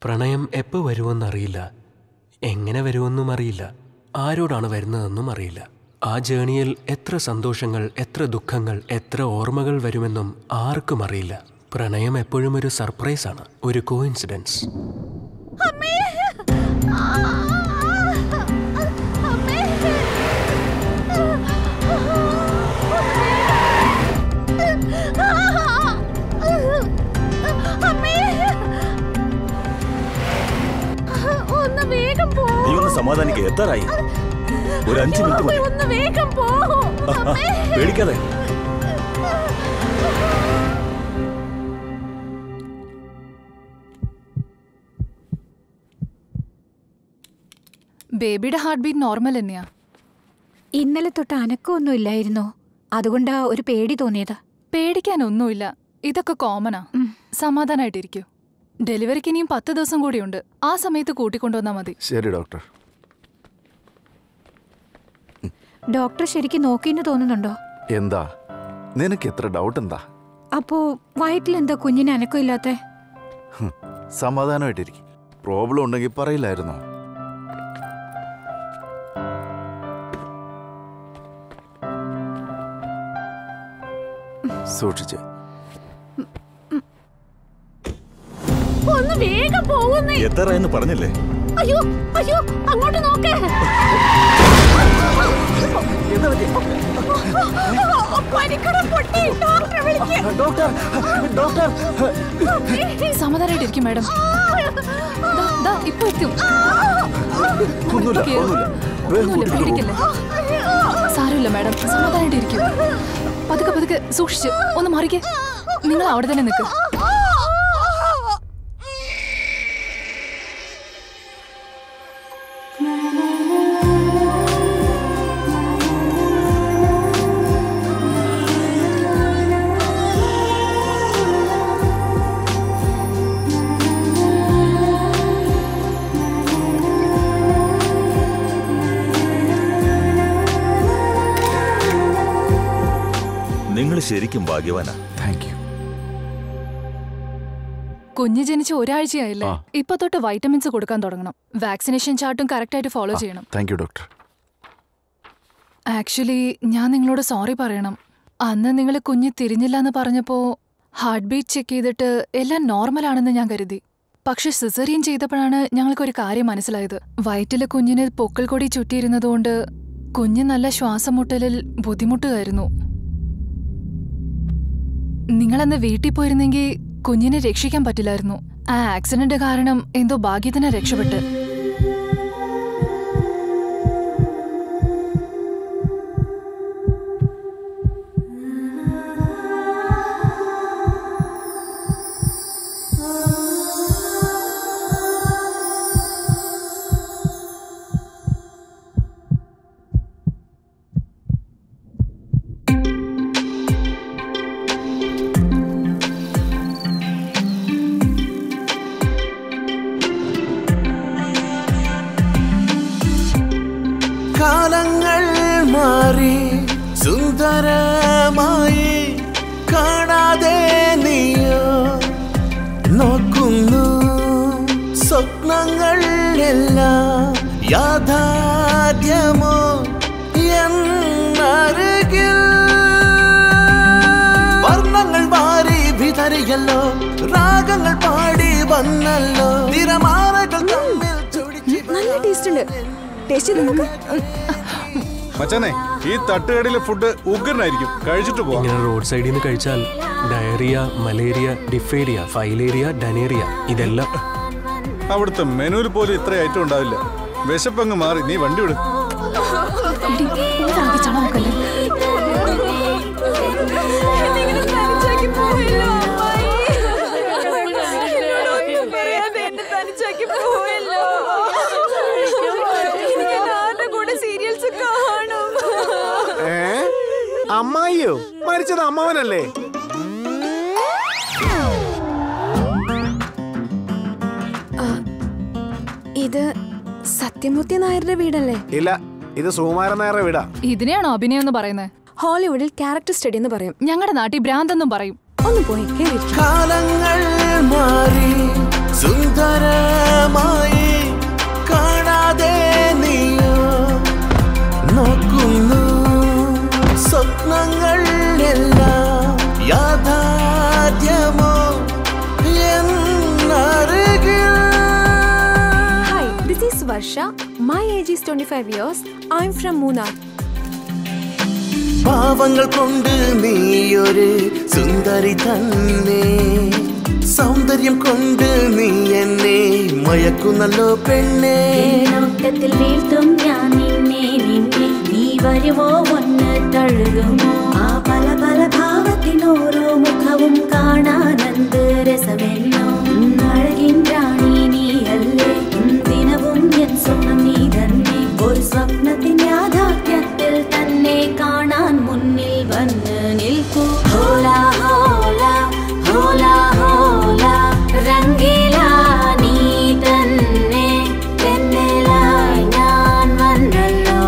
പ്രണയം എപ്പോൾ വരുമെന്നറിയില്ല എങ്ങനെ വരുമെന്നും അറിയില്ല ആരോടാണ് വരുന്നതെന്നും അറിയില്ല ആ ജേണിയിൽ എത്ര സന്തോഷങ്ങൾ എത്ര ദുഃഖങ്ങൾ എത്ര ഓർമ്മകൾ വരുമെന്നും ആർക്കും അറിയില്ല പ്രണയം എപ്പോഴും ഒരു സർപ്രൈസാണ് ഒരു കോയിൻസിഡൻസ് അമ്മേ ആ, അമ്മേ അമ്മേ ഒന്ന് വേഗം പോ നീ ഒന്ന് സമാധാനിക്ക് എത്താറായി ഒരു അഞ്ച് മിനിറ്റ് അമ്മേ, മതി ഒന്ന് വേഗം പോ അമ്മേ പേടിക്കാതെ ബേബിയുടെ ഹാർട്ട് ബീറ്റ് നോർമൽ തന്നെയാ ഇന്നലെ തൊട്ട് അനക്കമൊന്നും ഇല്ലായിരുന്നോ അതുകൊണ്ടാ ഒരു പേടി തോന്നിയത് പേടിക്കാനൊന്നുമില്ല ഇതൊക്കെ കോമണാ സമാധാനായിട്ടിരിക്കൂ ഡെലിവറിക്ക് ഇനിയും പത്ത് ദിവസം കൂടിയുണ്ട് ആ സമയത്ത് കൂട്ടിക്കൊണ്ടുവന്നാ മതി ശരി ഡോക്ടർ ഡോക്ടർ ശരിക്കും നോക്കിന്ന് തോന്നുന്നുണ്ടോ എന്താ നിനക്ക് എത്ര ഡൗട്ട് എന്താ അപ്പോ വയറ്റിൽ എന്താ കുഞ്ഞിന് അനക്കമില്ലാത്തെ ഹും, സമാധാനമായിട്ടിരിക്കും പ്രോബ്ലം ഉണ്ടെങ്കിൽ പറയില്ലായിരുന്നോ സൂക്ഷിച്ച് ഒന്ന് വേഗം പോകുന്നേ എത്താറായെന്ന് പറഞ്ഞില്ലേ അയ്യോ അയ്യോ അങ്ങോട്ട് നോക്കേ പനിക്കട പൊട്ടി ഡോക്ടറെ വിളിക്ക് ഡോക്ടർ ഡോക്ടർ സമാധാനായിട്ടിരിക്കും മാഡം ദാ, ദാ, ഇപ്പൊ എത്തും ഒന്നുമില്ല കേറ്. ഒന്നുമില്ല വേഗം ഒന്നുമില്ല കൂട്ടിട്ട് പോ. പേടിക്കല്ലേ സാരമില്ല മാഡം സമാധാനായിട്ടിരിക്കും പതുക്കെ പതുക്കെ സൂക്ഷിച്ച് ഒന്ന് മറിക്ക് നിങ്ങൾ അവിടെ തന്നെ നിൽക്ക് നിങ്ങൾ ശരിക്കും ഭാഗ്യവാനാ താങ്ക് യു കുഞ്ഞ് ജനിച്ച് ഒരാഴ്ചയായില്ലേ ആ. ഇപ്പൊ തൊട്ട് വൈറ്റമിൻസ് കൊടുക്കാൻ തുടങ്ങണം വാക്സിനേഷൻ ചാർട്ടും കറക്റ്റ് ആയിട്ട് ഫോളോ ചെയ്യണം താങ്ക് യു ഡോക്ടർ ആക്ച്വലി ഞാൻ നിങ്ങളോട് സോറി പറയണം അന്ന് നിങ്ങൾ കുഞ്ഞ് തിരിഞ്ഞില്ല എന്ന് പറഞ്ഞപ്പോ ഹാർട്ട് ബീറ്റ് ചെക്ക് ചെയ്തിട്ട് എല്ലാം നോർമൽ ആണെന്ന് ഞാൻ കരുതി പക്ഷെ സിസറിയൻ ചെയ്തപ്പോഴാണ് ഞങ്ങൾക്കൊരു കാര്യം മനസ്സിലായത് വയറ്റിലെ കുഞ്ഞിന് പൊക്കിൾ കൊടി ചുറ്റിയിരുന്നതുകൊണ്ട് കുഞ്ഞ് നല്ല ശ്വാസം മുട്ടലിൽ ബുദ്ധിമുട്ടുമായിരുന്നു നിങ്ങളന്ന് വീട്ടിൽ പോയിരുന്നെങ്കിൽ കുഞ്ഞിനെ രക്ഷിക്കാൻ പറ്റില്ലായിരുന്നു ആ ആക്സിഡന്റ് കാരണം എന്തോ ഭാഗ്യത്തിന് രക്ഷപ്പെട്ട് കാലങ്ങൾ മാറി സുന്ദരമായി കാണാതെ നീയോ നോക്കുന്നു സ്വപ്നങ്ങൾ എല്ലാം യാഥാർത്ഥ്യമോ എന്നരുകിൽ വർണ്ണങ്ങൾ മാറി വിതറിയല്ലോ രാഗങ്ങൾ പാടി വന്നല്ലോ തിരമാലകൾ തമ്മിൽ നല്ല ടേസ്റ്റ് ഉണ്ട് ടേസ്റ്റ് ചെയ്ത് നോക്ക് മച്ചാനെ ഈ തട്ടുകടയിലെ ഫുഡ് ഉഗ്രനായിരിക്കും കഴിച്ചിട്ട് പോവാം ഇങ്ങനെ റോഡ് സൈഡിൽ നിന്ന് കഴിച്ചാൽ ഡയറിയ മലേറിയ ഡിഫേരിയ ഫൈലേറിയ ഡനേറിയ ഇതെല്ലാം അവിടുത്തെ മെനുവിൽ പോലും ഇത്ര ഐറ്റം ഉണ്ടാവില്ല വിശപ്പങ്ങ് മാറി നീ വണ്ടി വിട് ഇതാകെ ചളമാക്കല്ലേ എന്നിങ്ങനെ തനിച്ചാക്കി പോയല്ലോ എന്നോടൊന്നും പറയാതെ എന്നെ തനിച്ചാക്കി പോയല്ലോ ഇനി ഞാൻ ആരുടെ കൂടെ സീരിയൽസ് കാണും ഏ അമ്മായിയോ മരിച്ചത് അമ്മാവനല്ലേ ഇത് സത്യമൂർത്തി നായരുടെ വീടല്ലേ ഇല്ല ഇത് സുകുമാരൻ നായരുടെ വീടാ ഇതിനെയാണോ അഭിനയം എന്ന് പറയുന്നത് ഹോളിവുഡിൽ ക്യാരക്ടർ സ്റ്റഡി എന്ന് പറയും ഞങ്ങളുടെ നാട്ടിൽ ഭ്രാന്തെന്നും പറയും ഒന്ന് പോയി കേറിയിരിക്കും കാലങ്ങൾ മാറി സുന്ദരമായി കാണാതെ നീയോ നോക്കുന്നു സ്വപ്നങ്ങൾ എല്ലാം യാഥാർത്ഥ്യമോ എന്നറികിൽ Hi, this is Varsha. My age is 25 years. I'm from Munnar. പാവങ്ങൾ കൊണ്ട് നീയൊരു സുന്ദരി തന്നെ സൗന്ദര്യം കൊണ്ട് നീ എന്നെ മയക്കുന്നല്ലോ പെണ്ണേ നോട്ടത്തിൽ വീഴ്ത്തും ഞാൻ നിന്നെ നിന്നെ നീ വരുമോ ഒന്ന് തഴുകുമോ ആ പല പല ഭാവത്തിനോരോ മുഖവും കാണാൻ എന്ത് രസമെന്നോ ഉം, അഴകിൻ റാണി നീയല്ലേ ഉം, ദിനവും എൻ സ്വപ്നം നീ തന്നെ ഒരു സ്വപ്നത്തിൻ യാഥാർത്ഥ്യത്തിൽ തന്നെ കാണാൻ മുന്നിൽ വന്ന് നിൽക്കൂ ഹോല ഹോല ഹോല ഹോല രംഗീല നീ തന്നെ തെന്നലായി ഞാൻ വന്നല്ലോ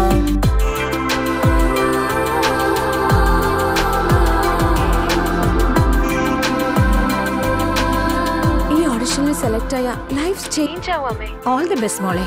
ഈ ഓഡിഷനിൽ സെലക്ട് ആയ ലൈഫ് ചേഞ്ച് ആവാമേ ഓൾ ദി ബെസ്റ്റ് മോളെ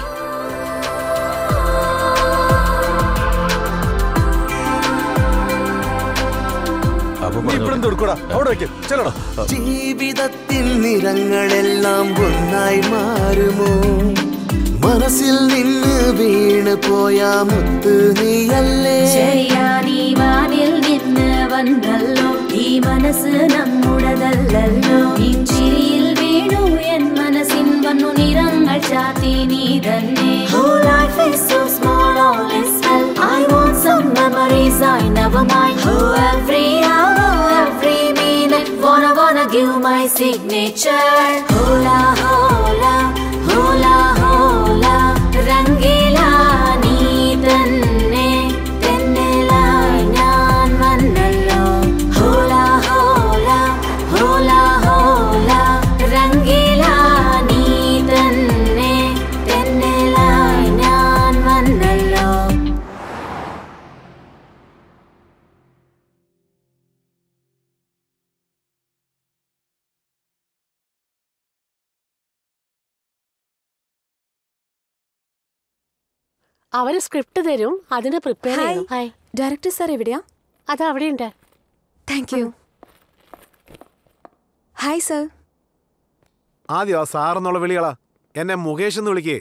നീ ഇപ്പഴും തൊടുക്കൂടാ അവിടെ വെക്ക് ചെല്ലടാ ജീവിതത്തിൻ നിറങ്ങളെല്ലാം ഒന്നായി മാറുമോ മനസ്സിൽ നിന്ന് വീണ് പോയ മുത്ത് നീയല്ലേ ശരിയാ നീ വാനിൽ നിന്ന് വന്നല്ലോ ഈ മനസ്സ് നമ്മുടേതല്ലല്ലോ നിൻ ചിരിയിൽ വീണു എൻ മനസ്സിൻ വന്നു നിറങ്ങൾ ചാത്തി നീ തന്നെ Oh, life is so small, all is well. I want some memories I never mind. Oh, every hour, every minute, wanna wanna give my signature. Hola, hola, hola, hola, Rangeela നീ തന്നെ തെന്നലായി ഞാൻ വന്നല്ലോ ഹോല ഹോല ഹോല ഹോല രംഗീല നീ തന്നെ തെന്നലായി ഞാൻ വന്നല്ലോ അവര് സ്ക്രിപ്റ്റ് തരും അതിന് പ്രിപ്പയർ ഹായ് ചെയ്യണം ഹായ് ഡയറക്ടർ സാർ എവിടെയാ അത് അവിടെ ഉണ്ട് താങ്ക് യു ഹായ് സർ ആദ്യം ആ സാറെന്നുള്ള വിളികളാ എന്നെ മുകേഷ് എന്ന് വിളിക്കേ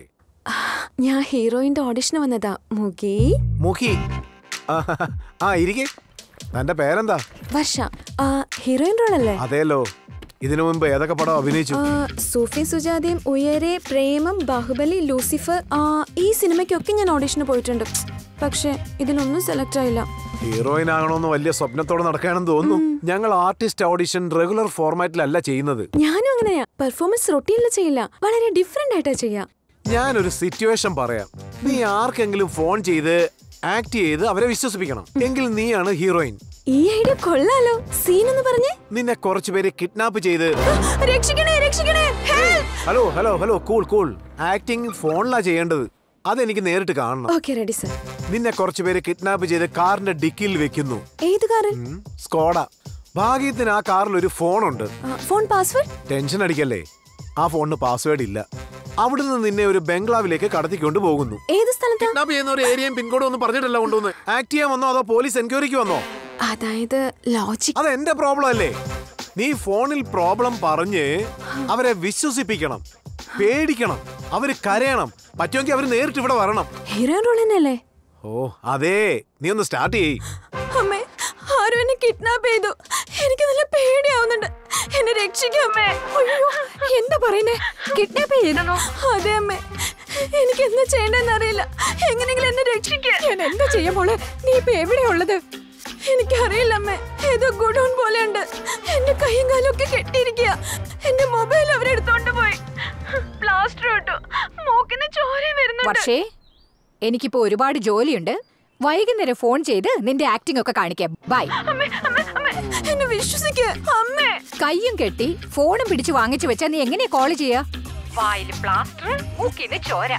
ഞാൻ ഹീറോയിന്റെ ഓഡിഷന് വന്നതാ മുകി മുഖി ആ, ആ ഇരിക്കേ തന്റെ പേരെന്താ വർഷ ആ, ഹീറോയിൻ റോൾ അല്ലേ അതേലോ ഇതിനു മുമ്പ് ഏതൊക്കെ പടം അഭിനയിച്ചു ആ, സൂഫി സുജാതയും ഉയരെ പ്രേമം ബാഹുബലി ലൂസിഫർ ആ, ഈ സിനിമയ്ക്കൊക്കെ ഞാൻ ഓഡിഷന് പോയിട്ടുണ്ട് പക്ഷെ ഇതിലൊന്നും സെലക്ട് ആയില്ല ഹീറോയിൻ ആകണമെന്ന് വലിയ സ്വപ്നത്തോടെ നടക്കുകയാണെന്ന് തോന്നുന്നു ഞങ്ങൾ ആർട്ടിസ്റ്റ് ഓഡിഷൻ റെഗുലർ ഫോർമാറ്റിലല്ല ചെയ്യുന്നത് ഞാനും അങ്ങനെയാ പെർഫോമൻസ് റൊട്ടീനിൽ ചെയ്യില്ല വളരെ ഡിഫറെന്റ് ആയിട്ടാ ചെയ്യാ ഞാനൊരു സിറ്റുവേഷൻ പറയാം നീ ആർക്കെങ്കിലും ഫോൺ ചെയ്ത് ആക്ട് ചെയ്ത് അവരെ വിശ്വസിപ്പിക്കണം എങ്കിൽ നീയാണ് ഹീറോയിൻ ഈ ഐഡിയ കൊള്ളാലോ സീൻ എന്ന് പറഞ്ഞേ നിന്നെ കുറച്ചു പേര് കിഡ്നാപ്പ് ചെയ്ത് രക്ഷിക്കണേ രക്ഷിക്കണേ help! Hello hello hello cool cool acting ഫോണിലാ ചെയ്യേണ്ടത് അതെനിക്ക് നേരിട്ട് കാണണം ഓക്കെ റെഡി സർ നിന്നെ കുറച്ചു പേര് കിഡ്നാപ്പ് ചെയ്ത് കാറിന്റെ ഡിക്കിയിൽ വെക്കുന്നു ഏത് കാറ് ഉം, സ്കോഡ ഭാഗ്യത്തിന് ആ കാറിൽ ഒരു ഫോണുണ്ട് ഫോൺ പാസ്വേഡ് ടെൻഷൻ അടിക്കല്ലേ ആ ഫോണിന് പാസ്വേഡ് ഇല്ല അവിടുന്ന് നിന്നെ ഒരു ബംഗ്ലാവിലേക്ക് കടത്തിക്കൊണ്ട് പോകുന്നു ഏത് സ്ഥലത്താ കിഡ്നാപ്പ് ചെയ്യുന്ന ഒരു ഏരിയയും പിൻകോഡും ഒന്നും പറഞ്ഞിട്ടല്ല കൊണ്ടുവന്ന് ആക്ട് ചെയ്യാൻ വന്നോ അതോ പോലീസ് എൻക്വയറിക്ക് വന്നോ അതായത് ലോജിക് അത് എന്റെ പ്രോബ്ലം അല്ലേ നീ ഫോണിൽ പ്രോബ്ലം പറഞ്ഞ് അവരെ വിശ്വസിപ്പിക്കണം പേടിക്കണം അവര് കരയണം പറ്റുമെങ്കിൽ അവര് നേരിട്ട് ഇവിടെ വരണം ഹീറോയിൻ റോൾ തന്നെയല്ലേ ഓ അതേ നീ ഒന്ന് സ്റ്റാർട്ട് ചെയ്യ് അമ്മേ ആരും എന്നെ കിഡ്നാപ്പ് ചെയ്തു എനിക്ക് നല്ല പേടിയാവുന്നുണ്ട് എന്നെ രക്ഷിക്കമ്മേ അയ്യോ എന്താ പറയുന്നേ കിഡ്നാപ്പ് ചെയ്തോ അതെ അമ്മേ എനിക്ക് എന്താ ചെയ്യണ്ടെന്ന് അറിയില്ല എങ്ങനെയെങ്കിലും എന്നെ രക്ഷിക്കുക ഞാൻ എന്താ ചെയ്യാൻ മോളെ നീ ഇപ്പൊ എവിടെയാ ഉള്ളത് എനിക്കറിയില്ല അമ്മേ ഏതോ ഗുഡോൺ പോലെ ഉണ്ട് എന്റെ കൈയും കാലും ഒക്കെ കെട്ടിയിരിക്കുക എന്റെ മൊബൈൽ അവരെടുത്തോണ്ട് പോയി പ്ലാസ്റ്റർ ഇട്ടു മൂക്കിന് ചോര വരുന്നുണ്ട് പക്ഷേ എനിക്കിപ്പോ ഒരുപാട് ജോലിയുണ്ട് വൈകുന്നേരം ഫോൺ ചെയ്ത് നിന്റെ ആക്ടിംഗ് ഒക്കെ കാണിക്കാം ബൈ അമ്മേ അമ്മേ അമ്മേ എന്നെ വിശ്വസിക്കുക അമ്മേ കയ്യും കെട്ടി ഫോണും പിടിച്ചു വാങ്ങിച്ചു വെച്ചാ നീ എങ്ങനെയാ കോൾ ചെയ്യാ വായില് പ്ലാസ്റ്റർ മൂക്കിന് ചോര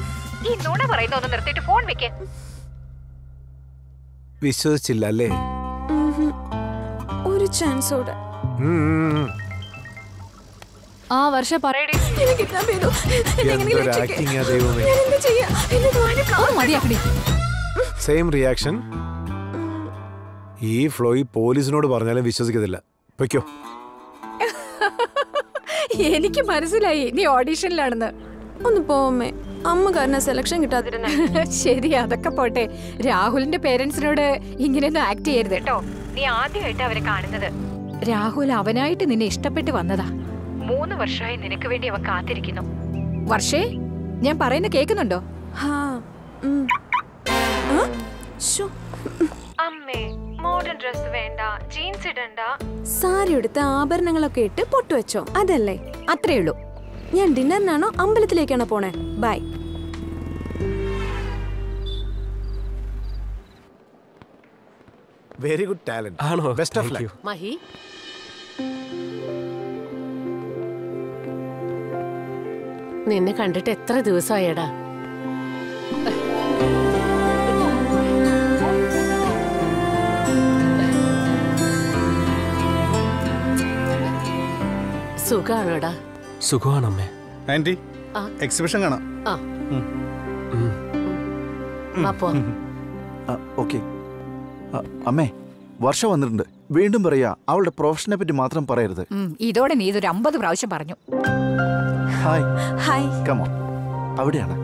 ഈ നുണ പറയുന്ന ഒന്ന് നിർത്തിയിട്ട് ഫോൺ വെക്കേ വിശ്വസിച്ചില്ല അല്ലേ ഉം. ഒരു ചാൻസ് കൂടെ ഉം, ഉം, ഉം. ആ വർഷ പറയടി എന്നെ കിഡ്നാപ്പ് ചെയ്തു എന്നെ എങ്ങനെയെങ്കിലും എന്തൊരു രക്ഷിക്ക്. acting ആ ദൈവമേ. ഞാൻ എന്താ ചെയ്യാ എന്നെ ദ്വാരം കാണാൻ മതിയാക്കടി സെയിം റിയാക്ഷൻ ഈ ഫ്ലോയി പോലീസിനോട് പറഞ്ഞാലും വിശ്വസിക്കത്തില്ല പൊയ്ക്കോ എനിക്ക് മനസ്സിലായി നീ ഓഡീഷനിലാണെന്ന് ഒന്ന് പോവമ്മേ അമ്മ കാരണം സെലക്ഷൻ കിട്ടാതിരുന്നെ ശരി അതൊക്കെ പോട്ടെ രാഹുലിന്റെ പേരൻസിനോട് ഇങ്ങനെയൊന്നും ആക്ട് ചെയ്യരുത് കേട്ടോ നീ ആദ്യമായിട്ട് അവരെ കാണുന്നത് രാഹുൽ അവനായിട്ട് നിന്നെ ഇഷ്ടപ്പെട്ട് വന്നതാ മൂന്ന് വർഷമായി നിനക്ക് വേണ്ടി അവൻ കാത്തിരിക്കുന്നു വർഷേ ഞാൻ പറയുന്ന കേൾക്കുന്നുണ്ടോ ഹാ ഉം. ആ? ശ്ശോ. അമ്മേ മോഡേൺ ഡ്രസ് വേണ്ട ജീൻസ് ഇടണ്ട സാരി എടുത്ത് ആഭരണങ്ങളൊക്കെ ഇട്ട് പൊട്ടുവെച്ചോ അതല്ലേ അത്രേ ഉള്ളൂ ഞാൻ ഡിന്നറിനാണോ അമ്പലത്തിലേക്കാണോ പോണേ ബൈ വെരി ഗുഡ് ടാലന്റ് ആണോ best of Thank luck you. Mahi നിന്നെ കണ്ടിട്ട് എത്ര ദിവസമായടാ സുഖാണോടാ സുഖമാണമ്മേ ആന്റി ആ. എക്സിബിഷൻ കാണാം ആ ഉം. അപ്പോ ഓക്കെ അമ്മേ വർഷ വന്നിട്ടുണ്ട് വീണ്ടും പറയാ അവളുടെ പ്രൊഫഷനെ പറ്റി മാത്രം പറയരുത് ഉം, ഇതോടെ നീ ഇതൊരു അമ്പത് പ്രാവശ്യം പറഞ്ഞു ഹായ് ഹായ് കമോ അവിടെയാണ്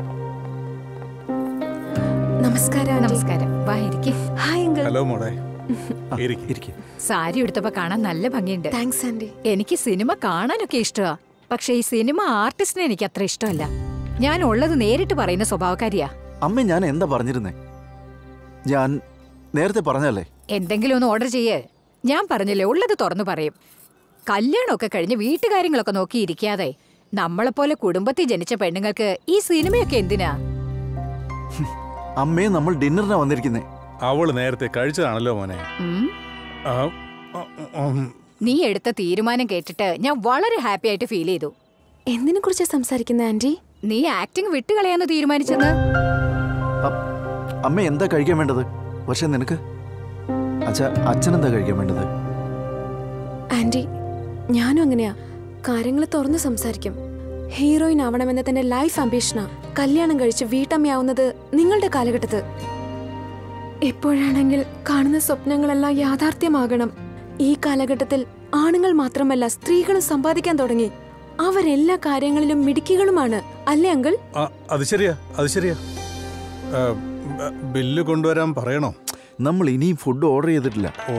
നമസ്കാരം ആന്റി. നമസ്കാരം വാ ഇരിക്കെ ഹായ് അങ്കിൾ ഹലോ മോളെ ഇരിക്കെ സാരി എടുത്തപ്പോ കാണാൻ നല്ല ഭംഗിയുണ്ട് താങ്ക്സ് ആന്റി എനിക്ക് സിനിമ കാണാനൊക്കെ ഇഷ്ടമാ പക്ഷെ ഈ സിനിമ ആർട്ടിസ്റ്റിനെ എനിക്ക് അത്ര ഇഷ്ടമല്ല ഞാൻ ഉള്ളത് നേരിട്ട് പറയുന്ന സ്വഭാവക്കാരിയാ അമ്മ ഞാൻ എന്താ പറഞ്ഞിരുന്നേ ഞാൻ നേരത്തെ പറഞ്ഞല്ലേ എന്തെങ്കിലും ഒന്ന് ഓർഡർ ചെയ്യേ ഞാൻ പറഞ്ഞില്ലേ ഉള്ളത് തുറന്നു പറയും കല്യാണമൊക്കെ കഴിഞ്ഞ് വീട്ടുകാര്യങ്ങളൊക്കെ നോക്കി ഇരിക്കാതെ നമ്മളെപ്പോലെ കുടുംബത്തിൽ ജനിച്ച പെണ്ണുങ്ങൾക്ക് ഈ സിനിമയൊക്കെ എന്തിനാ അമ്മയെ നമ്മൾ ഡിന്നറിനാ വന്നിരിക്കുന്നേ അവള് നേരത്തെ കഴിച്ചതാണല്ലോ മോനെ ഉം? ആ, ആ, ഉം. നീ എടുത്ത തീരുമാനം കേട്ടിട്ട് ഞാൻ വളരെ ഹാപ്പി ആയിട്ട് ഫീൽ ചെയ്തു എന്തിനെ കുറിച്ചാ സംസാരിക്കുന്ന ആന്റി നീ ആക്ടിങ് വിട്ടുകളയാന്ന് തീരുമാനിച്ചെന്ന് അ- അമ്മ എന്താ കഴിക്കാൻ വേണ്ടത് പക്ഷെ നിനക്ക് അച്ഛ അച്ഛനെന്താ കഴിക്കാൻ വേണ്ടത് ആന്റി ഞാനും അങ്ങനെയാ കാര്യങ്ങൾ തുറന്ന് സംസാരിക്കും ഹീറോയിൻ ആവണമെന്ന തന്റെ ലൈഫ് അംബീഷനാ കല്യാണം കഴിച്ച് വീട്ടമ്മയാവുന്നത് നിങ്ങളുടെ കാലഘട്ടത്ത് ഇപ്പോഴാണെങ്കിൽ കാണുന്ന സ്വപ്നങ്ങളെല്ലാം യാഥാർത്ഥ്യമാകണം ഈ കാലഘട്ടത്തിൽ ആണുങ്ങൾ മാത്രമല്ല സ്ത്രീകളും സമ്പാദിക്കാൻ തുടങ്ങി അവരെല്ലാ കാര്യങ്ങളിലും മിടുക്കികളുമാണ് അല്ലേ അങ്കിൾ ആ, അത് ശരിയാ അത് ശരിയാ ആ, ബ- ബില്ല് കൊണ്ടുവരാൻ പറയണോ നമ്മൾ ഇനിയും ഫുഡ് ഓർഡർ ചെയ്തിട്ടില്ല ഓ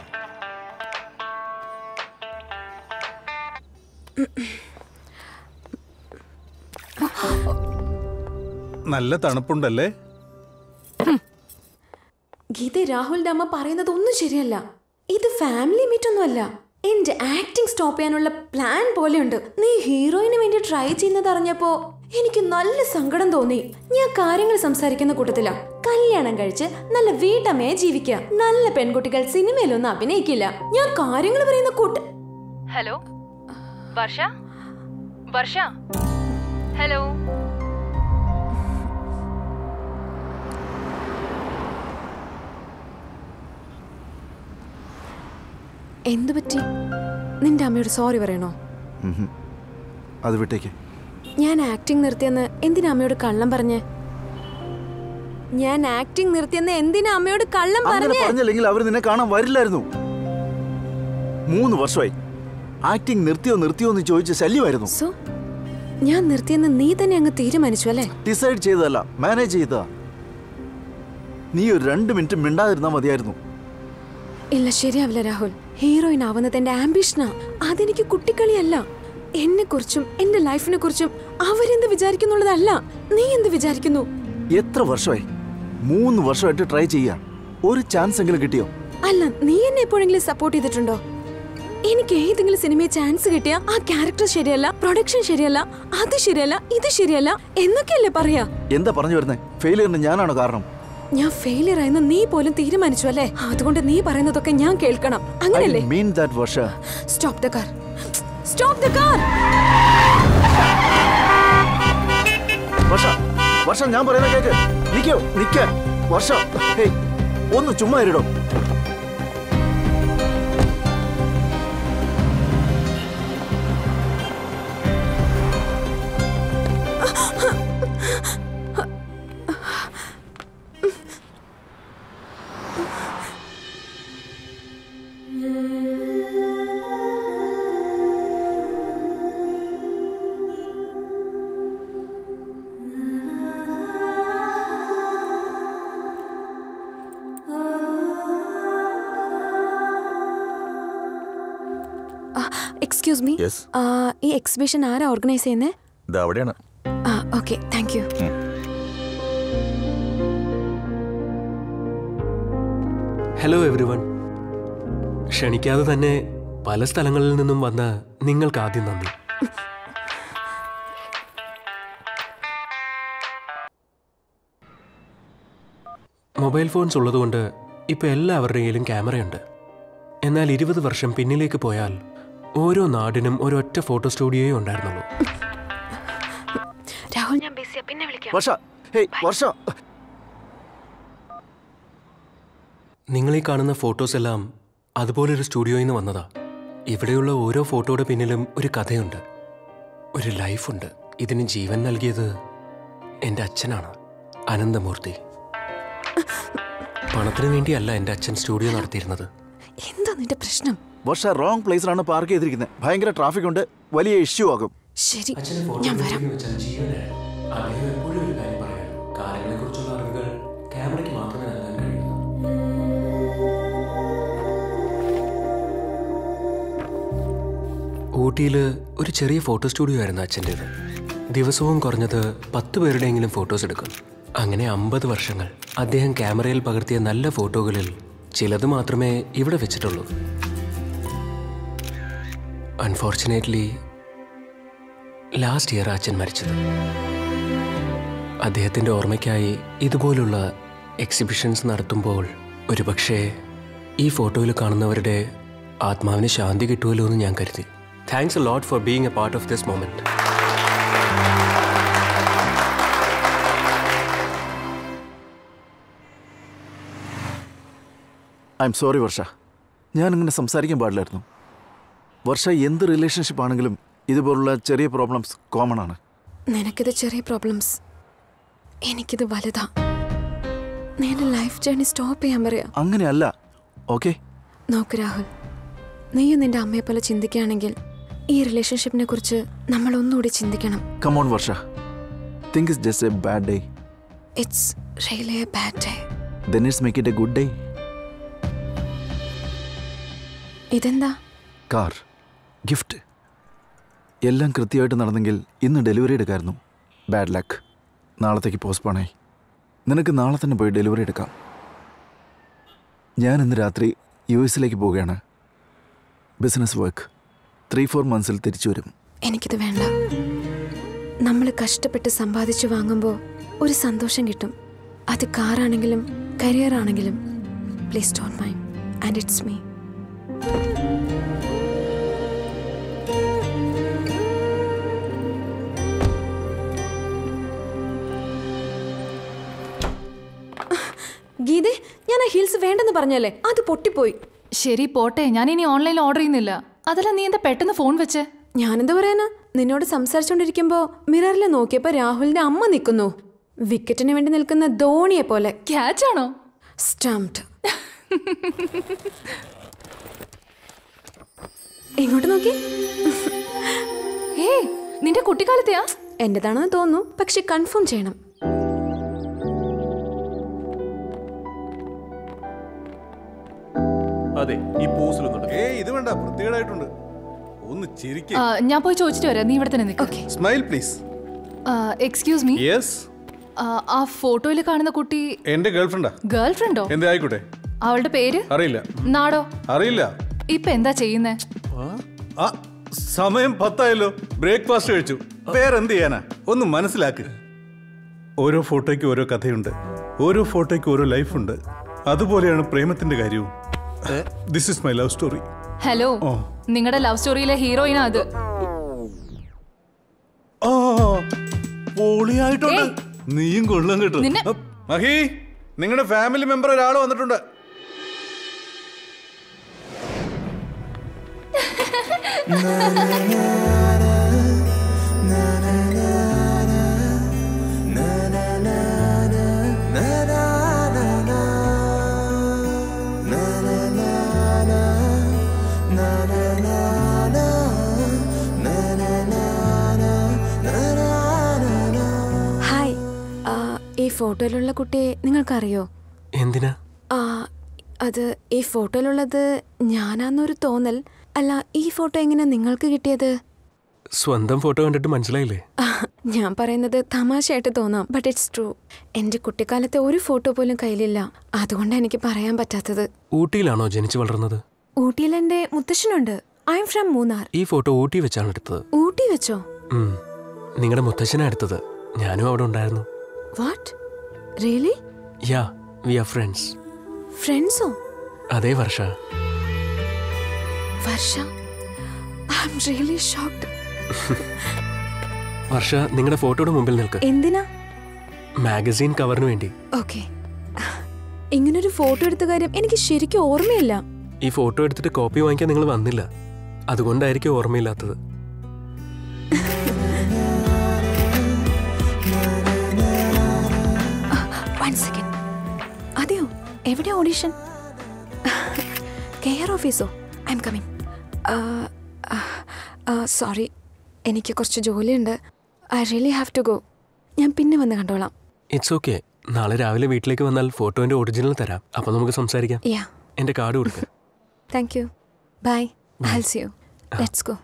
നല്ല തണുപ്പുണ്ടല്ലേ ഗീത രാഹുലിന്റെ അമ്മ പറയുന്നത് ഒന്നും ശരിയല്ല ഇത് ഫാമിലി മീറ്റ് ഒന്നുമല്ല എന്റെ ആക്ടിംഗ് സ്റ്റോപ്പ് ചെയ്യാനുള്ള പ്ലാൻ പോലെയുണ്ട് നീ ഹീറോയിന് വേണ്ടി ട്രൈ ചെയ്യുന്നത് അറിഞ്ഞപ്പോ എനിക്ക് നല്ല സങ്കടം തോന്നി ഞാൻ കാര്യങ്ങൾ സംസാരിക്കുന്ന കൂട്ടത്തില കല്യാണം കഴിച്ച് നല്ല വീട്ടമ്മയെ ജീവിക്കുക നല്ല പെൺകുട്ടികൾ സിനിമയിലൊന്നും അഭിനയിക്കില്ല ഞാൻ കാര്യങ്ങൾ പറയുന്ന കൂട്ട ഹലോ വർഷ വർഷ ഹലോ എന്തു പറ്റി നിന്റെ അമ്മയോട് സോറി പറയണോ ഉഹും. അത് വിട്ടേക്ക് ഞാൻ ആക്ടിംഗ് നിർത്തിയെന്ന് എന്തിനാ അമ്മയോട് കള്ളം പറഞ്ഞേ ഞാൻ ആക്ടിംഗ് നിർത്തിയെന്ന് എന്തിനാ അമ്മയോട് കള്ളം അങ്ങനെ പറഞ്ഞേ പറഞ്ഞില്ലെങ്കിൽ അവർ നിന്നെ കാണാൻ വരില്ലായിരുന്നു മൂന്ന് വർഷമായി ആക്ടിങ് നിർത്തിയോ നിർത്തിയോ എന്ന് ചോദിച്ച് ശല്യമായിരുന്നു സോ ഞാൻ നിർത്തിയെന്ന് നീ തന്നെ അങ്ങ് തീരുമാനിച്ചു അല്ലേ ഡിസൈഡ് ചെയ്തതല്ല മാനേജ് ചെയ്തതാ നീ ഒരു രണ്ട് മിനിറ്റ് മിണ്ടാതിരുന്നാ മതിയായിരുന്നു ഇല്ല ശരിയാവില്ല രാഹുൽ ഹീറോയിൻ ആവുന്നത് എന്റെ ആംബിഷനാ അതെനിക്ക് കുട്ടിക്കളിയല്ല എന്നെ കുറിച്ചും എന്റെ ലൈഫിനെ കുറിച്ചും അവരെന്ത് വിചാരിക്കുന്നുള്ളതല്ല നീ എന്ത് വിചാരിക്കുന്നു എത്ര വർഷമായി മൂന്ന് വർഷമായിട്ട് ട്രൈ ചെയ്യാ ഒരു ചാൻസ് എങ്കിലും കിട്ടിയോ അല്ല നീ എന്നെ എപ്പോഴെങ്കിലും സപ്പോർട്ട് ചെയ്തിട്ടുണ്ടോ എനിക്ക് ഏതെങ്കിലും സിനിമയിൽ ചാൻസ് കിട്ടിയ ആ ക്യാരക്ടർ ശരിയല്ല പ്രൊഡക്ഷൻ ശരിയല്ല അത് ശരിയല്ല ഇത് ശരിയല്ല എന്നൊക്കെയല്ലേ പറയാ എന്താ പറഞ്ഞു വരുന്നേ ഫെയിലിയറിന് ഞാനാണോ കാരണം ഞാൻ ഫെയിലിയർ ആയെന്ന് നീ പോലും തീരുമാനിച്ചു അല്ലേ അതുകൊണ്ട് നീ പറയുന്നതൊക്കെ ഞാൻ കേൾക്കണം ഐ അങ്ങനല്ലേ mean that Varsha stop the car stop the car Varsha Varsha ഞാൻ പറയുന്ന കേക്ക് നിക്കോ നിക്ക വർഷ ഹേയ് ഒന്ന് ചുമ്മാ ഇരിടോ എക്സ്ക്യൂസ് മീ യെസ് ഈ എക്സിബിഷൻ ആരാ ഓർഗനൈസ് ചെയ്യുന്നേ ഇത് അവിടെയാണ് ആ okay thank you hello everyone ക്ഷണിക്കാതെ തന്നെ പല സ്ഥലങ്ങളിൽ നിന്നും വന്ന നിങ്ങൾക്ക് ആദ്യം നന്ദി മൊബൈൽ ഫോൺസ് ഉള്ളതുകൊണ്ട് ഇപ്പോൾ എല്ലാവരുടെയും കയ്യിലും ക്യാമറയുണ്ട് എന്നാൽ ഇരുപത് വർഷം പിന്നിലേക്ക് പോയാൽ ഓരോ നാടിനും ഒരൊറ്റ ഫോട്ടോ സ്റ്റുഡിയോയേ ഉണ്ടായിരുന്നുള്ളൂ രാഹുൽ ഞാൻ ബിസിയാ പിന്നെ വിളിക്കാം വർഷ ഹേയ് വർഷ നിങ്ങൾ ഈ കാണുന്ന ഫോട്ടോസ് എല്ലാം അതുപോലൊരു സ്റ്റുഡിയോയിൽ നിന്ന് വന്നതാ ഇവിടെയുള്ള ഓരോ ഫോട്ടോയുടെ പിന്നിലും ഒരു കഥയുണ്ട് ഒരു ലൈഫുണ്ട് ഇതിന് ജീവൻ നൽകിയത് എൻ്റെ അച്ഛനാണ് അനന്തമൂർത്തി പണത്തിന് വേണ്ടിയല്ല എൻ്റെ അച്ഛൻ സ്റ്റുഡിയോ നടത്തിയിരുന്നത് എന്താ നിന്റെ പ്രശ്നം വർഷ റോങ് പ്ലേസിലാണ് പാർക്ക് ചെയ്തിരിക്കുന്നത് ഭയങ്കര ട്രാഫിക് ഉണ്ട് വലിയ ഇഷ്യൂ ആകും ശരി ഞാൻ വരാം അദ്ദേഹം എപ്പോഴും ഒരു കാര്യം പറയാം കാര്യങ്ങളെക്കുറിച്ചുള്ള അറിവുകൾ ക്യാമറയ്ക്ക് മാത്രമേ നൽകാൻ കഴിയൂ ഊട്ടിയിൽ ഒരു ചെറിയ ഫോട്ടോ സ്റ്റുഡിയോ ആയിരുന്നു അച്ഛൻ്റേത് ദിവസവും കുറഞ്ഞത് പത്ത് പേരുടെയെങ്കിലും ഫോട്ടോസ് എടുക്കും അങ്ങനെ അമ്പത് വർഷങ്ങൾ അദ്ദേഹം ക്യാമറയിൽ പകർത്തിയ നല്ല ഫോട്ടോകളിൽ ചിലത് മാത്രമേ ഇവിടെ വെച്ചിട്ടുള്ളൂ അൺഫോർച്ചുനേറ്റ്ലി ലാസ്റ്റ് ഇയർ അച്ഛൻ മരിച്ചത് അദ്ദേഹത്തിൻ്റെ ഓർമ്മയ്ക്കായി ഇതുപോലുള്ള എക്സിബിഷൻസ് നടത്തുമ്പോൾ ഒരുപക്ഷേ ഈ ഫോട്ടോയിൽ കാണുന്നവരുടെ ആത്മാവിന് ശാന്തി കിട്ടുമല്ലോ എന്ന് ഞാൻ കരുതി thanks a lot for being a part of this moment I'm sorry Varsha ഞാൻ ഇങ്ങനെ സംസാരിക്കാൻ പാടില്ലായിരുന്നു വർഷ എന്ത് റിലേഷൻഷിപ്പ് ആണെങ്കിലും ഇതുപോലുള്ള ചെറിയ പ്രോബ്ലംസ് കോമൺ ആണ് നിനക്കിത് ചെറിയ പ്രോബ്ലംസ് എനിക്കിത് വലുതാ നീ എൻ്റെ ലൈഫ് ജേർണി സ്റ്റോപ്പ് ചെയ്യാൻ പറയാ അങ്ങനെയല്ല ഓക്കെ നോക്ക് രാഹുൽ നീയും നിന്റെ അമ്മയെ പോലെ ചിന്തിക്കുകയാണെങ്കിൽ ഈ റിലേഷൻഷിപ്പിനെ കുറിച്ച് നമ്മൾ ഒന്നുകൂടി ചിന്തിക്കണം come on Varsha think is just a bad day it's really a bad day then it's make it a good day ഇതെന്താ കാർ ഗിഫ്റ്റ് എല്ലാം കൃത്യമായിട്ട് നടന്നെങ്കിൽ ഇന്ന് ഡെലിവറി എടുക്കായിരുന്നു ബാഡ് ലക്ക് നാളത്തേക്ക് പോസ്റ്റ്പോണായി നിനക്ക് നാളെ തന്നെ പോയി ഡെലിവറി എടുക്കാം ഞാൻ ഇന്ന് രാത്രി യു എസിലേക്ക് പോവുകയാണ് ബിസിനസ് വർക്ക് ത്രീ ഫോർ മന്ത്സിൽ തിരിച്ചു വരും എനിക്കിത് വേണ്ട നമ്മൾ കഷ്ടപ്പെട്ട് സമ്പാദിച്ചു വാങ്ങുമ്പോൾ ഒരു സന്തോഷം കിട്ടും അത് കാറാണെങ്കിലും കരിയർ ആണെങ്കിലും please don't mind and it's me ഗീതേ ഞാൻ ആ ഹീൽസ് വേണ്ടെന്ന് പറഞ്ഞല്ലേ അത് പൊട്ടിപ്പോയി ശരി പോട്ടെ ഞാൻ ഇനി ഓൺലൈനിൽ ഓർഡർ ചെയ്യുന്നില്ല അതല്ല നീ എന്താ പെട്ടെന്ന് ഫോൺ വെച്ച് ഞാനെന്താ പറയാനാ നിന്നോട് സംസാരിച്ചോണ്ടിരിക്കുമ്പോ മിററിൽ നോക്കിയപ്പോ രാഹുലിന്റെ അമ്മ നിൽക്കുന്നു വിക്കറ്റിന് വേണ്ടി നിൽക്കുന്ന ധോണിയെ പോലെ ക്യാച്ച് ആണോ സ്റ്റംപ്ഡ് ഇങ്ങോട്ട് നോക്കി ഏ നിന്റെ കുട്ടിക്കാലത്തെയാ എന്റേതാണെന്ന് തോന്നുന്നു പക്ഷെ കൺഫേം ചെയ്യണം അതെ ഈ പോസിലൊന്നും ഏ ഇത് വേണ്ട വൃത്തികേടായിട്ടുണ്ട് ഒന്ന് ചിരിക്ക ആ, ഞാൻ പോയി ചോദിച്ചിട്ട് വരാം നീ ഇവിടെ തന്നെ നിൽക്കും smile please excuse me yes ആ ഫോട്ടോയിൽ കാണുന്ന കുട്ടി എന്റെ ഗേൾഫ്രണ്ടാ ഗേൾ ഫ്രണ്ടോ എന്തേ ആയിക്കോട്ടെ അവളുടെ പേര് അറിയില്ല നാടോ അറിയില്ല ഇപ്പൊ എന്താ ചെയ്യുന്നേ ആ സമയം പത്തായല്ലോ ബ്രേക്ക്ഫാസ്റ്റ് കഴിച്ചു വേറെന്ത് ചെയ്യാനാ ഒന്ന് മനസ്സിലാക്ക് ഓരോ ഫോട്ടോയ്ക്ക് ഓരോ കഥയുണ്ട് ഓരോ ഫോട്ടോയ്ക്ക് ഓരോ ലൈഫുണ്ട് അതുപോലെയാണ് പ്രേമത്തിന്റെ കാര്യവും this is my love story hello ഓ. നിങ്ങളുടെ ലവ് സ്റ്റോറിയിലെ ഹീറോയിനാ അത് ആ പൊളിയായിട്ടുണ്ട് നീയും കൊള്ളം കേട്ടോ നിന്നെ- അപ്പ്, മഹി നിങ്ങളുടെ ഫാമിലി മെമ്പർ ഒരാൾ വന്നിട്ടുണ്ട് ഹായ് ആ, ഈ ഫോട്ടോയിലുള്ള കുട്ടിയെ നിങ്ങൾക്കറിയോ എന്തിനാ ആ അത് ഈ ഫോട്ടോയിലുള്ളത് ഞാനാന്നൊരു തോന്നൽ അല്ല ഈ ഫോട്ടോ എങ്ങനെ നിങ്ങൾക്ക് കിട്ടിയത് സ്വന്തം ഫോട്ടോ കണ്ടിട്ട് മനസ്സിലായില്ലേ ഞാൻ പറയുന്നത് തമാശയായിട്ട് തോന്നാം ബട്ട് ഇറ്റ്സ് ട്രൂ എൻ്റെ കുട്ടിക്കാലത്തെ ഒരു ഫോട്ടോ പോലും കയ്യിലില്ല അതുകൊണ്ടാണ് എനിക്ക് പറയാൻ പറ്റാത്തത് ഊട്ടിയിലാണോ ജനിച്ചു വളർന്നത് ഊട്ടിയിൽ എൻ്റെ മുത്തശ്ശനുണ്ട് ഐ എം ഫ്രം മൂന്നാർ ഈ ഫോട്ടോ ഊട്ടി വെച്ചാണ് എടുത്തത് ഊട്ടി വെച്ചോ നിങ്ങളുടെ മുത്തശ്ശനാ എടുത്തത് ഞാനും അവിടെ ഉണ്ടായിരുന്നു what really yeah we are friends ഫ്രണ്ട്സോ അതേ Varsha Varsha I'm really shocked Varsha നിങ്ങളുടെ ഫോട്ടോയുടെ മുമ്പിൽ നിൽക്ക് എന്തിനാ മാഗസീൻ കവറിന് വേണ്ടി ഓക്കെ ഇങ്ങനൊരു ഫോട്ടോ എടുത്ത കാര്യം എനിക്ക് ശരിക്കും ഓർമ്മയില്ല ഈ ഫോട്ടോ എടുത്തിട്ട് കോപ്പി വാങ്ങിക്കാൻ നിങ്ങൾ വന്നില്ല അതുകൊണ്ടായിരിക്കും ഓർമ്മയില്ലാത്തത് വൺ സെക്കൻഡ് അതെയോ എവിടെ ഓഡീഷൻ കെയർ ഓഫീസോ ഐ എം കമ്മിങ് സോറി എനിക്ക് കുറച്ച് ജോലിയുണ്ട് I really have to go ഞാൻ പിന്നെ വന്ന് കണ്ടോളാം ഇറ്റ്സ് ഓക്കെ നാളെ രാവിലെ വീട്ടിലേക്ക് വന്നാൽ ഫോട്ടോന്റെ ഒറിജിനൽ തരാം അപ്പൊ നമുക്ക് സംസാരിക്കാം യാ എന്റെ കാർഡ് കൊടുക്ക thank you bye I see you let's go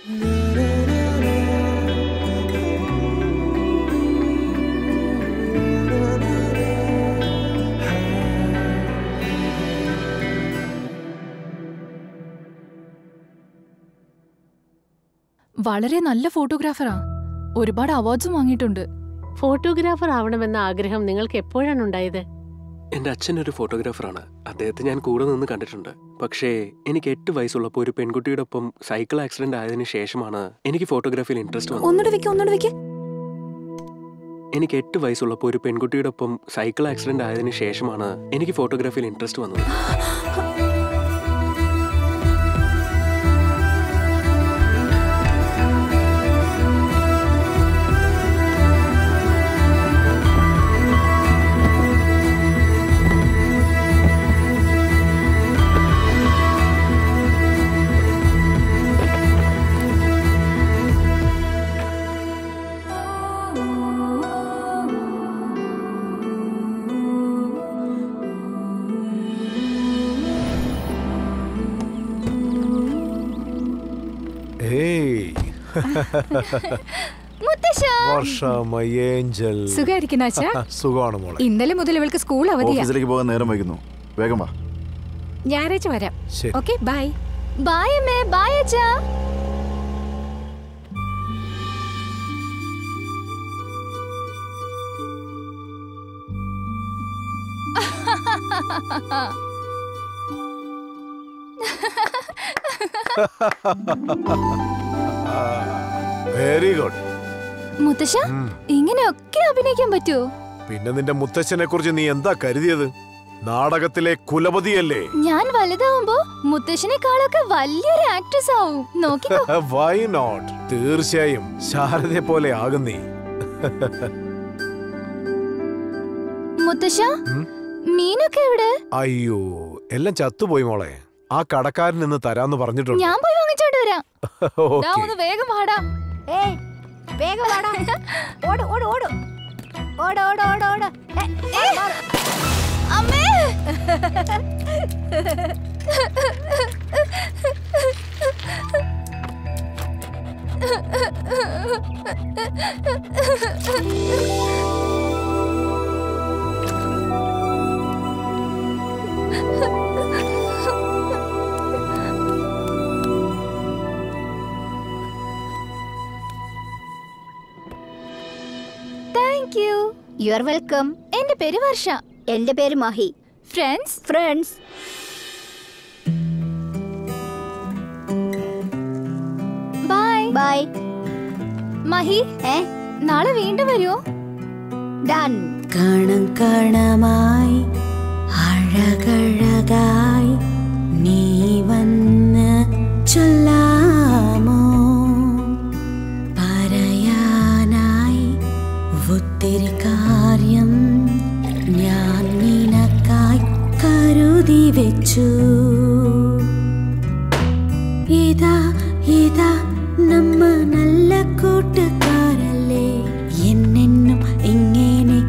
വളരെ നല്ല ഫോട്ടോഗ്രാഫറാ ഒരുപാട് അവാർഡ്സും വാങ്ങിയിട്ടുണ്ട് ഫോട്ടോഗ്രാഫർ ആവണമെന്ന ആഗ്രഹം നിങ്ങൾക്ക് എപ്പോഴാണ് ഉണ്ടായത് എന്റെ അച്ഛൻ ഒരു ഫോട്ടോഗ്രാഫറാണ് അദ്ദേഹത്തെ ഞാൻ കൂടെ നിന്ന് കണ്ടിട്ടുണ്ട് പക്ഷേ എനിക്ക് എട്ട് വയസ്സുള്ളപ്പോൾ ഒരു പെൺകുട്ടിയുടെ ഒപ്പം സൈക്കിൾ ആക്സിഡന്റ് ആയതിനു ശേഷമാണ് എനിക്ക് ഫോട്ടോഗ്രാഫിയിൽ ഇൻട്രസ്റ്റ് വന്നത് ഒന്നുകൂടെ വെക്ക് ഒന്നുകൂടെ വെക്ക് എനിക്ക് എട്ട് വയസ്സുള്ളപ്പോൾ ഒരു പെൺകുട്ടിയുടെ ഒപ്പം സൈക്കിൾ ആക്സിഡന്റ് ആയതിനു ശേഷമാണ് എനിക്ക് ഫോട്ടോഗ്രാഫിയിൽ ഇൻട്രസ്റ്റ് വന്നത് ഏയ് വർഷ മൈ ഏഞ്ചൽ സുഖായിരിക്കുന്നോ അച്ഛാ? സുഖമാണ് മോളെ ഇന്നലെ മുതൽ ഇവൾക്ക് സ്കൂൾ അവധിയാ ഓഫീസിലേക്ക് പോകാൻ നേരം വൈകുന്നു വേഗം വാ ഞായറാഴ്ച വരാം ശരി. ഓക്കെ ബൈ ബായ് അമ്മേ ബായ് അച്ഛാ വെരി ഗുഡ് മുത്തശ്ശ ഇങ്ങനെയൊക്കെ അഭിനയിക്കാൻ പറ്റുമോ പിന്നെ നിന്റെ മുത്തച്ഛനെ കുറിച്ച് നീ എന്താ കരുതിയത് നാടകത്തിലെ കുലപതിയല്ലേ ഞാൻ വലുതാവുമ്പോ മുത്തശ്ശനെക്കാളൊക്കെ വലിയൊരു ആക്ട്രസ് ആവും നോക്കിക്കോ വൈ നോട്ട് തീർച്ചയായും ശാരദയെ പോലെ ആകും നീ മുത്തശ്ശ മീനൊക്കെ എവിടെ അയ്യോ എല്ലാം ചത്തുപോയി മോളെ ആ കടക്കാരൻ ഇന്ന് തരാന്ന് പറഞ്ഞിട്ടുണ്ട് ഞാൻ പോയി വാങ്ങിച്ചോണ്ട് വരാം ഓക്കേ. ദാ ഒന്ന് വേഗം വാടാ ഏയ് വേഗം വാടാ ഓട് ഓട് ഓട് ഓട് ഓട് ഓട് ഓട് ഏ, മാറ്, മാറ്. അമ്മേ thank you you are welcome എന്റെ പേര് വർഷ എന്റെ പേര് Mahi friends friends bye bye Mahi ഏ നാളെ വീണ്ടും വരുമോ ഡൺ കണം കണമായി അഴകഴകായി നീ വന്ന് ചൊല്ലാമോ പറയാനായി ഒത്തിരി കാര്യം ഞാൻ നിനക്കായി കരുതി വെച്ചു ഇതാ ഇതാ നമ്മ നല്ല കൂട്ടുകാരല്ലേ എന്നെന്നും ഇങ്ങനെ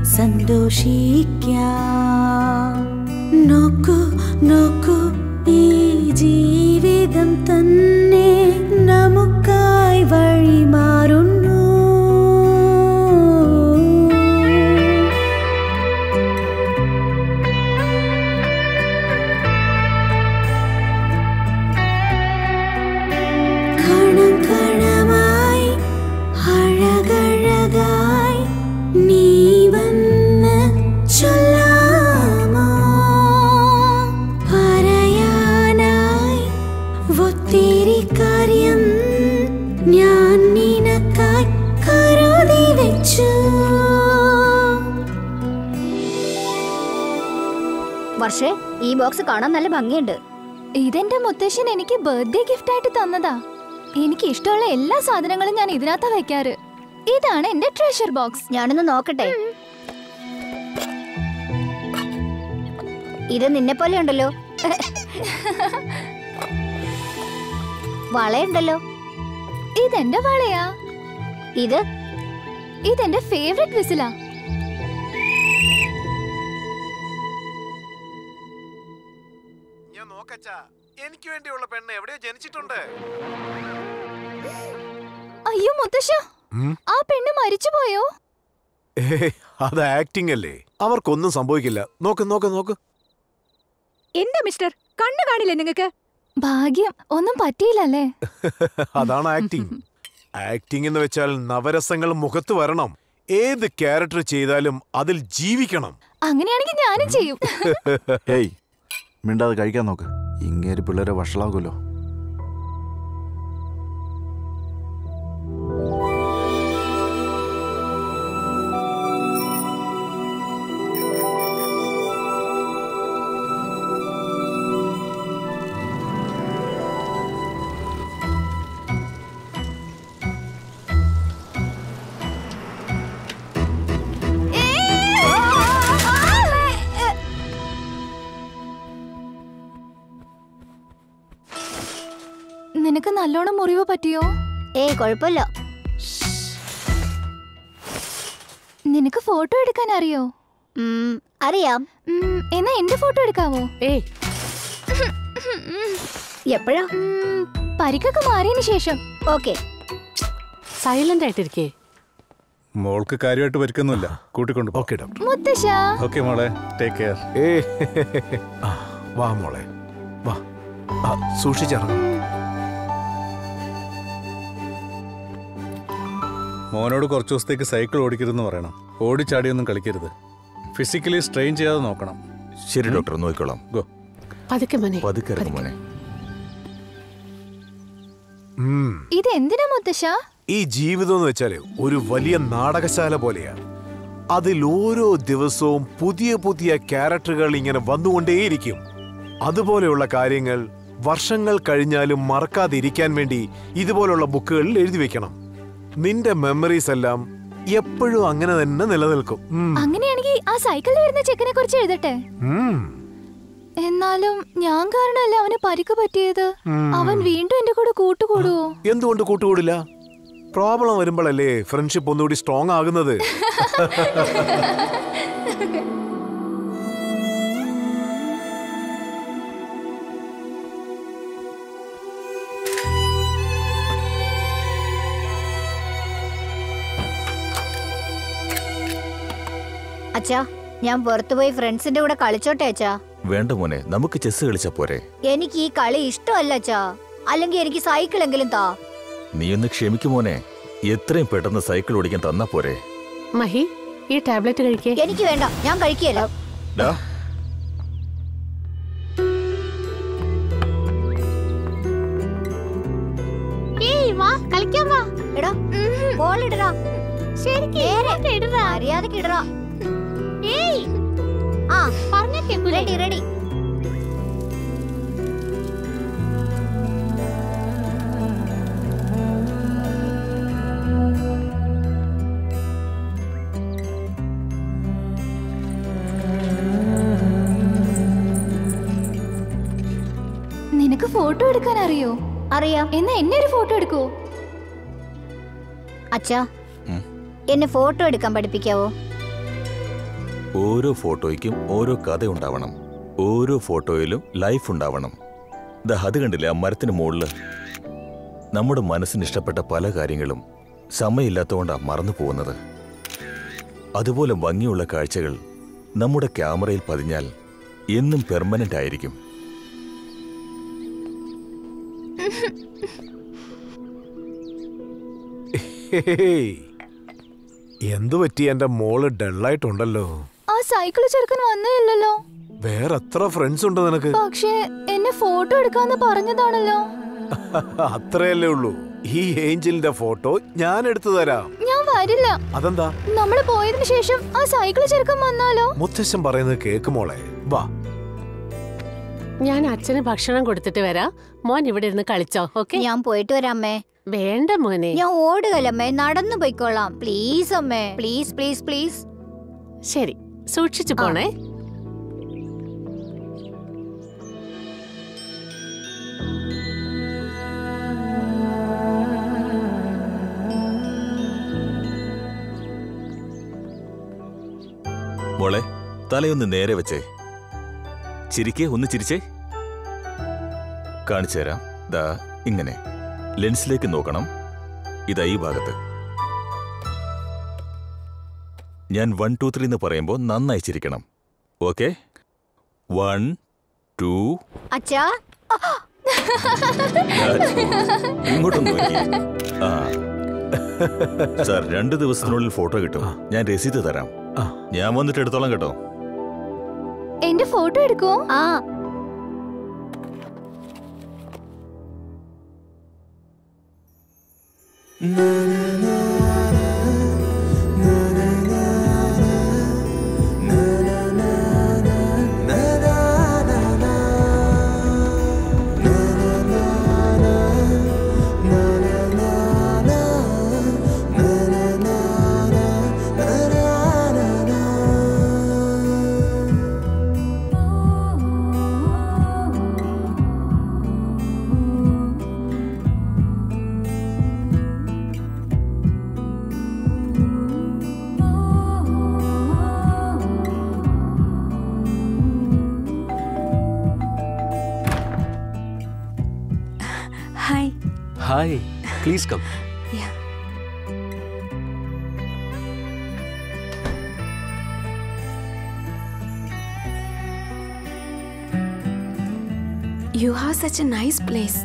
സന്തോഷിക്കാം നോക്കൂ നോക്കൂ ഈ ജീവിതം വേഗം തന്നെ നമുക്കായി വഴിമാറുന്നു കണം കണമായി അഴകഴകായി നീ വന്ന് ചൊല്ലാമോ പറയാനായി ഒത്തിരി കാര്യം ഞാൻ നിനക്കായി കരുതി വെച്ചു വർഷേ ഈ ബോക്സ് കാണാൻ നല്ല ഭംഗിയുണ്ട് ഇതെന്റെ മുത്തശ്ശൻ എനിക്ക് ബർത്ത്ഡേ ഗിഫ്റ്റ് ആയിട്ട് തന്നതാ എനിക്ക് ഇഷ്ടമുള്ള എല്ലാ സാധനങ്ങളും ഞാൻ ഇതിനകത്താ വെക്കാറ് ഇതാണ് എന്റെ ട്രഷർ ബോക്സ് ഞാനൊന്ന് നോക്കട്ടെ ഇത് നിന്നെ പോലെ ഉണ്ടല്ലോ വളയുണ്ടല്ലോ ഇതെന്റെ വളയാ ഇത് ഇതെന്റെ ഫേവറേറ്റ് വിസിലാ ഞാൻ നോക്കച്ചാ എനിക്ക് വേണ്ടിയുള്ള പെണ്ണ് എവിടെയോ ജനിച്ചിട്ടുണ്ട് അയ്യോ മുത്തശ്ശ ഉം. ആ പെണ്ണ് മരിച്ചുപോയോ ഏയ്, അത് ആക്ടിംഗ് അല്ലേ അവർക്കൊന്നും സംഭവിക്കില്ല നോക്ക് നോക്ക് നോക്ക് എന്താ മിസ്റ്റർ കണ്ണു കാണില്ലേ നിങ്ങക്ക് ഭാഗ്യം ഒന്നും പറ്റിയില്ലല്ലേ അതാണ് ആക്ടിംഗ് ആക്ടിംഗ് എന്ന് വെച്ചാൽ നവരസങ്ങൾ മുഖത്ത് വരണം ഏത് ക്യാരക്ടർ ചെയ്താലും അതിൽ ജീവിക്കണം അങ്ങനെയാണെങ്കിൽ ഞാനും ചെയ്യും ഏയ് മിണ്ടാതെ കഴിക്കാൻ നോക്ക് ഇങ്ങേര് പിള്ളേരെ വഷളാകുമല്ലോ നിനക്ക് നല്ലോണം മുറിവ് പറ്റിയോ ഏയ് കുഴപ്പമില്ല നിനക്ക് ഫോട്ടോ എടുക്കാൻ അറിയോ ഉം, അറിയാം ഉം, എന്നാ എന്റെ ഫോട്ടോ എടുക്കാവോ ഏയ് എപ്പോഴാ ഉം, പരിക്കൊക്കെ മാറിയതിന് ശേഷം ഓക്കെ സൈലന്റ് ആയിട്ടിരിക്കേ മോൾക്ക് കാര്യമായിട്ട് പരിക്കൊന്നുമില്ല കൂട്ടിക്കൊണ്ടു ഓക്കെ ഡോക്ടർ മുത്തശ്ശ ഓക്കെ മോളെ ടേക്ക് കെയർ ഏ ആ, വാ മോളെ വാ ആ, സൂക്ഷിച്ചിറങ്ങും മോനോട് കുറച്ച് ദിവസത്തേക്ക് സൈക്കിൾ ഓടിക്കരുതെന്ന് പറയണം ഓടിച്ചാടിയൊന്നും കളിക്കരുത് ഫിസിക്കലി സ്ട്രെയിൻ ചെയ്യാതെ നോക്കണം ശരി ഡോക്ടർ നോക്കിക്കോളാം ഗോ പതുക്കെ മോനെ പതുക്കെ ഇറങ്ങും മോനെ ഉം. ഇത് എന്തിനാ മുത്തശ്ശ ഈ ജീവിതം എന്ന് വെച്ചാല് ഒരു വലിയ നാടകശാല പോലെയാ അതിൽ ഓരോ ദിവസവും പുതിയ പുതിയ ക്യാരക്ടറുകൾ ഇങ്ങനെ വന്നുകൊണ്ടേയിരിക്കും അതുപോലെയുള്ള കാര്യങ്ങൾ വർഷങ്ങൾ കഴിഞ്ഞാലും മറക്കാതിരിക്കാൻ വേണ്ടി ഇതുപോലുള്ള ബുക്കുകളിൽ എഴുതി വെക്കണം നിന്റെ മെമ്മറീസ് എല്ലാം എപ്പോഴും അങ്ങനെ തന്നെ നിലനിൽക്കും ഉം. അങ്ങനെയാണെങ്കിൽ ആ സൈക്കിളിൽ വരുന്ന ചെക്കനെ കുറിച്ച് എഴുതട്ടെ ഉം. എന്നാലും ഞാൻ കാരണമല്ല അവന് പരിക്ക് പറ്റിയത് അവൻ വീണ്ടും എന്റെ കൂടെ കൂട്ടുകൂടുവോ എന്തുകൊണ്ട് കൂട്ടുകൂടില്ല പ്രോബ്ലം വരുമ്പോഴല്ലേ ഫ്രണ്ട്ഷിപ്പ് ഒന്നുകൂടി സ്ട്രോങ് ആകുന്നത് അച്ഛാ ഞാൻ പുറത്തുപോയി ഫ്രണ്ട്സിന്റെ കൂടെ കളിച്ചോട്ടെ അച്ഛാ വേണ്ട മോനെ നമുക്ക് ചെസ് കളിച്ചാ പോരെ എനിക്ക് ഈ കളി ഇഷ്ടമല്ല അച്ഛാ അല്ലെങ്കിൽ എനിക്ക് സൈക്കിൾ എങ്കിലും താ നീ ഒന്ന് ക്ഷമിക്കും മോനെ എത്രയും പെട്ടെന്ന് സൈക്കിൾ ഓടിക്കാൻ തന്നാ പോരെ മഹി ഈ ടാബ്ലറ്റ് കഴിക്കേ എനിക്ക് വേണ്ട ഞാൻ കഴിക്കുകയല്ല ഡാ കളിക്കാൻ വാ എടാ ബോൾ ഇടടാ ശരിക്കും മര്യാദക്ക് ഇടടാ ആ റെഡി റെഡി നിനക്ക് ഫോട്ടോ എടുക്കാൻ അറിയോ അറിയാം എന്നാ എന്നെ ഒരു ഫോട്ടോ എടുക്കൂ അച്ഛാ ഉം. എന്നെ ഫോട്ടോ എടുക്കാൻ പഠിപ്പിക്കാവോ ഓരോ ഫോട്ടോയ്ക്കും ഓരോ കഥ ഉണ്ടാവണം ഓരോ ഫോട്ടോയിലും ലൈഫ് ഉണ്ടാവണം ദാ അത് കണ്ടില്ലേ ആ മരത്തിന് മുകളില് നമ്മുടെ മനസ്സിന് ഇഷ്ടപ്പെട്ട പല കാര്യങ്ങളും സമയമില്ലാത്തതുകൊണ്ടാ മറന്നു പോകുന്നത് അതുപോലെ ഭംഗിയുള്ള കാഴ്ചകൾ നമ്മുടെ ക്യാമറയിൽ പതിഞ്ഞാൽ എന്നും പെർമനന്റ് ആയിരിക്കും ഹേയ്. എന്തു പറ്റി എന്റെ മോള് ഡള്ളായിട്ടുണ്ടല്ലോ ആ സൈക്കിൾ ചെറുക്കൻ വന്നേ ഇല്ലല്ലോ വേറെ എത്ര ഫ്രണ്ട്സ് ഉണ്ട് നിനക്ക് പക്ഷേ എന്നെ ഫോട്ടോ എടുക്കാന്ന് പറഞ്ഞതാണല്ലോ അത്രയല്ലേ ഉള്ളൂ ഈ ഏഞ്ചലിന്റെ ഫോട്ടോ ഞാൻ എടുത്തു തരാം ഞാൻ വരില്ല അതെന്താ നമ്മൾ പോയതിനു ശേഷം ആ സൈക്കിൾ ചെറുക്കൻ വന്നാലോ മുത്തശ്ശൻ പറയുന്നത് കേക്ക് മോളെ വാ ഞാൻ അച്ഛന് ഭക്ഷണം കൊടുത്തിട്ട് വരാം മോൻ ഇവിടെ ഇരുന്ന് കളിച്ചോ ഓക്കെ ഞാൻ പോയിട്ട് വരാമേ വേണ്ട മോനെ ഞാൻ ഓടുകയല്ലമ്മേ നടന്നു പോയിക്കോളാം പ്ലീസ് അമ്മേ പ്ലീസ് പ്ലീസ് പ്ലീസ് ശരി സൂക്ഷിച്ചു പോണേ മോളെ തലയൊന്ന് നേരെ വെച്ചേ ചിരിക്കേ ഒന്ന് ചിരിച്ചേ കാണിച്ചു തരാം ദാ ഇങ്ങനെ ലെൻസിലേക്ക് നോക്കണം ഇതാ ഈ ഭാഗത്ത് ഞാൻ വൺ ടു ത്രീ എന്ന് പറയുമ്പോൾ നന്നായി ചിരിക്കണം ഓക്കെ വൺ ടു അച്ഛാ ഇങ്ങോട്ടൊന്ന് നോക്കിയേ ആ സാർ രണ്ട് ദിവസത്തിനുള്ളിൽ ഫോട്ടോ കിട്ടും ഞാൻ രസീത് തരാം ഞാൻ വന്നിട്ട് എടുത്തോളാം കേട്ടോ എന്റെ ഫോട്ടോ എടുക്കോ ആ hi hi please come you have such a nice place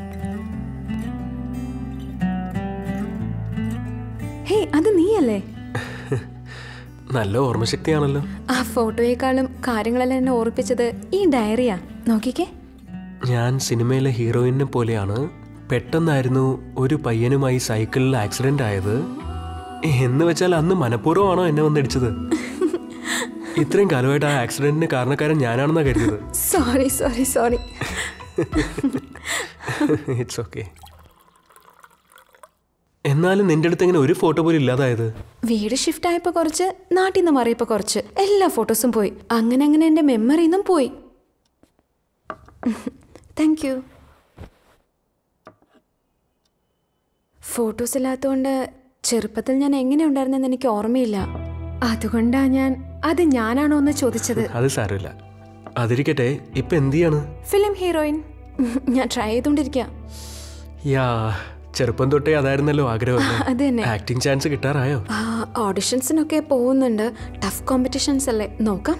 hey അത് നീയല്ലേ നല്ല ഓർമ്മശക്തിയാണല്ലോ ആ ഫോട്ടോയേക്കാളും കാര്യങ്ങളെല്ലാം എന്നെ ഓർപ്പിച്ചത് ഈ ഡയറിയാ നോക്കിക്കേ ഞാൻ സിനിമയിലെ ഹീറോയിനെ പോലെയാണ് പെട്ടെന്നായിരുന്നു ഒരു പയ്യനുമായി സൈക്കിളിൽ ആക്സിഡന്റ് ആയത് എന്ന് വെച്ചാൽ അന്ന് മനഃപൂർവ്വമാണോ എന്നെ വന്നിടിച്ചത് ഇത്രയും കാലമായിട്ട് ആ ആക്സിഡന്റിന് കാരണക്കാരൻ ഞാനാണെന്നാ കരുതിയത് sorry sorry sorry it's okay എന്നാലും നിന്റെ അടുത്ത് ഇങ്ങനെ ഒരു ഫോട്ടോ പോലും ഇല്ലാതായത് വീട് ഷിഫ്റ്റ് ആയപ്പോ കുറച്ച് നാട്ടിൽ നിന്ന് മാറിയപ്പോ കുറച്ച് എല്ലാ ഫോട്ടോസും പോയി അങ്ങനെ അങ്ങനെ എന്റെ മെമ്മറിന്നും പോയി താങ്ക് യു ഫോട്ടോസ് ഇല്ലാത്തതുകൊണ്ട് ചെറുപ്പത്തിൽ ഞാൻ എങ്ങനെ ഉണ്ടായിരുന്നെന്ന് എനിക്ക് ഓർമ്മയില്ല അതുകൊണ്ടാ ഞാൻ അത് ഞാനാണോ എന്ന് ചോദിച്ചത് അത് സാരമില്ല അതിരിക്കട്ടെ ഇപ്പൊ എന്ത് ചെയ്യാണ് ഫിലിം ഹീറോയിൻ ഞാൻ ട്രൈ ചെയ്തോണ്ടിരിക്കുക യാ ചെറുപ്പം തൊട്ടേ അതായിരുന്നല്ലോ ആഗ്രഹം അത് തന്നെ ആക്ടിംഗ് ചാൻസ് കിട്ടാറായോ ഓഡിഷൻസിനൊക്കെ പോകുന്നുണ്ട് ടഫ് കോമ്പറ്റീഷൻസ് അല്ലേ നോക്കാം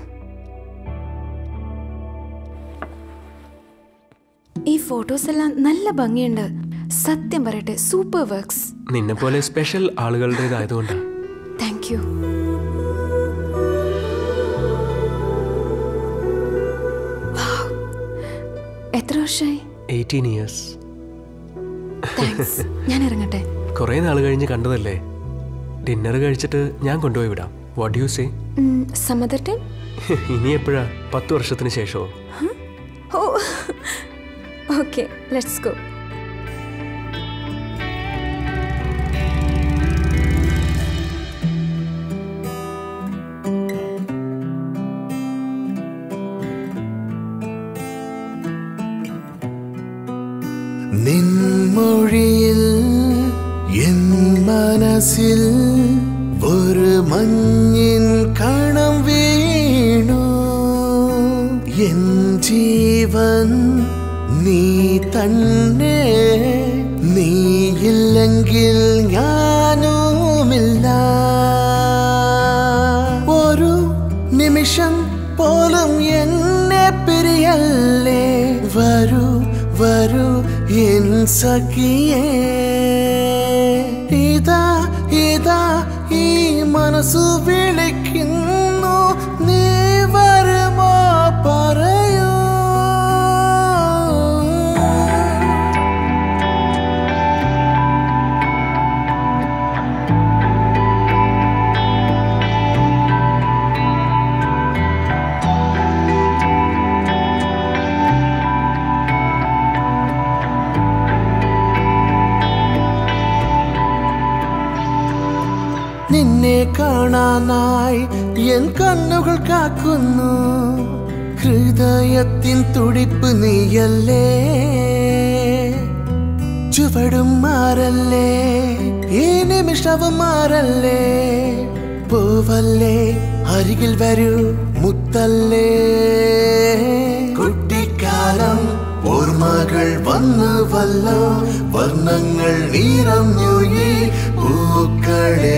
ഈ ഫോട്ടോസ് എല്ലാം നല്ല ഭംഗിയുണ്ട് സത്യം പറയട്ടെ സൂപ്പർ വർക്ക്സ് നിന്നെ പോലെ സ്പെഷ്യൽ ആളുകളുടേതായതുകൊണ്ടാണ് താങ്ക് യു എത്ര വർഷമായി എയ്റ്റീൻ ഇയേഴ്സ് താങ്ക്സ് ഞാൻ ഇറങ്ങട്ടെ കുറേ നാൾ കഴിഞ്ഞ് കണ്ടതല്ലേ ഡിന്നർ കഴിച്ചിട്ട് ഞാൻ കൊണ്ടുപോയി വിടാം what you say some other time ഇനി എപ്പോഴാ പത്ത് വർഷത്തിന് ശേഷമോ ഓ ഓക്കെ ലെറ്റ്സ് ഗോ നിൻമൊഴിയിൽ എൻ മനസ്സിൽ ഒരു മഞ്ഞിൻ കണം വീണു എൻ ജീവൻ നീ തന്നെ നീയില്ലെങ്കിൽ ഞാനുമില്ല ഒരു നിമിഷം പോലും എന്നെ പിരിയല്ലേ വരൂ വരൂ എൻ സഖിയേ ഇതാ ഇതാ ഈ മനസ്സു വിളിക്കുന്നു നീ വരുമോ പറയൂ നിന്നെ കാണാനായി എൻ കണ്ണുകൾ കാക്കുന്നു ഹൃദയത്തിൻ തുടിപ്പ് നീയല്ലേ ചുവടും മാറല്ലേ ഈ നിമിഷവും മാറല്ലേ പോവല്ലേ അരികിൽ വരൂ മുത്തല്ലേ കുട്ടിക്കാലം ഓർമ്മകൾ വന്നുവല്ലോ വർണ്ണങ്ങൾ നിറഞ്ഞു ഈ പൂക്കളെ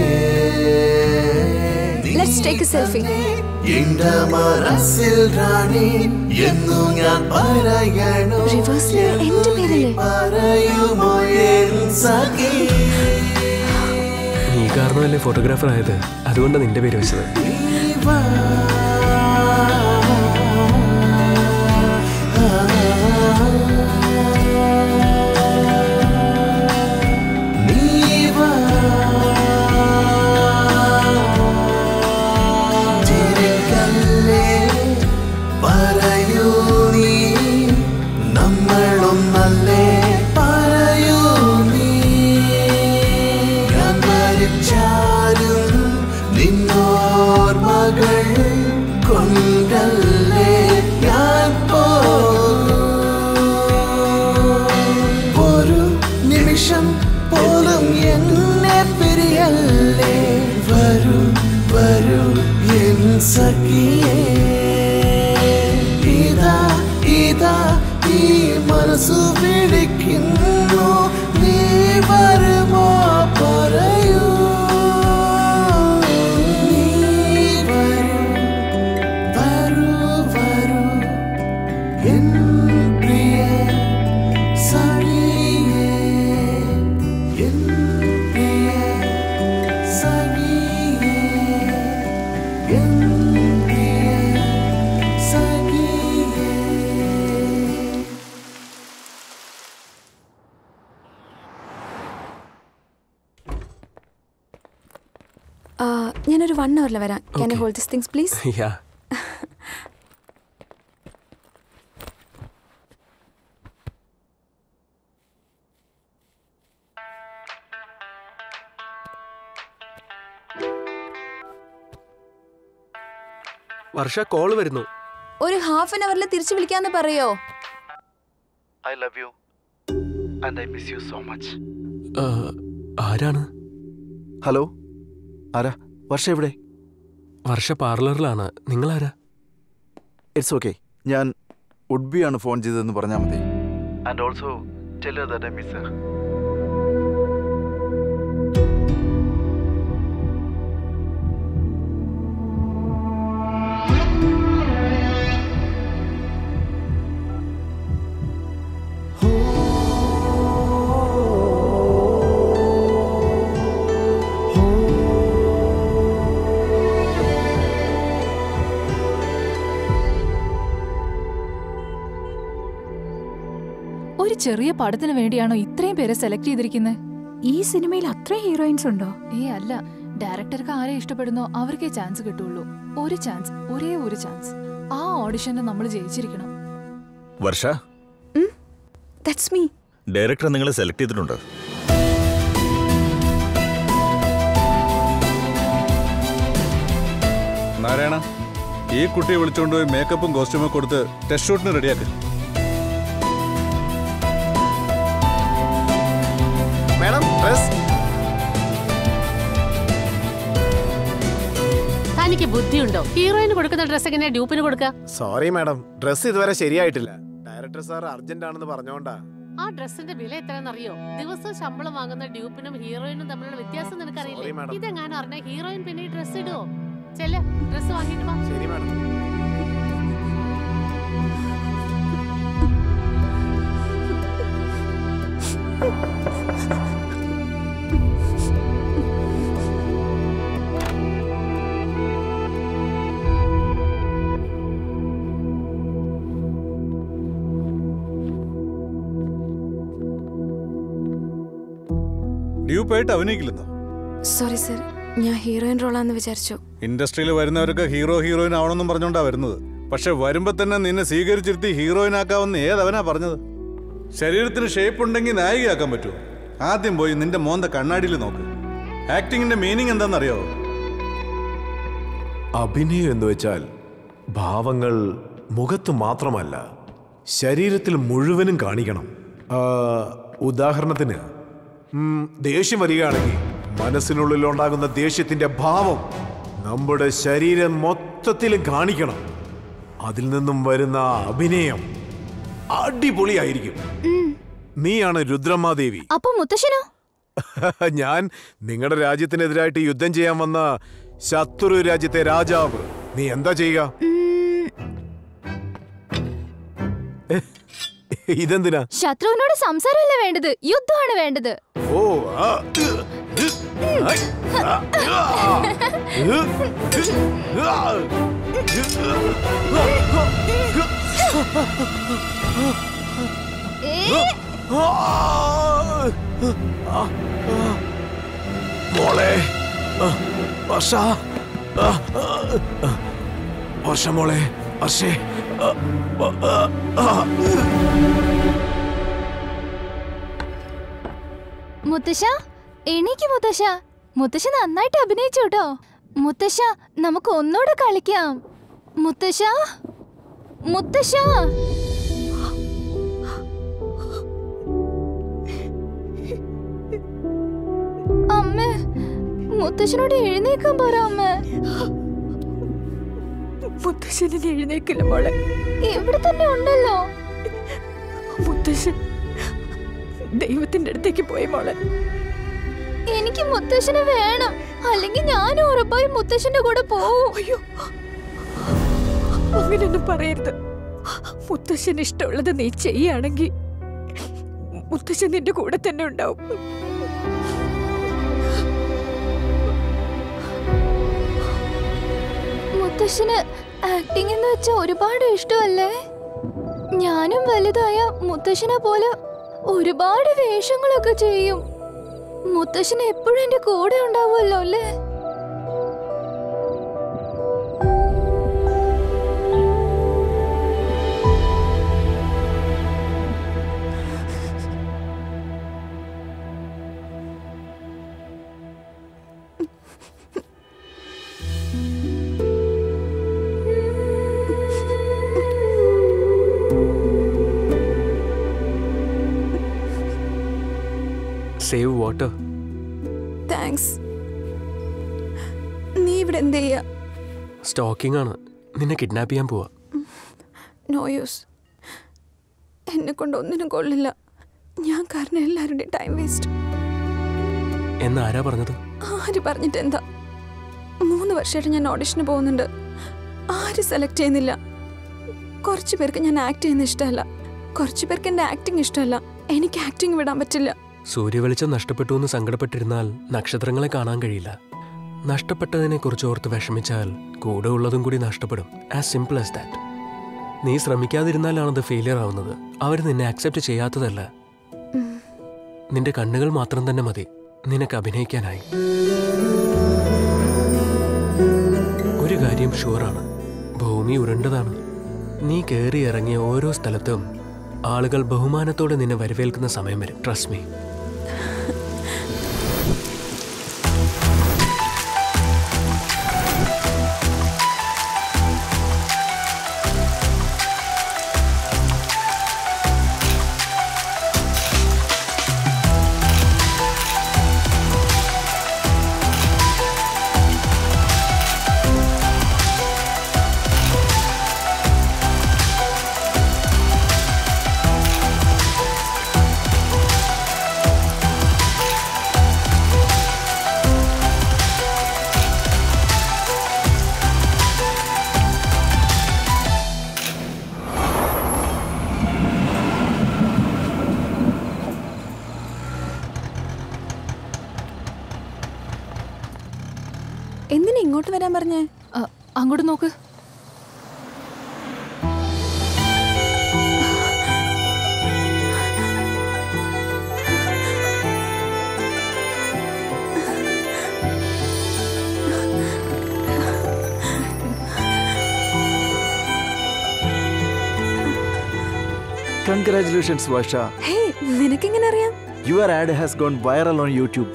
ലെറ്റ്സ് ടേക്ക് എ സെൽഫി എന്റെ മനസ്സിൽ റാണി എന്നു ഞാൻ പറയണോ റിവേഴ്സിൽ എന്റെ പേരല്ലേ പറയുമോ എൻ സഖി നീ കാരണമല്ലേ ഫോട്ടോഗ്രാഫർ ആയത് അതുകൊണ്ട് നിന്റെ പേര് വെച്ചത് ചിരിക്കല്ലേ പറയൂ നീ നമ്മളൊന്നല്ലേ പറയൂ നീ ഞാൻ മരിച്ചാലും നിന്നോർമകൾ കൊണ്ടല്ലേ ഞാൻ പോകും ഒരു നിമിഷം പോലും എന്നെ പിരിയല്ലേ വരൂ വരൂ എൻ സഖിയേ ഇതാ ഇതാ ഈ മനസ്സു വിളിക്കുന്നു നീ വരുമോ പറയൂ നീ വരൂ വരൂ വരൂ എൻ പ്രിയ സഖിയേ എൻ പ്രിയ സഖിയേ എൻ പ്രിയ സഖിയേ ഞാനൊരു വൺ അവറിൽ വരാം can I Okay. Hold this things please yeah Varsha call വരുന്നു ഒരു ഹാഫ് ആൻ അവറിൽ തിരിച്ചു വിളിക്കാന്ന് പറയോ I love you and I miss you so much ആ, ആരാണ് ഹലോ ആരാ വർഷ എവിടെ വർഷ പാർലറിലാണ് നിങ്ങളാരാ ഇറ്റ്സ് ഓക്കെ ഞാൻ ഉഡ്ബിയാണ് ഫോൺ ചെയ്തതെന്ന് പറഞ്ഞാൽ മതി and also tell that I miss ഒരു ചെറിയ പടത്തിന് വേണ്ടിയാണോ ഇത്രയും പേരെ സെലക്ട് ചെയ്തിരിക്കുന്നത് ഈ സിനിമയിൽ അത്രയും ഹീറോയിൻസ് ഉണ്ടോ ഏ അല്ല ഡയറക്ടർക്ക് ആരെ ഇഷ്ടപ്പെടുന്നോ അവർക്കേ ചാൻസ് കിട്ടുള്ളൂ ഒരു ചാൻസ് ഒരേ ഒരു ചാൻസ് ആ ഓഡിഷന് നമ്മൾ ജയിച്ചിരിക്കണം വർഷ ദാറ്റ്സ് മീ ഡയറക്ടർ നിങ്ങളെ സെലക്ട് ചെയ്തിട്ടുണ്ട് നാരായണ ഈ കുട്ടിയെ വിളിച്ചുകൊണ്ട് പോയി മേക്കപ്പും കോസ്റ്റ്യൂമും കൊടുത്ത് ടെസ്റ്റ് ഷൂട്ടിന് റെഡിയാക്ക് മാഡം ഡ്രസ് തനിക്ക് ബുദ്ധിയുണ്ടോ ഹീറോയിന് കൊടുക്കുന്ന ഡ്രസ് എങ്ങനെയാ ഡ്യൂപ്പിന് കൊടുക്കുക സോറി മാഡം ഡ്രസ് ഇതുവരെ ശരിയായിട്ടില്ല ഡയറക്ടർ ഡയറക്ടർ സാർ അർജന്റ് ആണെന്ന് പറഞ്ഞോണ്ടാ ആ ഡ്രസ്സിന്റെ വില എത്രയാണെന്നറിയോ ദിവസം ശമ്പളം വാങ്ങുന്ന ഡ്യൂപ്പിനും ഹീറോയിനും തമ്മിലുള്ള വ്യത്യാസം Sorry, നിനക്കറിയില്ലേ madam. ഇതെങ്ങാനും അറിഞ്ഞ ഹീറോയിൻ പിന്നെ ഈ ഡ്രസ് ഇടുവോ ചെല്ല ഡ്രസ് വാങ്ങിട്ട് വാ ശരി മാഡം ഡ്യൂപ്പായിട്ട് അഭിനയിക്കില്ലെന്നോ സോറി സർ ഞാൻ ഹീറോയിൻ റോളാന്ന് വിചാരിച്ചു ഇൻഡസ്ട്രിയിൽ വരുന്നവരൊക്കെ ഹീറോ ഹീറോയിൻ ആവണമെന്നും പറഞ്ഞുകൊണ്ടാ വരുന്നത് പക്ഷെ വരുമ്പോ തന്നെ നിന്നെ സ്വീകരിച്ചിരുത്തി ഹീറോയിൻ ആക്കാമെന്ന് ഏതവനാ പറഞ്ഞത് ശരീരത്തിന് ഷേപ്പ് ഉണ്ടെങ്കിൽ നായികയാക്കാൻ പറ്റുമോ ആദ്യം പോയി നിന്റെ മോന്ത കണ്ണാടിയിൽ നോക്ക് ആക്ടിങ്ങിന്റെ മീനിങ് എന്താണെന്നറിയാവോ അഭിനയം എന്ന് വെച്ചാൽ ഭാവങ്ങൾ മുഖത്ത് മാത്രമല്ല ശരീരത്തിൽ മുഴുവനും കാണിക്കണം ആ, ഉദാഹരണത്തിന് ഉം, ദേഷ്യം വരികയാണെങ്കിൽ മനസ്സിനുള്ളിലുണ്ടാകുന്ന ദേഷ്യത്തിന്റെ ഭാവം നമ്മുടെ ശരീരം മൊത്തത്തിലും കാണിക്കണം അതിൽ നിന്നും വരുന്ന അഭിനയം അടിപൊളിയായിരിക്കും നീയാണ് രുദ്രമാദേവി അപ്പൊ മുത്തശ്ശനോ ഞാൻ നിങ്ങളുടെ രാജ്യത്തിനെതിരായിട്ട് യുദ്ധം ചെയ്യാൻ വന്ന ശത്രു രാജ്യത്തെ രാജാവ് നീ എന്താ ചെയ്യുക ഇതെന്തിനാ ശത്രുവിനോട് സംസാരമല്ല വേണ്ടത് യുദ്ധമാണ് വേണ്ടത് ഓ ആ, ഉ, ഉ, ഐ, ആ, ആ, ഉ, ഉ, ആ, ഏ, ആ, ആ, ആ. മോളെ ആ, വർഷ ആ, ആ, ആ. വർഷ മോളെ വർഷേ ആ, ആ, ആ. മുത്തശ്ശ എണീക്ക് മുത്തശ്ശ മുത്തശ്ശ നന്നായിട്ട് അഭിനയിച്ചു കേട്ടോ മുത്തശ്ശ നമുക്ക് ഒന്നുകൂടെ കളിക്കാം മുത്തശ്ശ മുത്തശ്ശ അമ്മ മുത്തശ്ശനോട് എഴുന്നേക്കാൻ പറ അമ്മ മുത്തശ്ശനെ എഴുന്നേക്കില്ല മോളെ ഇവിടെ തന്നെ ഉണ്ടല്ലോ മുത്തശ്ശൻ ദൈവത്തിന്റെ അടുത്തേക്ക് പോയി മോളെ എനിക്ക് മുത്തശ്ശനെ വേണം അല്ലെങ്കിൽ ഞാൻ ഉറപ്പായും മുത്തശ്ശന്റെ കൂടെ പോവും അയ്യോ അങ്ങനെയൊന്നും പറയരുത് മുത്തശ്ശന് ഇഷ്ടമുള്ളത് നീ ചെയ്യുകയാണെങ്കിൽ മുത്തശ്ശൻ നിന്റെ കൂടെ തന്നെ ഉണ്ടാവും മുത്തശ്ശന് ആക്ടിംഗ് എന്ന് വെച്ചാൽ ഒരുപാട് ഇഷ്ടമല്ലേ ഞാനും വലുതായ മുത്തശ്ശനെ പോലെ ഒരുപാട് വേഷങ്ങളൊക്കെ ചെയ്യും മുത്തശ്ശൻ എപ്പോഴും എന്റെ കൂടെ ഉണ്ടാവുമല്ലോ അല്ലേ സേവ് വാട്ടർ താങ്ക്സ് നീ ഇവിടെ എന്ത് ചെയ്യാ സ്റ്റോക്കിംഗ് ആണ് നിന്നെ കിഡ്നാപ്പ് ചെയ്യാൻ പോവാ നോ യൂസ് എന്നെ കൊണ്ട് ഒന്നിനും കൊള്ളില്ല ഞാൻ കാരണം എല്ലാവരുടെയും ടൈം വേസ്റ്റ് എന്ന് ആരാ പറഞ്ഞത് ആര് പറഞ്ഞിട്ട് എന്താ മൂന്ന് വർഷമായിട്ട് ഞാൻ ഓഡിഷന് പോകുന്നുണ്ട് ആര് സെലക്ട് ചെയ്യുന്നില്ല കുറച്ച് പേർക്ക് ഞാൻ ആക്ട് ചെയ്യുന്ന ഇഷ്ടമല്ല കുറച്ച് പേർക്ക് എൻ്റെ ആക്ടിങ് ഇഷ്ടമല്ല എനിക്ക് ആക്ടിങ് വിടാൻ പറ്റില്ല സൂര്യവെളിച്ചം നഷ്ടപ്പെട്ടു എന്ന് സങ്കടപ്പെട്ടിരുന്നാൽ നക്ഷത്രങ്ങളെ കാണാൻ കഴിയില്ല നഷ്ടപ്പെട്ടതിനെ കുറിച്ച് ഓർത്ത് വിഷമിച്ചാൽ കൂടെ ഉള്ളതും കൂടി നഷ്ടപ്പെടും ആസ് സിമ്പിൾ ആസ് ദാറ്റ് നീ ശ്രമിക്കാതിരുന്നാലാണ് അത് ഫെയിലിയർ ആവുന്നത് അവർ നിന്നെ അക്സെപ്റ്റ് ചെയ്യാത്തതല്ല നിന്റെ കണ്ണുകൾ മാത്രം തന്നെ മതി നിനക്ക് അഭിനയിക്കാനായി ഒരു കാര്യം ഷുവറാണ് ഭൂമി ഉരുണ്ടതാണ് നീ കയറി ഇറങ്ങിയ ഓരോ സ്ഥലത്തും ആളുകൾ ബഹുമാനത്തോടെ നിന്നെ വരവേൽക്കുന്ന സമയം വരും ട്രസ്റ്റ് മീ എങ്ങോട്ട് വരാൻ പറഞ്ഞേ അങ്ങോട്ട് നോക്ക് കൺഗ്രാറ്റുലേഷൻസ് വർഷ ഹേ നിനക്കെങ്ങനെ അറിയാം your ad has gone viral on YouTube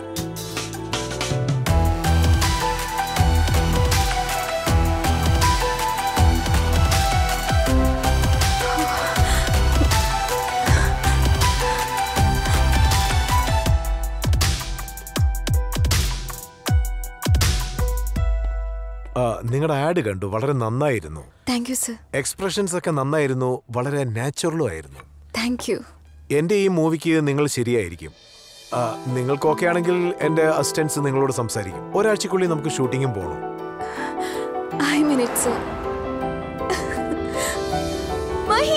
നിങ്ങളുടെ ആഡ് കണ്ടു വളരെ നന്നായിരുന്നു താങ്ക് യു സർ എക്സ്പ്രഷൻസ് ഒക്കെ നന്നായിരുന്നു വളരെ നാച്ചുറലും ആയിരുന്നു താങ്ക് യു എൻ്റെ ഈ മൂവിക്ക് നിങ്ങൾ ശരിയായിരിക്കും ആ, നിങ്ങൾക്ക് ഓക്കെ ആണെങ്കിൽ എൻ്റെ അസിസ്റ്റൻസ് നിങ്ങളോട് സംസാരിക്കും ഒരാഴ്ചക്കുള്ളിൽ നമുക്ക് ഷൂട്ടിങ്ങും പോകണം ഐ മിനിറ്റ് സർ മഹി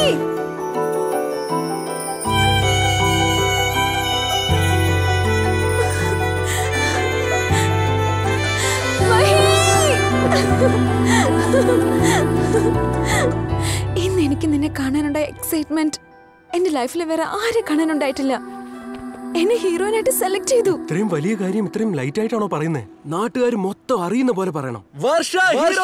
ഇന്ന് എനിക്ക് നിന്നെ കാണാനുണ്ടായ എക്സൈറ്റ്മെന്റ് എന്റെ ലൈഫിൽ വേറെ ആരെ കാണാനുണ്ടായിട്ടില്ല എന്നെ ഹീറോയിനായിട്ട് സെലക്ട് ചെയ്തു ഇത്രയും വലിയ കാര്യം ഇത്രയും ലൈറ്റ് ആയിട്ടാണോ പറയുന്നത് നാട്ടുകാർ മൊത്തം അറിയുന്ന പോലെ പറയണം വർഷ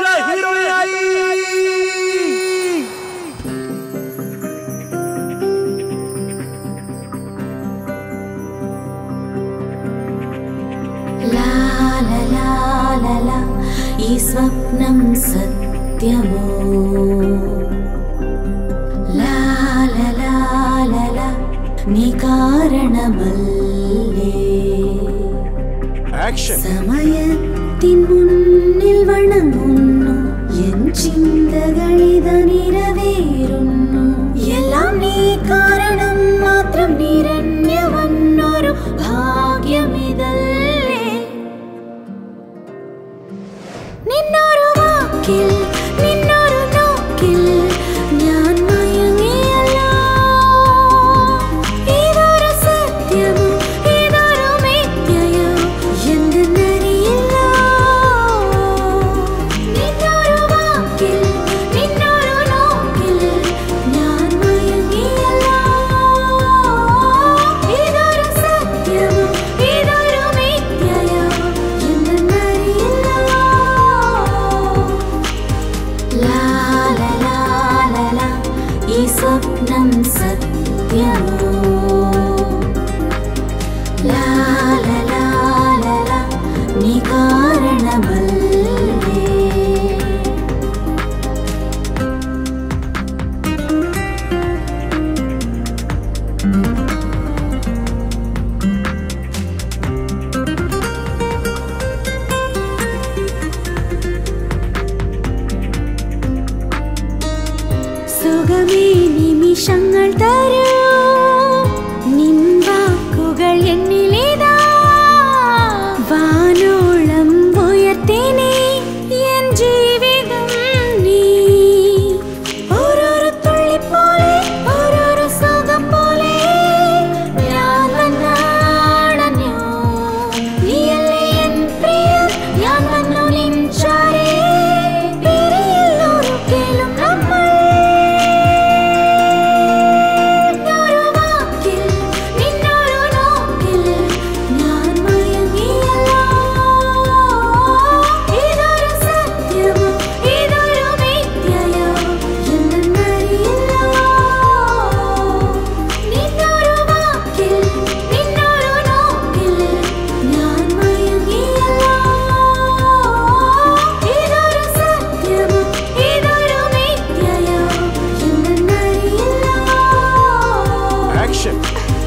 ലാലലാലല, ഈ സ്വപ്നം സത്യമോ ലാലലാലല, നീ കാരണമല്ലേ ആക്ഷൻ സമയത്തിൻ മുന്നിൽ വണങ്ങുന്നു എൻ ചിന്തകളിത നിറവേറുന്നു എല്ലാം നീ കാരണം മാത്രം നിരണ്യവന്നൊരു ഭാഗ്യമിതല്ലേ നിന്നൊരു വാക്കിൽ നിന്നൊരു നോക്കിൽ ഞാൻ മയങ്ങിയല്ലോ ഇതൊരു സത്യമോ ഇതൊരു മിഥ്യയോ എന്തെന്നറിയില്ല നിന്നൊരു വാക്കിൽ നിന്നൊരു നോക്കിൽ ഞാൻ മയങ്ങിയല്ലോ ഇതൊരു സത്യമോ ഇതൊരു മിഥ്യയോ എന്തെന്നറിയില്ല ലാലലാലല, ഈ സ്വപ്നം സത്യമോ ലാലലാലല, നീ കാരണമല്ലേ സുഖമേ നിമിഷങ്ങൾ തരൂ നിൻ വാക്കുകൾ എന്നിലേതാ വാനോളം ഉയർത്തിനി എൻ ജീവിതം നീ ഓരോരോ തുള്ളി പോലെ ഓരോരോ സുഖം പോലെ ഞാൻ വന്നാടഞ്ഞു നീയല്ലേ എൻ പ്രിയം ഞാൻ വന്നു നിൻ ചാരേ പിരിയില്ലൊരുക്കലും നമ്മൾ നിന്നൊരു വാക്കിൽ നിന്നൊരു നോക്കിൽ ഞാൻ മയങ്ങിയല്ലോ ഇതൊരു സത്യമോ ഇതൊരു മിഥ്യയോ എന്തെന്നറിയില്ല നിന്നൊരു വാക്കിൽ നിന്നൊരു നോക്കിൽ ഞാൻ മയങ്ങിയല്ലോ ഇതൊരു സത്യമോ ഇതൊരു മിഥ്യയോ എന്തെന്നറിയില്ല ആക്ഷൻ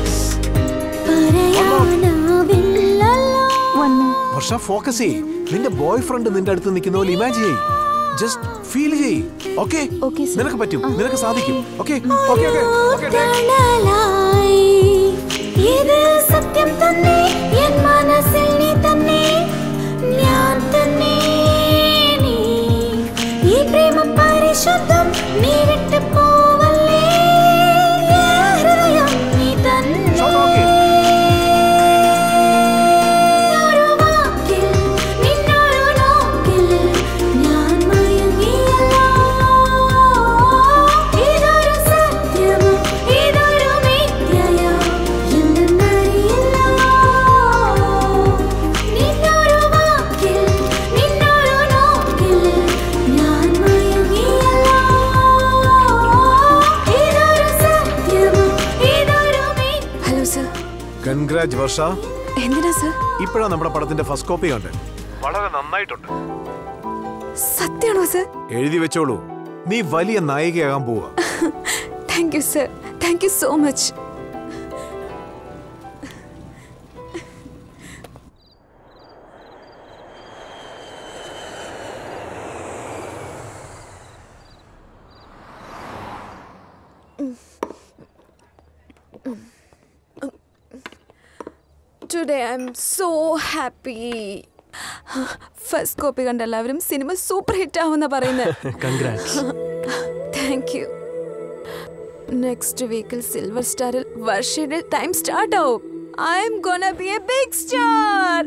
വർഷ ഫോക്കസ് ചെയ്യ് നിന്റെ ബോയ് ഫ്രണ്ട് നിന്റെ അടുത്ത് നിൽക്കുന്ന പോലെ ഇമാജിൻ ചെയ്യ് ജസ്റ്റ് ഫീൽ ചെയ്യ് ഓക്കെ നിനക്ക് പറ്റും നിനക്ക് സാധിക്കും ഓക്കെ ഓക്കെ ഓക്കെ ഓക്കെ തണലായി ഇത് സത്യം തന്നെ എൻ മനസ്സിൽ നീ തന്നെ ഞാൻ തന്നെ നീ ഈ പ്രേമം പരിശുദ്ധം നീ വിട്ടു പോവല്ലേ ഈ ഹൃദയം നീ തന്നെ നിന്നൊരു വാക്കിൽ നിന്നൊരു നോക്കിൽ കൺഗ്രാജ് വർഷ എന്തിനാ സർ ഇപ്പോഴാ നമ്മുടെ പടത്തിന്റെ ഫസ്റ്റ് കോപ്പി കണ്ട് വളരെ നന്നായിട്ടുണ്ട് സത്യമാണോ സർ എഴുതി വെച്ചോളൂ നീ വലിയ നായികയാകാൻ പോവുക thank you sir thank you so much today I'm so happy first copy കണ്ട എല്ലാവരും സിനിമ സൂപ്പർ ഹിറ്റ് ആവുന്ന പറയുന്നത് കൺഗ്രാറ്റ്സ് താങ്ക് യു നെക്സ്റ്റ് വീക്കിൽ സിൽവർ സ്റ്റാറിൽ വർഷയുടെ ടൈം സ്റ്റാർട്ട് ആവും I'm gonna be a big star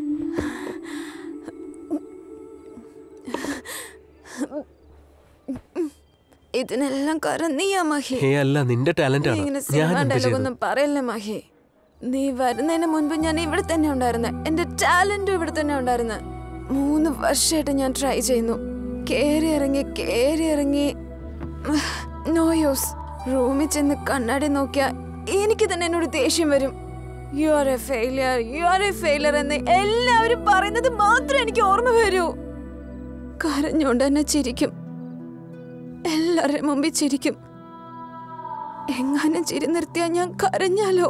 ഇതിനെല്ലാം കാരണം നീയാ മഹി ഹേ അല്ല നിന്റെ ടാലന്റ് നീ ആണ് ഇങ്ങനെ ഞാൻ സിനിമ എന്ത് ഡയലോഗ് ചെയ്തു ഒന്നും പറയല്ലേ മഹി നീ വരുന്നതിന് മുൻപ് ഞാൻ ഇവിടെ തന്നെ ഉണ്ടായിരുന്നെ എന്റെ ടാലന്റും ഇവിടെ തന്നെ ഉണ്ടായിരുന്നെ മൂന്ന് വർഷമായിട്ട് ഞാൻ ട്രൈ ചെയ്യുന്നു കേറി ഇറങ്ങി കേറി ഇറങ്ങി നോ യൂസ് റൂമിൽ ചെന്ന് കണ്ണാടി നോക്കിയാ എനിക്ക് തന്നെ എന്നോട് ദേഷ്യം വരും you are a failure you are a failure എന്ന് എല്ലാവരും പറയുന്നത് മാത്രം എനിക്ക് ഓർമ്മ വരൂ കരഞ്ഞോണ്ട് തന്നെ ചിരിക്കും എല്ലാവരുടെ മുമ്പിൽ ചിരിക്കും എങ്ങാനും ചിരി നിർത്തിയാ ഞാൻ കരഞ്ഞാലോ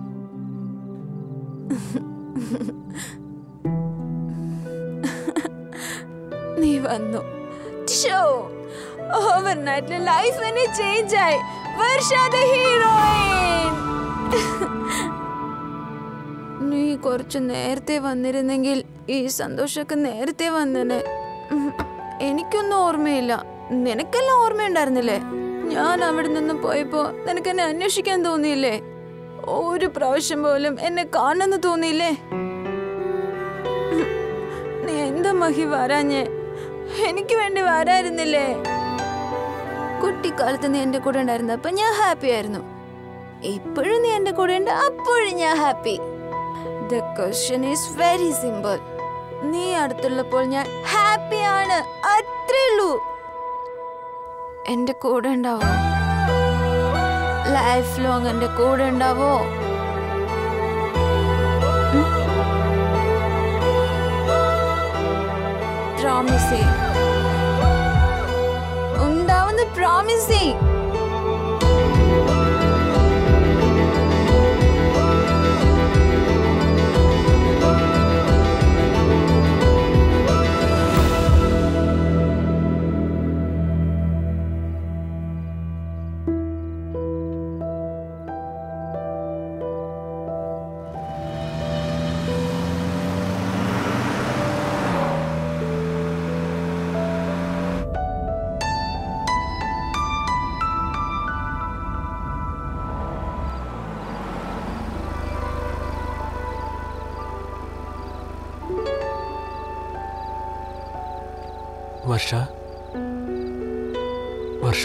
നീ വന്നു ഷോ ഓവർ നൈറ്റിൽ ലൈഫ് തന്നെ ചേഞ്ച് ആയി വർഷ ഹീറോയിൻ നീ കുറച്ച് നേരത്തെ വന്നിരുന്നെങ്കിൽ ഈ സന്തോഷമൊക്കെ നേരത്തെ വന്നേനെ ഉം, എനിക്കൊന്നും ഓർമ്മയില്ല നിനക്കെല്ലാം ഓർമ്മയുണ്ടായിരുന്നില്ലേ ഞാൻ അവിടെ നിന്ന് പോയപ്പോ നിനക്ക് എന്നെ അന്വേഷിക്കാൻ തോന്നിയില്ലേ ഒരു പ്രാവശ്യം പോലും എന്നെ കാണുന്നു തോന്നിയില്ലേ ഉം, നീ എന്താ മഹി വരാഞ്ഞേ എനിക്ക് വേണ്ടി വരായിരുന്നില്ലേ കുട്ടിക്കാലത്ത് നീ എന്റെ കൂടെ ഉണ്ടായിരുന്നപ്പോ ഞാൻ ഹാപ്പി ആയിരുന്നു ഇപ്പോഴും നീ എന്റെ കൂടെ ഉണ്ട് അപ്പോഴും ഞാൻ happy the question is very simple നീ അടുത്തുള്ളപ്പോൾ ഞാൻ ഹാപ്പിയാണ് അത്രേ ഉള്ളൂ എന്റെ കൂടെ ഉണ്ടാവോ ലൈഫ് ലോങ് എന്റെ കൂടെ ഉണ്ടാവോ പ്രോമിസ് ഉണ്ടാവുന്ന പ്രോമിസ് വർഷ വർഷ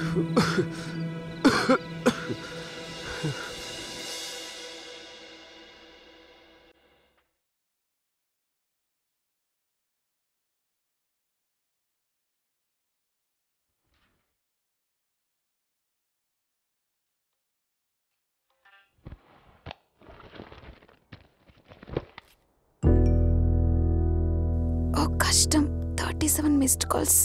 ഓ കഷ്ടം thirty seven missed calls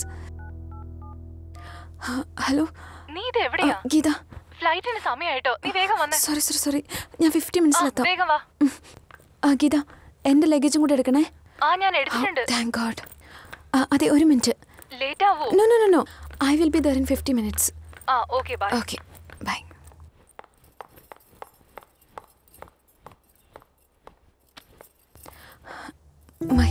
hello നീ ഇത് എവിടെയാ ഗീത ഫ്ലൈറ്റിന് സമയമായിട്ടോ നീ വേഗം വന്നേ സോറി സോറി സോറി ഞാൻ ഫിഫ്റ്റി മിനിറ്റ്സിലെത്താം വേഗം വാ ആ ഗീത എൻ്റെ ലഗേജും കൂടെ എടുക്കണേ ആ ഞാൻ എടുത്തിട്ടുണ്ട് താങ്ക് ഗോഡ് അതെ ഒരു മിനിറ്റ് ലേറ്റ് ആവോ no no no no I will be there in fifty minutes ആ okay bye okay bye my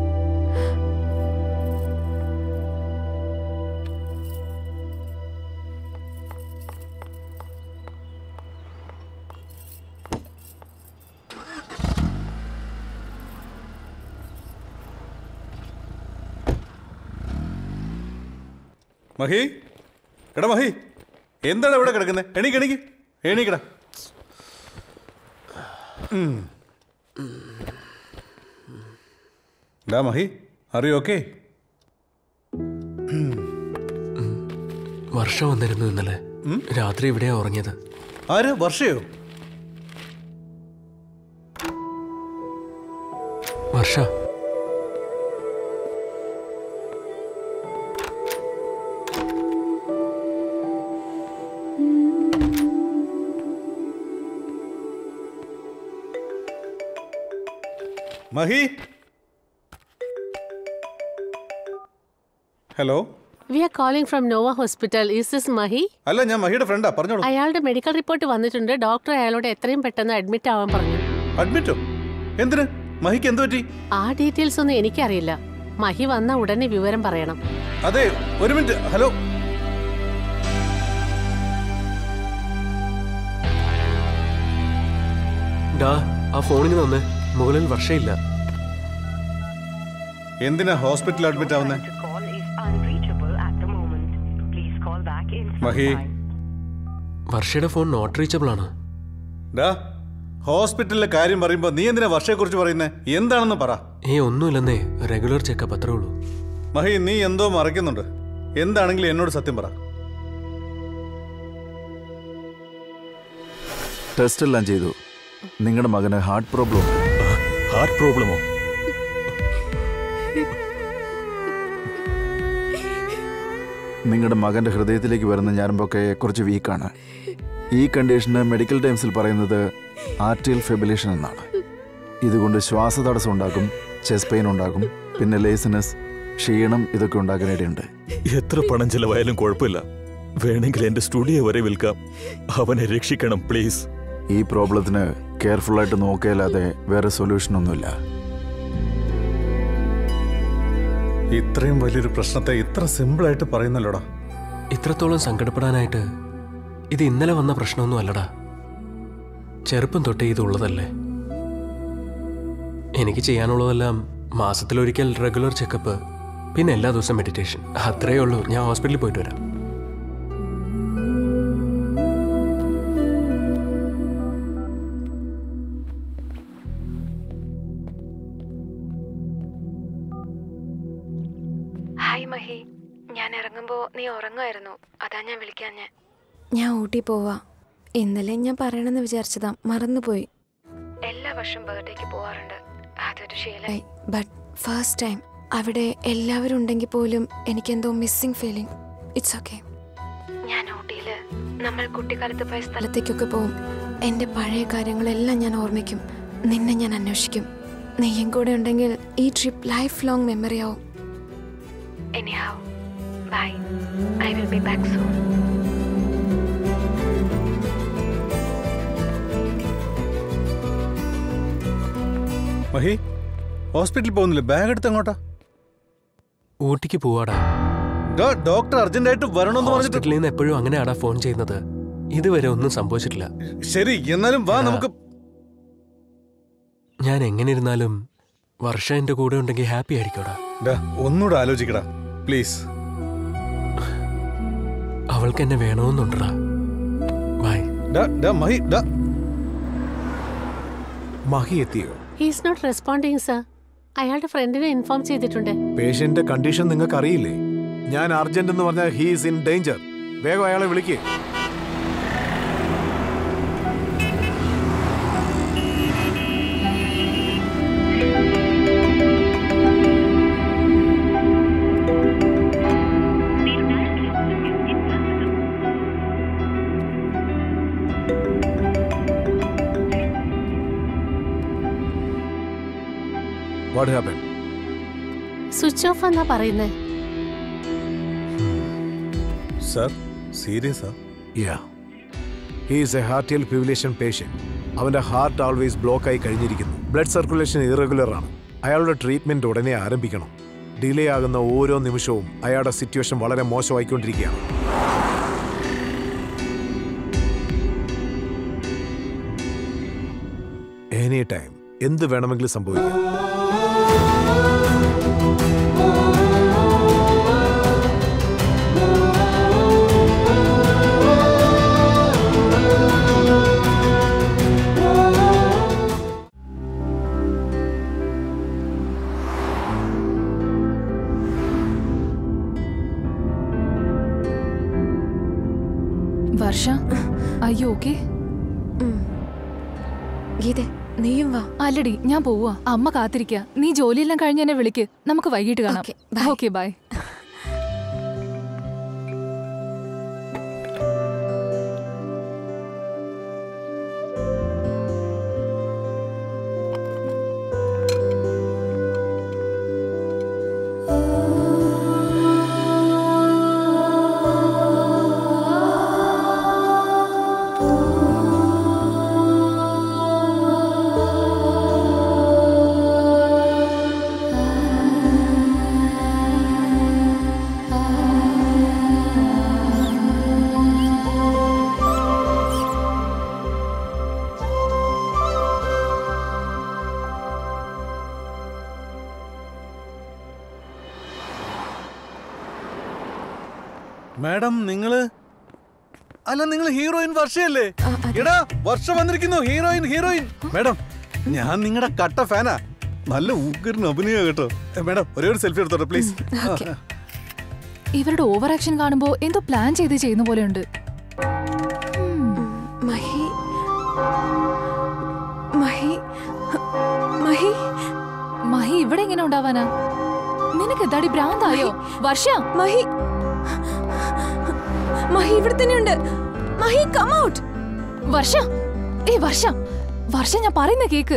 Mahi എടാ മഹി എന്താണ് ഇവിടെ കിടക്കുന്നത് എണീക്ക് എണീക്ക് എണീക്കടാ ഉം. ഡാ മഹി അറിയോ ഓക്കെ വർഷ വന്നിരുന്നു ഇന്നലെ രാത്രി ഇവിടെയാ ഉറങ്ങിയത് ആര് വർഷയോ Varsha Mahi hello we are calling from Nova hospital is this Mahi അല്ല ഞാൻ മഹിയുടെ ഫ്രണ്ടാ പറഞ്ഞോളൂ അയാളുടെ മെഡിക്കൽ റിപ്പോർട്ട് വന്നിട്ടുണ്ട് ഡോക്ടർ അയാളോട് എത്രയും പെട്ടെന്ന് അഡ്മിറ്റ് ആവാൻ പറഞ്ഞു അഡ്മിറ്റോ എന്തിന് മഹിക്ക് എന്ത് പറ്റി ആ ഡീറ്റെയിൽസ് ഒന്നും എനിക്കറിയില്ല മഹി വന്ന ഉടനെ വിവരം പറയണം അതെ ഒരു മിനിറ്റ് ഹലോ ഡാ ആ ഫോണിന് തന്നെ മുകളിൽ വർഷയില്ല എന്തിനാ ഹോസ്പിറ്റലിൽ അഡ്മിറ്റ് ആവുന്നേ മഹി വർഷയുടെ ഫോൺ നോട്ട് റീച്ചബിൾ ആണ് ഡാ ഹോസ്പിറ്റലിലെ കാര്യം പറയുമ്പോ നീ എന്തിനാ വർഷയെക്കുറിച്ച് പറയുന്നേ എന്താണെന്ന് പറ ഏ ഒന്നുമില്ലെന്നേ റെഗുലർ ചെക്കപ്പ് അത്രേ ഉള്ളൂ മഹി നീ എന്തോ മറയ്ക്കുന്നുണ്ട് എന്താണെങ്കിലും എന്നോട് സത്യം പറ ടെസ്റ്റ് എല്ലാം ചെയ്തു നിങ്ങളുടെ മകന് ഹാർട്ട് പ്രോബ്ലം ഹാർട്ട് പ്രോബ്ലമോ നിങ്ങളുടെ മകന്റെ ഹൃദയത്തിലേക്ക് വരുന്ന ഞരമ്പൊക്കെ കുറച്ച് വീക്കാണ് ഈ കണ്ടീഷന് മെഡിക്കൽ ടൈംസിൽ പറയുന്നത് ആർട്ടിയൽ ഫെബിലേഷൻ എന്നാണ് ഇതുകൊണ്ട് ശ്വാസതടസ്സം ഉണ്ടാക്കും ചെസ്റ്റ് പെയിൻ ഉണ്ടാകും പിന്നെ ലേസിനസ് ക്ഷീണം ഇതൊക്കെ ഉണ്ടാക്കാനിടയുണ്ട് എത്ര പണം ചെലവായാലും കുഴപ്പമില്ല വേണമെങ്കിൽ എന്റെ സ്റ്റുഡിയോ വരെ വിൽക്കാം അവനെ രക്ഷിക്കണം പ്ലീസ് ഈ പ്രോബ്ലത്തിന് കെയർഫുൾ ആയിട്ട് നോക്കിയല്ലാതെ വേറെ സൊല്യൂഷൻ ഒന്നുമില്ല ഇത്രയും വലിയൊരു പ്രശ്നത്തെ ഇത്ര സിമ്പിളായിട്ട് പറയുന്നല്ലോടാ ഇത്രത്തോളം സങ്കടപ്പെടാനായിട്ട് ഇത് ഇന്നലെ വന്ന പ്രശ്നമൊന്നും അല്ലടാ ചെറുപ്പം തൊട്ടേ ഇതുള്ളതല്ലേ എനിക്ക് ചെയ്യാനുള്ളതെല്ലാം മാസത്തിലൊരിക്കൽ റെഗുലർ ചെക്കപ്പ് പിന്നെ എല്ലാ ദിവസവും മെഡിറ്റേഷൻ അത്രയേ ഉള്ളൂ ഞാൻ ഹോസ്പിറ്റലിൽ പോയിട്ട് വരാം ഹായ് മഹി ഞാൻ ഇറങ്ങുമ്പോ നീ ഉറങ്ങുമായിരുന്നു അതാ ഞാൻ വിളിക്കാൻ ഞാൻ ഞാൻ ഊട്ടി പോവാ ഇന്നലെ ഞാൻ പറയണമെന്ന് വിചാരിച്ചതാ മറന്നുപോയി എല്ലാ വർഷവും ബർത്ത്ഡേക്ക് പോവാറുണ്ട് അതൊരു ശീലം ബട്ട് ഫസ്റ്റ് ടൈം അവിടെ എല്ലാവരും ഉണ്ടെങ്കിൽ പോലും എനിക്കെന്തോ മിസ്സിംഗ് ഫീലിംഗ് ഇറ്റ്സ് ഓക്കെ ഞാൻ ഊട്ടിയില് നമ്മൾ കുട്ടിക്കാലത്ത് പോയ സ്ഥലത്ത് സ്ഥലത്തേക്കൊക്കെ പോവും എൻ്റെ പഴയ കാര്യങ്ങളെല്ലാം ഞാൻ ഓർമ്മിക്കും നിന്നെ ഞാൻ അന്വേഷിക്കും നെയ്യും കൂടെ ഉണ്ടെങ്കിൽ ഈ ട്രിപ്പ് ലൈഫ് ലോങ് മെമ്മറി ആവും anyhow bye i will be back soon Mahi ഹോസ്പിറ്റലിൽ പോകുന്നില്ല ബാഗ് എടുത്ത് അങ്ങോട്ടാ ഊട്ടിക്ക് പോവാടാ ഡോ, ഡോക്ടർ അർജന്റായിട്ട് വരണമെന്ന് പറഞ്ഞിട്ട് ഹോസ്പിറ്റലിൽ നിന്ന് എപ്പോഴും അങ്ങനെയാടാ ഫോൺ ചെയ്യുന്നത് ഇതുവരെ ഒന്നും സംഭവിച്ചിട്ടില്ല ശരി എന്നാലും വാ നമുക്ക് ഞാൻ എങ്ങനെ ഇരുന്നാലും വർഷ എന്റെ കൂടെ ഉണ്ടെങ്കിൽ ഹാപ്പി ആയിരിക്കോടാ ഡാ, ഒന്നുകൂടെ ആലോചിക്കടാ പ്ലീസ് അവൾ അവൾക്ക് എന്നെ വേണമെന്നുണ്ടടാ ബൈ മഹി ഡാ മഹി എത്തിയോ ഹീസ് നോട്ട് റെസ്പോണ്ടിങ് സർ അയാളുടെ ഫ്രണ്ടിനെ ഇൻഫോം ചെയ്തിട്ടുണ്ട് പേഷ്യന്റെ കണ്ടീഷൻ നിങ്ങൾക്ക് അറിയില്ലേ ഞാൻ അർജന്റ് എന്ന് പറഞ്ഞാൽ ഹീസ് ഇൻ ഡേഞ്ചർ വേഗം അയാളെ വിളിക്കേ വാട്ട് ഹാപ്പൻ സ്വിച്ച് ഓഫ് എന്നാ പറയുന്നത് സർ സീരിയസാ yeah he's a atrial fibrillation patient അവന്റെ ഹാർട്ട് ആൾവേസ് ബ്ലോക്ക് ആയി കഴിഞ്ഞിരിക്കുന്നു ബ്ലഡ് സർക്കുലേഷൻ ഇറഗുലർ ആണ് അയാളുടെ ട്രീറ്റ്മെന്റ് ഉടനെ ആരംഭിക്കണം ഡിലേ ആകുന്ന ഓരോ നിമിഷവും അയാളുടെ സിറ്റുവേഷൻ വളരെ മോശമായിക്കൊണ്ടിരിക്കുകയാണ് എനി ടൈം എന്ത് വേണമെങ്കിലും സംഭവിക്കാം വർഷ അയ്യോ ഓക്കെ ഗീതെ നീയും വാ അല്ലടി ഞാൻ പോവാ അമ്മ കാത്തിരിക്ക നീ ജോലിയെല്ലാം കഴിഞ്ഞ് എന്നെ വിളിക്ക് നമുക്ക് വൈകിട്ട് കാണാം ഓക്കെ ബൈ മാഡം നിങ്ങള് അല്ല നിങ്ങൾ ഹീറോയിൻ വർഷയല്ലേ എടാ വർഷ വന്നിരിക്കുന്നു ഹീറോയിൻ ഹീറോയിൻ മാഡം ഞാൻ നിങ്ങളുടെ കട്ട ഫാനാ നല്ല ഊക്കറിന് അഭിനയ കേട്ടോ ഏ, മാഡം ഒരേ ഒരു സെൽഫി എടുത്തോട്ടെ പ്ലീസ് ഇവരുടെ ഓവർ ആക്ഷൻ കാണുമ്പോ എന്തോ പ്ലാൻ ചെയ്ത് ചെയ്യുന്ന പോലെയുണ്ട് മഹി മഹി മഹി മഹി ഇവിടെ എങ്ങനെ ഉണ്ടാവാനാ നിനക്ക് എന്താടി ഭ്രാന്തായോ വർഷ മഹി മഹി ഇവിടെ തന്നെയുണ്ട് മഹി കം ഔട്ട് വർഷ ഏ വർഷ വർഷ ഞാൻ പറയുന്ന കേക്ക്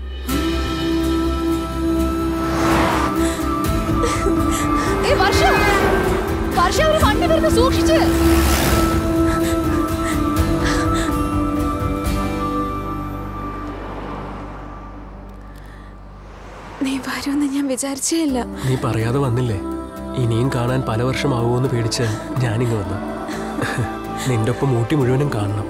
ഏ വർഷ വർഷ ഒരു വണ്ടി വരുന്നു സൂക്ഷിച്ച് നീ വരുമെന്ന് ഞാൻ വിചാരിച്ചേ ഇല്ല നീ പറയാതെ വന്നില്ലേ ഇനിയും കാണാൻ പല വർഷമാവുമെന്ന് പേടിച്ച് ഞാനിങ്ങ് വന്നു നിന്റെ ഒപ്പം ഊട്ടി മുഴുവനും കാണണം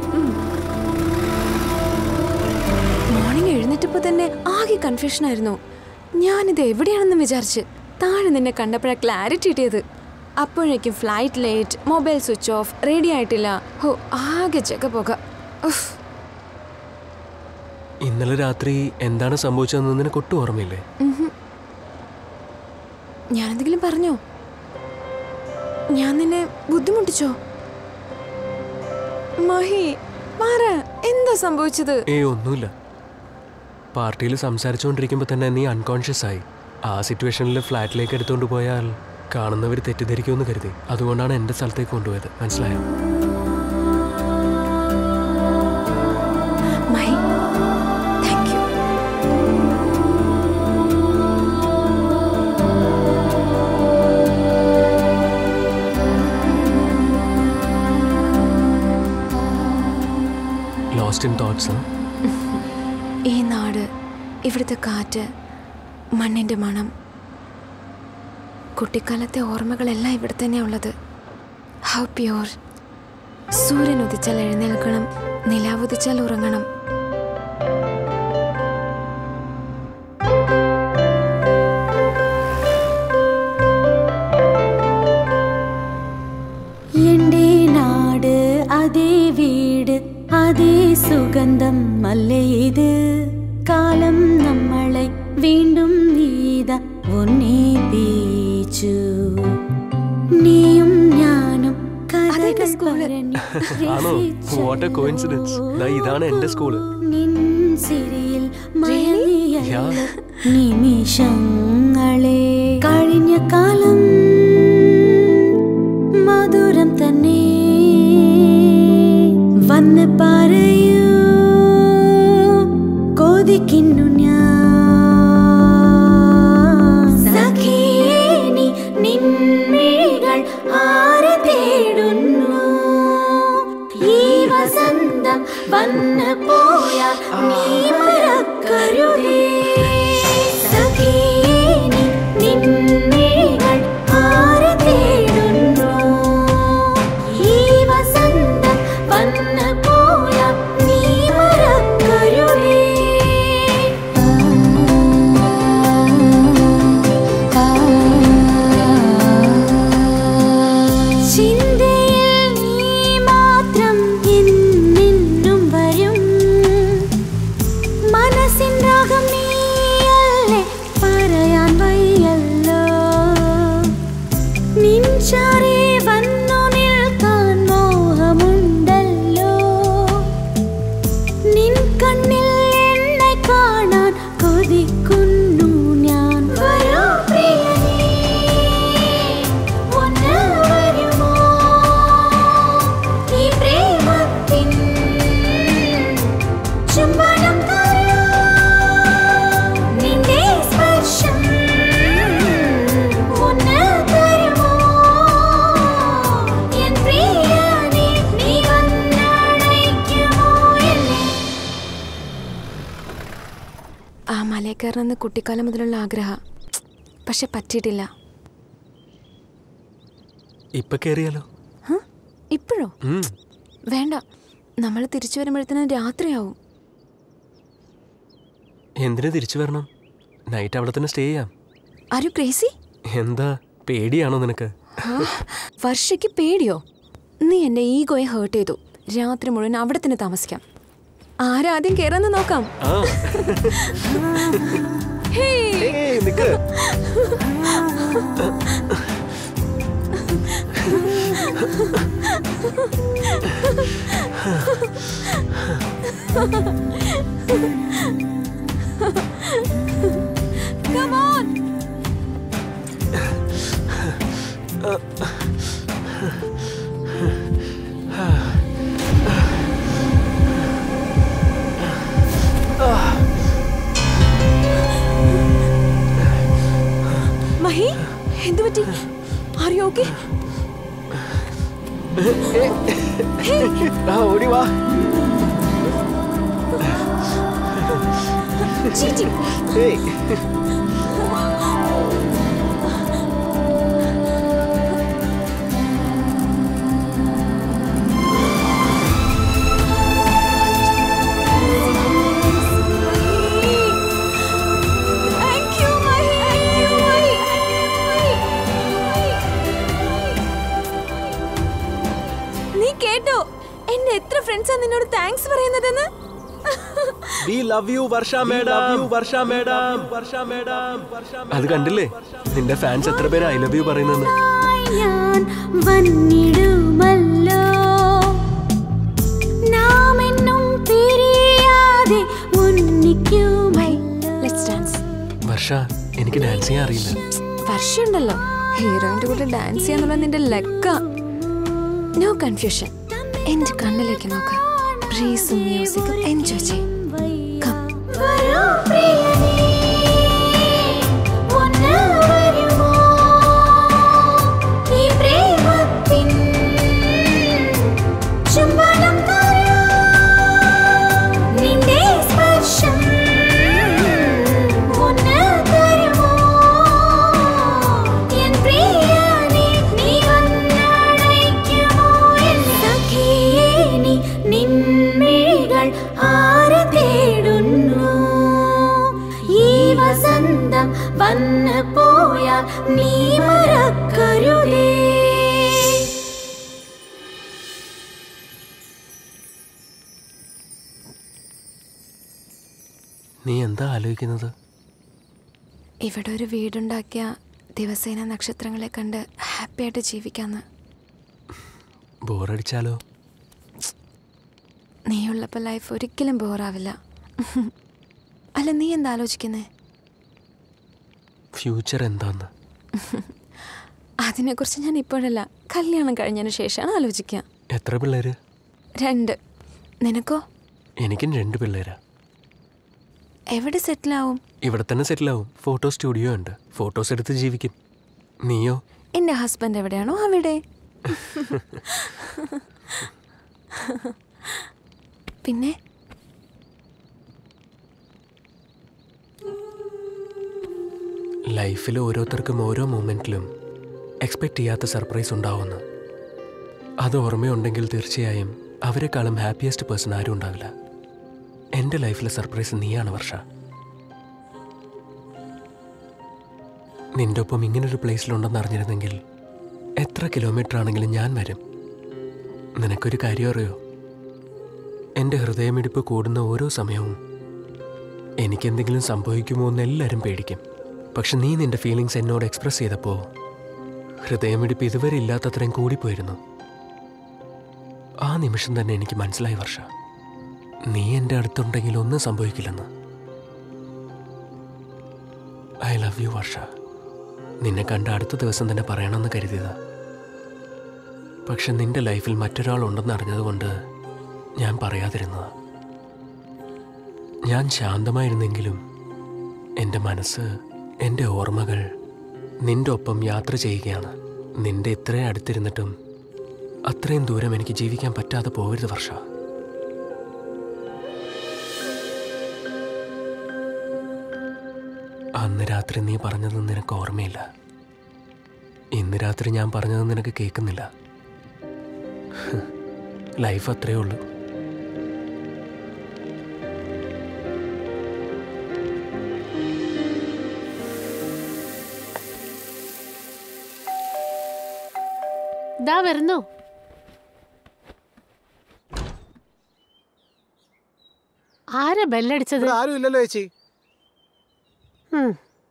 മോർണിംഗ് എഴുന്നേറ്റപ്പോ തന്നെ ആകെ കൺഫ്യൂഷൻ ആയിരുന്നു ഞാനിത് എവിടെയാണെന്ന് വിചാരിച്ച് താഴെ നിന്നെ കണ്ടപ്പോഴാ ക്ലാരിറ്റി കിട്ടിയത് അപ്പോഴേക്കും flight late mobile switch off ready ആയിട്ടില്ല ഹോ ആകെ ജഗ പോക ഉഫ്. ഇന്നലെ രാത്രി എന്താണ് സംഭവിച്ചതെന്ന് നിനക്ക് ഒട്ടും ഓർമ്മയില്ലേ ഉഹും. ഞാനെന്തെങ്കിലും പറഞ്ഞോ ഞാൻ നിന്നെ ബുദ്ധിമുട്ടിച്ചോ മഹി പറ എന്താ സംഭവിച്ചത് ഏ ഒന്നുമില്ല പാർട്ടിയിൽ സംസാരിച്ചുകൊണ്ടിരിക്കുമ്പോൾ തന്നെ നീ അൺകോൺഷ്യസ് ആയി ആ സിറ്റുവേഷനിൽ ഫ്ലാറ്റിലേക്ക് എടുത്തുകൊണ്ട് പോയാൽ കാണുന്നവർ തെറ്റിദ്ധരിക്കുമെന്ന് കരുതി അതുകൊണ്ടാണ് എൻ്റെ സ്ഥലത്തേക്ക് കൊണ്ടുപോയത് മനസ്സിലായോ Mahi thank you lost in thoughts ഈ നാട് ഇവിടുത്തെ കാറ്റ് മണ്ണിൻ്റെ മണം കുട്ടിക്കാലത്തെ ഓർമ്മകളെല്ലാം ഇവിടെ തന്നെയാ ഉള്ളത് ഹൗ പ്യുവർ സൂര്യൻ ഉദിച്ചാൽ എഴുന്നേൽക്കണം നിലാവുദിച്ചാൽ ഉറങ്ങണം എന്റെ നാ സുഗന്ധം അല്ലേ ഇത് കാലം നമ്മളെ വീണ്ടും നീത ഒന്നേപ്പിച്ചു നീയും ഞാനും കഥകൾ പറഞ്ഞു ആണോ വാട്ട് എ കോയിൻസിഡൻസ് ഇതാണ് എന്റെ സ്കൂള് നിൻ സിരിയിൽ മയങ്ങിയ Yeah. നിമിഷങ്ങളെ കഴിഞ്ഞ കാലം മധുരം തന്നെ വന്ന് പറയൂ കൊതിക്കുന്നു ഞാൻ സഖിയേ നീ നിൻമിഴികൾ ആരെ തേടുന്നു ഈ വസന്തം വന്ന് പോയാൽ നീ മറക്കരുതേ സഖിയേ നീ നിൻമിഴികൾ ആരെ തേടുന്നു ഈ വസന്തം വന്ന് പോയാൽ നീ മറക്കരുതേ ചിന്തയിൽ നീ മാത്രം എന്നെന്നും വരും മനസ്സിൻ രാഗം നീയല്ലേ പറയാൻ വയ്യല്ലോ നിൻചാരെ വന്നു നിൽക്കാൻ മോഹമുണ്ടല്ലോ നിൻ കണ്ണിൽ എന്നെ കാണാൻ കൊതിക്കുന്നു ഞാൻ വരൂ പ്രിയനേ ഒന്ന് വരുമോ ഈ പ്രേമത്തിൻ ചുംബനം തരൂ നിന്റെ സ്പർശം ഒന്ന് തരുമോ എൻ പ്രിയനേ നീ വന്നണയ്ക്കുമോ എന്നെ ആ മലയിൽ കയറണമെന്ന് കുട്ടിക്കാലം മുതലുള്ള ആഗ്രഹം പക്ഷെ പറ്റിയിട്ടില്ല ഇപ്പൊ കേറിയാലോ ഇപ്പോഴോ ഉം. വേണ്ട നമ്മൾ തിരിച്ചു വരുമ്പോഴത്തേനും രാത്രിയാവും എന്തിനു തിരിച്ചു വരണം നൈറ്റ് അവിടെ തന്നെ സ്റ്റേ ചെയ്യാം ആരു ക്രേസി എന്താ പേടിയാണോ നിനക്ക് വർഷയ്ക്ക് പേടിയോ നീ എന്റെ ഈഗോയെ ഹേർട്ട് ചെയ്തു രാത്രി മുഴുവൻ അവിടെ തന്നെ താമസിക്കാം ആരാദ്യം കേറാന്ന് നോക്കാം ആ ഹേയ്. നിക്ക് Come on. മഹി എന്തു പറ്റി ആർ യു ഓക്കെ ഓടി വാ ചീച്ചി Thank you, Mahi. Thank you, Mahi. നീ കേട്ടോ എന്റെ എത്ര ഫ്രണ്ട്സാ നിന്നോട് താങ്ക്സ് പറയുന്നതെന്ന് we love you Varsha madam Varsha madam Varsha madam അത് കണ്ടില്ലേ നിന്റെ ഫാൻസ് എത്ര പേര് ഐ ലവ് യു പറയുന്നെന്ന് ഞാൻ വന്നിടുമല്ലോ നാം എന്നും പിരിയാതെ ഒന്നിക്കുമല്ലോ ലെറ്റ്സ് ഡാൻസ് വർഷ എനിക്ക് ഡാൻസ് ചെയ്യാൻ അറിയില്ല വർഷമുണ്ടല്ലോ ഹീറോയിന്റെ കൂടെ ഡാൻസ് ചെയ്യാന്നുള്ള നിന്റെ ലക്ക നോ കൺഫ്യൂഷൻ എന്റെ കണ്ണിലേക്ക് നോക്ക ബ്രീസും മ്യൂസിക്കും എൻജോയ് ചെയ്യും വരൂ പ്രിയനേ ഒന്ന് വരുമോ ഈ പ്രേമത്തിൻ ചുംബനം തരൂ നിന്റെ സ്പർശം ഒന്ന് തരുമോ എൻ പ്രിയനേ നീ വന്നണയ്ക്കുമോ എന്നെ സഖിയേ നീ നിൻമിഴികൾ ആരെ നീ എന്താ ആലോചിക്കുന്നത് ഇവിടെ ഒരു വീടുണ്ടാക്കിയ ദിവസേന നക്ഷത്രങ്ങളെ കണ്ട് ഹാപ്പിയായിട്ട് ജീവിക്കാന്ന് ബോറടിച്ചാലോ നീയുള്ളപ്പോൾ ലൈഫ് ഒരിക്കലും ബോറാവില്ല അല്ല നീ എന്താ ആലോചിക്കുന്നേ ഫ്യൂച്ചർ എന്താന്ന് അതിനെക്കുറിച്ച് ഞാൻ ഇപ്പോഴല്ല കല്യാണം കഴിഞ്ഞതിന് ശേഷമാണ് ആലോചിക്കുക എത്ര പിള്ളേര് രണ്ട് നിനക്കോ എനിക്കും രണ്ട് പിള്ളേരാ എവിടെ സെറ്റിലാവും ഇവിടെ തന്നെ സെറ്റിലാവും ഫോട്ടോ സ്റ്റുഡിയോ ഉണ്ട് ഫോട്ടോസ് എടുത്ത് ജീവിക്കും നീയോ എൻ്റെ ഹസ്ബൻഡ് എവിടെയാണോ അവിടെ പിന്നെ ലൈഫിൽ ഓരോരുത്തർക്കും ഓരോ മൊമെൻറ്റിലും എക്സ്പെക്റ്റ് ചെയ്യാത്ത സർപ്രൈസ് ഉണ്ടാവുന്നു അത് ഓർമ്മയുണ്ടെങ്കിൽ തീർച്ചയായും അവരെക്കാളും ഹാപ്പിയസ്റ്റ് പേഴ്സൺ ആരും ഉണ്ടാവില്ല എൻ്റെ ലൈഫിലെ സർപ്രൈസ് നീയാണ് വർഷ നിന്റെ ഒപ്പം ഇങ്ങനൊരു പ്ലേസിലുണ്ടെന്ന് അറിഞ്ഞിരുന്നെങ്കിൽ എത്ര കിലോമീറ്റർ ആണെങ്കിലും ഞാൻ വരും നിനക്കൊരു കാര്യം അറിയോ എൻ്റെ ഹൃദയമിടിപ്പ് കൂടുന്ന ഓരോ സമയവും എനിക്കെന്തെങ്കിലും സംഭവിക്കുമോ എന്ന് എല്ലാവരും പേടിക്കും പക്ഷെ നീ നിന്റെ ഫീലിങ്സ് എന്നോട് എക്സ്പ്രസ് ചെയ്തപ്പോൾ ഹൃദയമിടിപ്പ് ഇതുവരെ ഇല്ലാത്തത്രയും കൂടിപ്പോയിരുന്നു ആ നിമിഷം തന്നെ എനിക്ക് മനസ്സിലായി വർഷ നീ എൻ്റെ അടുത്തുണ്ടെങ്കിൽ ഒന്നും സംഭവിക്കില്ലെന്ന് ഐ ലവ് യു വർഷ നിന്നെ കണ്ട അടുത്ത ദിവസം തന്നെ പറയണമെന്ന് കരുതിയതാ പക്ഷെ നിന്റെ ലൈഫിൽ മറ്റൊരാളുണ്ടെന്ന് അറിഞ്ഞതുകൊണ്ട് ഞാൻ പറയാതിരുന്നതാ ഞാൻ ശാന്തമായിരുന്നെങ്കിലും എൻ്റെ മനസ്സ് എൻ്റെ ഓർമ്മകൾ നിന്റെ ഒപ്പം യാത്ര ചെയ്യുകയാണ് നിന്റെ ഇത്രയും അടുത്തിരുന്നിട്ടും അത്രയും ദൂരം എനിക്ക് ജീവിക്കാൻ പറ്റാതെ പോകരുത് വർഷ അന്ന് രാത്രി നീ പറഞ്ഞത് നിനക്ക് ഓർമ്മയില്ല ഇന്ന് രാത്രി ഞാൻ പറഞ്ഞത് നിനക്ക് കേൾക്കുന്നില്ല ലൈഫ് അത്രയേ ഉള്ളൂ ദാ വരുന്നു ആരാ ബെല്ലടിച്ചത് ആരും ഇല്ലല്ലോ ചേച്ചി ഉം.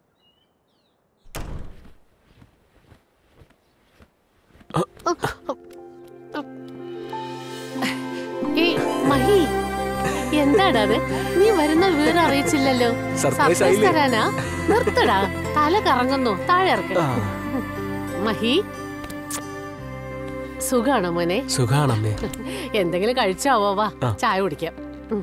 ഏയ്, മഹി എന്താടാ അത് നീ വരുന്ന വിവരം അറിയിച്ചില്ലല്ലോ Surprise സർപ്രൈസ് ആയില്ലേ? തരാനാ നിർത്തടാ തല കറങ്ങുന്നു താഴെ ഇറക്ക മഹി സുഖാണോ മോനെ സുഖാണമ്മേ എന്തെങ്കിലും കഴിച്ചാവോ വാ ആ. ചായ കുടിക്കാം ഉം.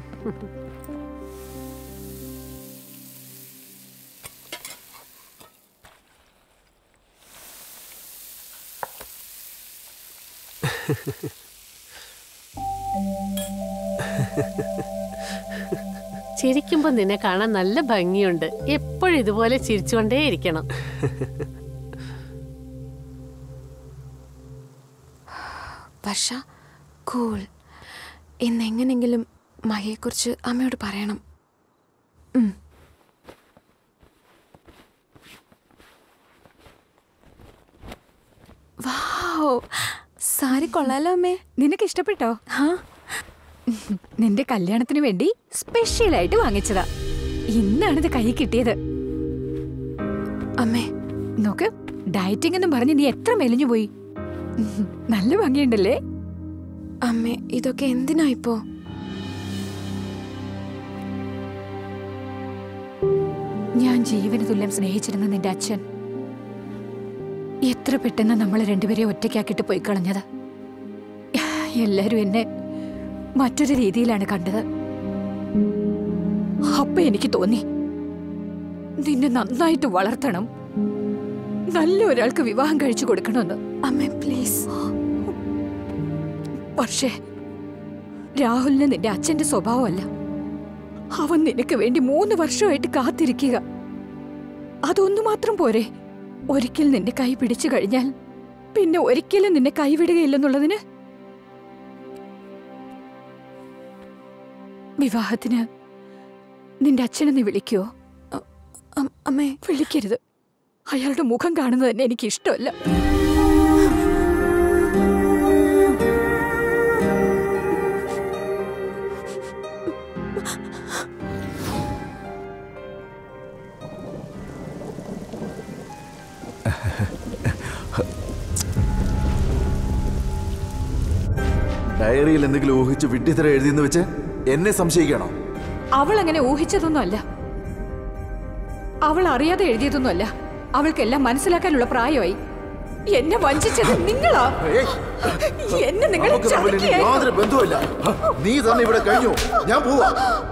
ചിരിക്കുമ്പോ നിന്നെ കാണാൻ നല്ല ഭംഗിയുണ്ട് എപ്പോഴും ഇതുപോലെ ചിരിച്ചുകൊണ്ടേ ഇരിക്കണം വർഷ കൂൾ ഇന്ന് എങ്ങനെങ്കിലും മഹയെക്കുറിച്ച് അമ്മയോട് പറയണം ഉം. വൗ, സാരി കൊള്ളാലോ അമ്മേ നിനക്ക് ഇഷ്ടപ്പെട്ടോ ആ നിന്റെ കല്യാണത്തിന് വേണ്ടി സ്പെഷ്യലായിട്ട് വാങ്ങിച്ചതാ ഇന്നാണിത് കൈ കിട്ടിയത് അമ്മേ നോക്ക് ഡയറ്റിംഗ് എന്നും പറഞ്ഞ് നീ എത്ര മെലിഞ്ഞു പോയി നല്ല ഭംഗിയുണ്ടല്ലേ അമ്മേ ഇതൊക്കെ എന്തിനാ ഇപ്പോ ഞാൻ ജീവന് തുല്യം സ്നേഹിച്ചിരുന്ന നിന്റെ അച്ഛൻ എത്ര പെട്ടെന്ന് നമ്മൾ രണ്ടുപേരെ ഒറ്റയ്ക്കാക്കിട്ട് പോയി കളഞ്ഞത് എല്ലാരും എന്നെ മറ്റൊരു രീതിയിലാണ് കണ്ടത് അപ്പൊ എനിക്ക് തോന്നി നിന്നെ നന്നായിട്ട് വളർത്തണം നല്ല ഒരാൾക്ക് വിവാഹം കഴിച്ചു കൊടുക്കണമെന്ന് അമ്മേ പ്ലീസ് പക്ഷേ രാഹുലിന് നിന്റെ അച്ഛന്റെ സ്വഭാവമല്ല അവൻ നിനക്ക് വേണ്ടി മൂന്ന് വർഷമായിട്ട് കാത്തിരിക്കുക അതൊന്നു മാത്രം പോരെ ഒരിക്കൽ നിന്റെ കൈ പിടിച്ചു കഴിഞ്ഞാൽ പിന്നെ ഒരിക്കലും നിന്നെ കൈവിടുകയില്ലെന്നുള്ളതിന് വിവാഹത്തിന് നിന്റെ അച്ഛനെ നീ വിളിക്കുവോ അം- അമ്മേ വിളിക്കരുത് അയാളുടെ മുഖം കാണുന്നത് തന്നെ എനിക്ക് ഇഷ്ടമല്ല ഡയറിയിൽ എന്തെങ്കിലും ഊഹിച്ച് വിഡ്ഢിത്തര എഴുതിയെന്ന് വെച്ച് എന്നെ സംശയിക്കണോ അവൾ അങ്ങനെ ഊഹിച്ചതൊന്നുമല്ല അവൾ അറിയാതെ എഴുതിയതൊന്നുമല്ല അവൾക്കെല്ലാം മനസ്സിലാക്കാനുള്ള പ്രായമായി എന്നെ വഞ്ചിച്ചത് നിങ്ങളാ എന്നെ നിങ്ങൾ നമുക്ക് തമ്മിൽ ഇനി ചതിക്കുകയായിരുന്നു. യാതൊരു ബന്ധവുമില്ല ഹ, നീ തന്നെ ഇവിടെ കഴിഞ്ഞു ഞാൻ പോവാ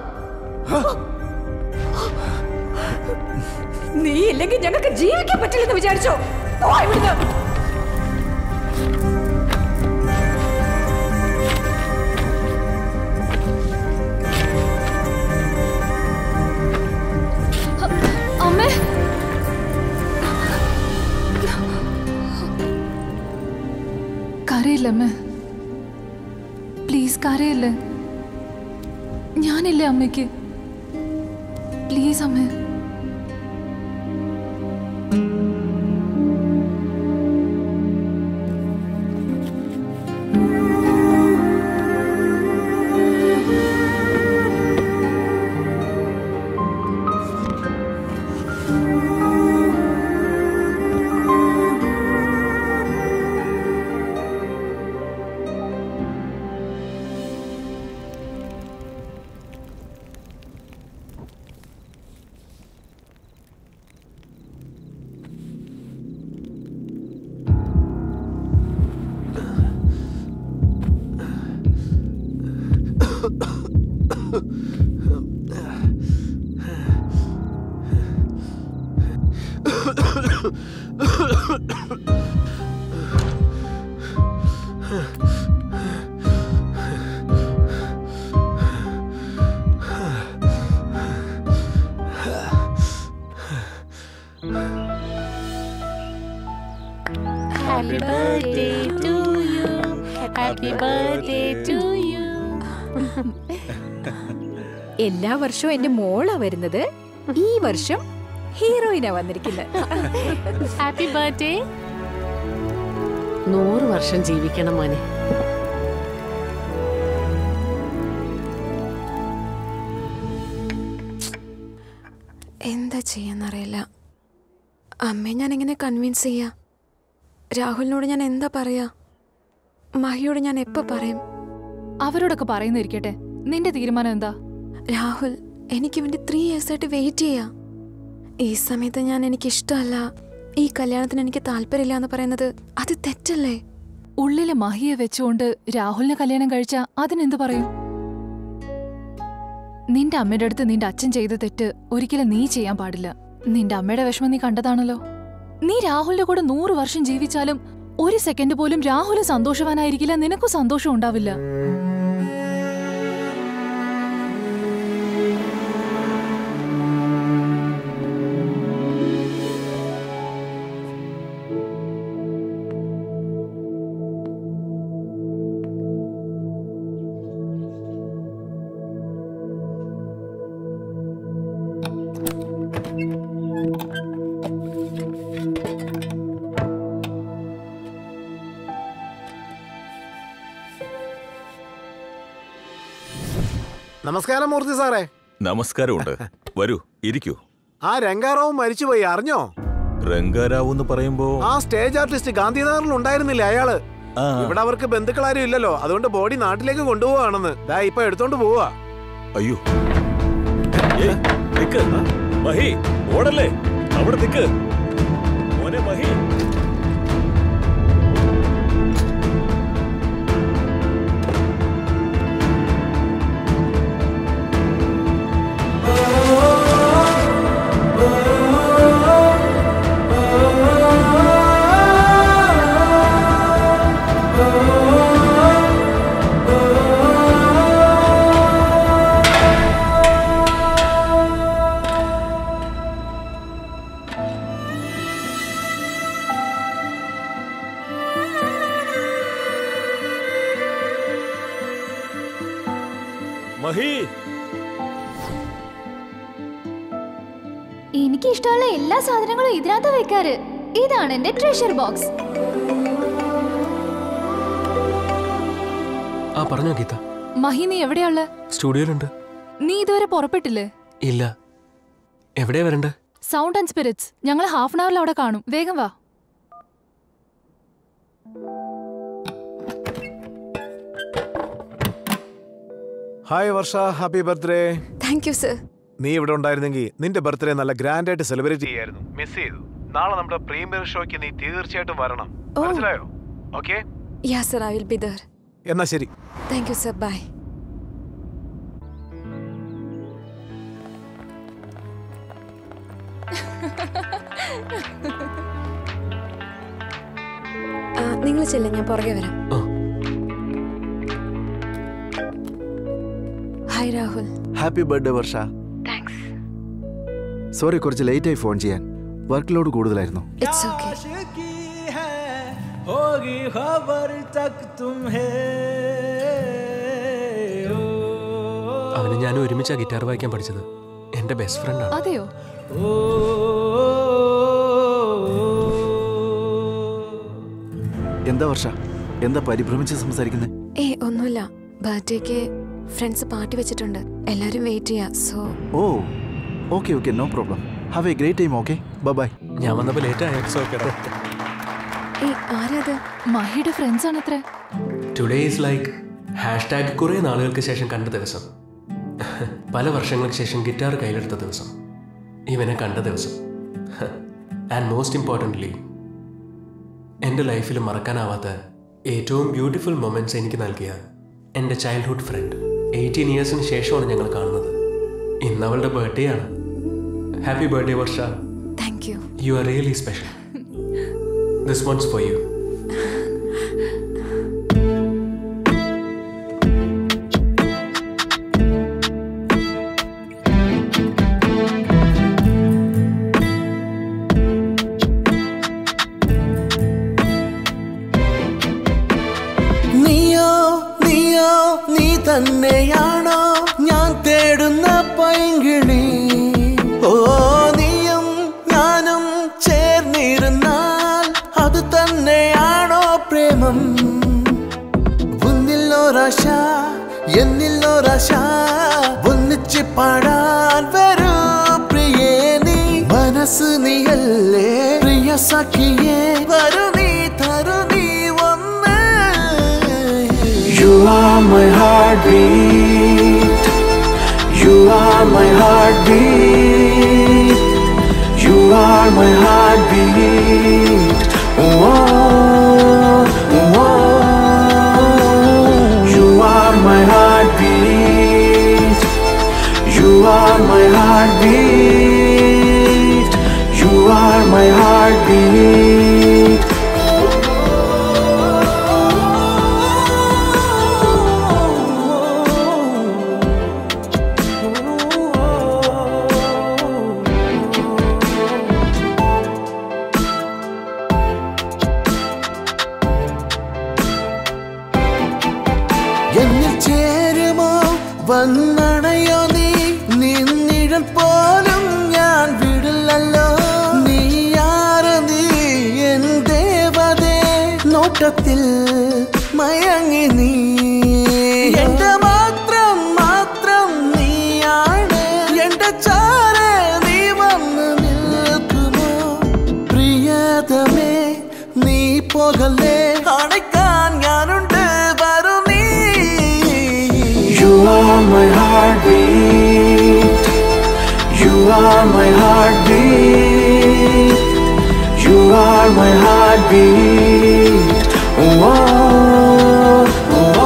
നീ ഇല്ലെങ്കിൽ ഞങ്ങൾക്ക് ജീവിക്കാൻ പറ്റില്ലെന്ന് വിചാരിച്ചോ പോ ഇവിടുന്ന് അമ്മേ കരയില്ലമ്മേ പ്ലീസ് കരയില്ലേ ഞാനില്ലേ അമ്മയ്ക്ക് പ്ലീസ് അമ്മേ Happy birthday to you. Happy birthday to you. എല്ലാ വർഷവും എന്റെ മോളാ വരുന്നത് ഈ വർഷം ഹീറോയിനാ വന്നിരിക്കുന്നത് ഹാപ്പി ബർത്ത്ഡേ നൂറ് വർഷം ജീവിക്കണം മോനെ എന്താ ചെയ്യാന്നറിയില്ല അമ്മയെ ഞാൻ എങ്ങനെ കൺവിൻസ് ചെയ്യാ രാഹുലിനോട് ഞാൻ എന്താ പറയാ മഹിയോട് ഞാൻ എപ്പോ പറയും അവരോടൊക്കെ പറയുന്നിരിക്കട്ടെ നിന്റെ തീരുമാനം എന്താ രാഹുൽ എനിക്ക് വേണ്ടി ത്രീ ഇയേഴ്സ് ആയിട്ട് വെയിറ്റ് ചെയ്യാ ഈ സമയത്ത് ഞാൻ എനിക്ക് ഇഷ്ടമല്ല ഈ കല്യാണത്തിന് എനിക്ക് താല്പര്യമില്ല എന്ന് പറയുന്നത് അത് തെറ്റല്ലേ ഉള്ളിലെ മഹിയെ വെച്ചുകൊണ്ട് രാഹുലിനെ കല്യാണം കഴിച്ച അതിനെന്ത് പറയും നിന്റെ അമ്മയുടെ അടുത്ത് നിന്റെ അച്ഛൻ ചെയ്ത തെറ്റ് ഒരിക്കലും നീ ചെയ്യാൻ പാടില്ല നിന്റെ അമ്മയുടെ വിഷമം നീ കണ്ടതാണല്ലോ നീ രാഹുലിന്റെ കൂടെ നൂറ് വർഷം ജീവിച്ചാലും ഒരു സെക്കൻഡ് പോലും രാഹുല് സന്തോഷവാനായിരിക്കില്ല നിനക്കും സന്തോഷം ഉണ്ടാവില്ല നമസ്കാരം മൂർത്തി സാറേ നമസ്കാരമുണ്ട് വരൂ ഇരിക്കൂ ആ രംഗാറാവും മരിച്ചുപോയി അറിഞ്ഞോ റംഗാരാവു എന്ന് പറയുമ്പോ ആ സ്റ്റേജ് ആർട്ടിസ്റ്റ് ഗാന്ധിനഗറിൽ ഉണ്ടായിരുന്നില്ല അയാള് ആ. ഇവിടെ അവർക്ക് ബന്ധുക്കളാരും ഇല്ലല്ലോ അതുകൊണ്ട് ബോഡി നാട്ടിലേക്ക് കൊണ്ടുപോവാണെന്ന് ദാ ഇപ്പൊ എടുത്തോണ്ട് പോവാ അയ്യോ ഏയ്, നിക്ക്. മഹി ഓടല്ലേ അവിടെ നിക്ക് മോനെ മഹി മഹി എനിക്ക് ഇഷ്ടമുള്ള എല്ലാ സാധനങ്ങളും ഇതിനകത്ത് വെക്കാറ് ഇതാണ് എന്റെ ട്രഷർ ബോക്സ് ആ പറഞ്ഞോ ഗീത മഹി നീ എവിടെയുള്ള സ്റ്റുഡിയോയിലുണ്ട് നീ ഇതുവരെ പുറപ്പെട്ടില്ലേ ഇല്ല എവിടെയാ വരണ്ടേ സൗണ്ട് ആൻഡ് സ്പിരിറ്റ്സ് ഞങ്ങൾ ഹാഫ് ആൻ അവറിൽ അവിടെ കാണും വേഗം വാ hi Varsha happy birthday thank you sir നീ ഇവിടെ ഉണ്ടായിരുന്നെങ്കിൽ നിന്റെ ബർത്ത്ഡേ നല്ല ഗ്രാൻഡ് ആയിട്ട് സെലിബ്രേറ്റ് ചെയ്യായിരുന്നു മിസ് ചെയ്തു നാളെ നമ്മുടെ പ്രീമിയർ ഷോയ്ക്ക് നീ തീർച്ചയായിട്ടും വരണം ഓ. മനസ്സിലായോ okay yeah sir I will be there എന്നാ ശരി താങ്ക് യു സർ ബൈ നിങ്ങൾ ചെല്ല ഞാൻ പുറകെ വരാം hi Rahul happy birthday Varsha thanks sorry കുറച്ച് ലേറ്റായി ഫോൺ ചെയ്യാൻ വർക്ക് ലോഡ് കൂടുതലായിരുന്നു ഇറ്റ്സ് ഓക്കെ होगी खबर तक तुम्हें അവന് ഞാൻ ഒരുമിച്ചാ ഗിറ്റാർ വായിക്കാൻ പഠിച്ചത് എൻ്റെ ബെസ്റ്റ് ഫ്രണ്ടാണ് അതെയോ എന്താ വർഷ എന്താ പരിഭ്രമിച്ച് സംസാരിക്കുന്നത് ഏ ഒന്നുമില്ല ബർത്ത്ഡേക്ക് ഫ്രണ്ട്സ് പാർട്ടി വെച്ചിട്ടുണ്ട് എല്ലാവരും വെയിറ്റ് ചെയ്യാം so oh okay okay no problem have a great time okay bye ഞാൻ വന്നപ്പോൾ ലേറ്റ് ആയ ഓക്കേടാ ഏ ആരാത് മഹിയുടെ ഫ്രണ്ട്സ് ആണത്രേ ടുഡേ ഈസ് ലൈക്ക് ഹാഷ്ടാഗ് കുറേ നാളുകൾക്ക് ശേഷം കണ്ട ദിവസം പല വർഷങ്ങൾക്ക് ശേഷം ഗിറ്റാർ കയ്യിലെടുത്ത ദിവസം ഇവനെ കണ്ട ദിവസം ആൻഡ് മോസ്റ്റ് ഇമ്പോർട്ടൻ്റ്ലി എൻ്റെ ലൈഫിൽ മറക്കാനാവാത്ത ഏറ്റവും ബ്യൂട്ടിഫുൾ മൊമെൻറ്റ്സ് എനിക്ക് നൽകിയ എൻ്റെ ചൈൽഡ്ഹുഡ് ഫ്രണ്ട് എയ്റ്റീൻ ഇയേഴ്സിന് ശേഷമാണ് ഞങ്ങൾ കാണുന്നത് ഇന്ന് അവളുടെ ബർത്ത്ഡേ ആണ് happy birthday Varsha thank you you are really special this one's for you നീയോ നീയോ നീ തന്നെയാണോ ഞാൻ തേടുന്ന പൈങ്കിളി ഓ നീയും ഞാനും ചേർന്നിരുന്നാൽ അത് തന്നെയാണോ പ്രേമം ഒന്നില്ലൊരാശ എന്നില്ലൊരാശ ഒന്നിച്ച് പാടാൻ വരൂ പ്രിയേ നീ മനസ്സ് നീയല്ലേ പ്രിയ സഖിയേ വരൂ നീ തരു നീ ഒന്ന് You are my heartbeat You are my heartbeat You are my heartbeat oh, oh. You are my heartbeat You are my heartbeat You are my heartbeat എന്നിൽ ചേരുമോ വന്നണയോ നീ നിന്നിടം പോലും ഞാൻ വിടില്ലല്ലോ നീയാറ് നീ എൻ ദേവതേ നോട്ടത്തിൽ മയങ്ങി നീ എന്റെ മാത്രം മാത്രം നീയാണ് എന്റെ ചാര നീ വന്ന് നിൽക്കുമോ പ്രിയതമേ നീ പോകല്ലേ അടയ്ക്കാൻ ഞാനുണ്ട് വരൂ നീ You are my heartbeat You are my heartbeat You are my heartbeat oh, oh, oh.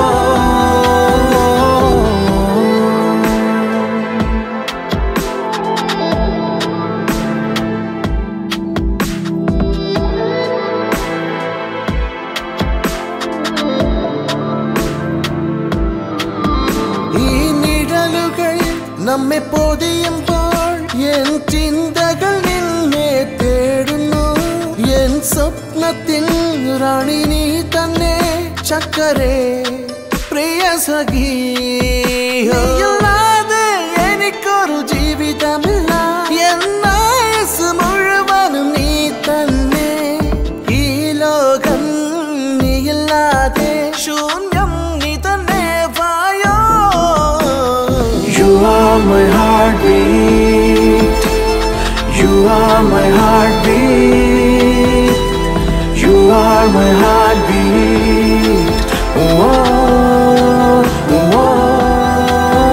ഈ നിഴലുകൾ നമ്മെ പൊതിയുമ്പോൾ എൻ ചിന്തകൾ നിന്നെ തേടുന്നു എൻ സ്വപ്നത്തിൻ റാണി നീ തന്നെ ചക്കരെ പ്രിയ സഖി നീയില്ലാതെ എനിക്കൊരു ജീവിതമില്ല എന്നായസ് മുഴുവനും നീ തന്നെ ഈ ലോകം നീയില്ലാതെ ശൂന്യം നീ തന്നെ വായോ You are my heartbeat You are my heartbeat You are my heartbeat oh, oh, oh.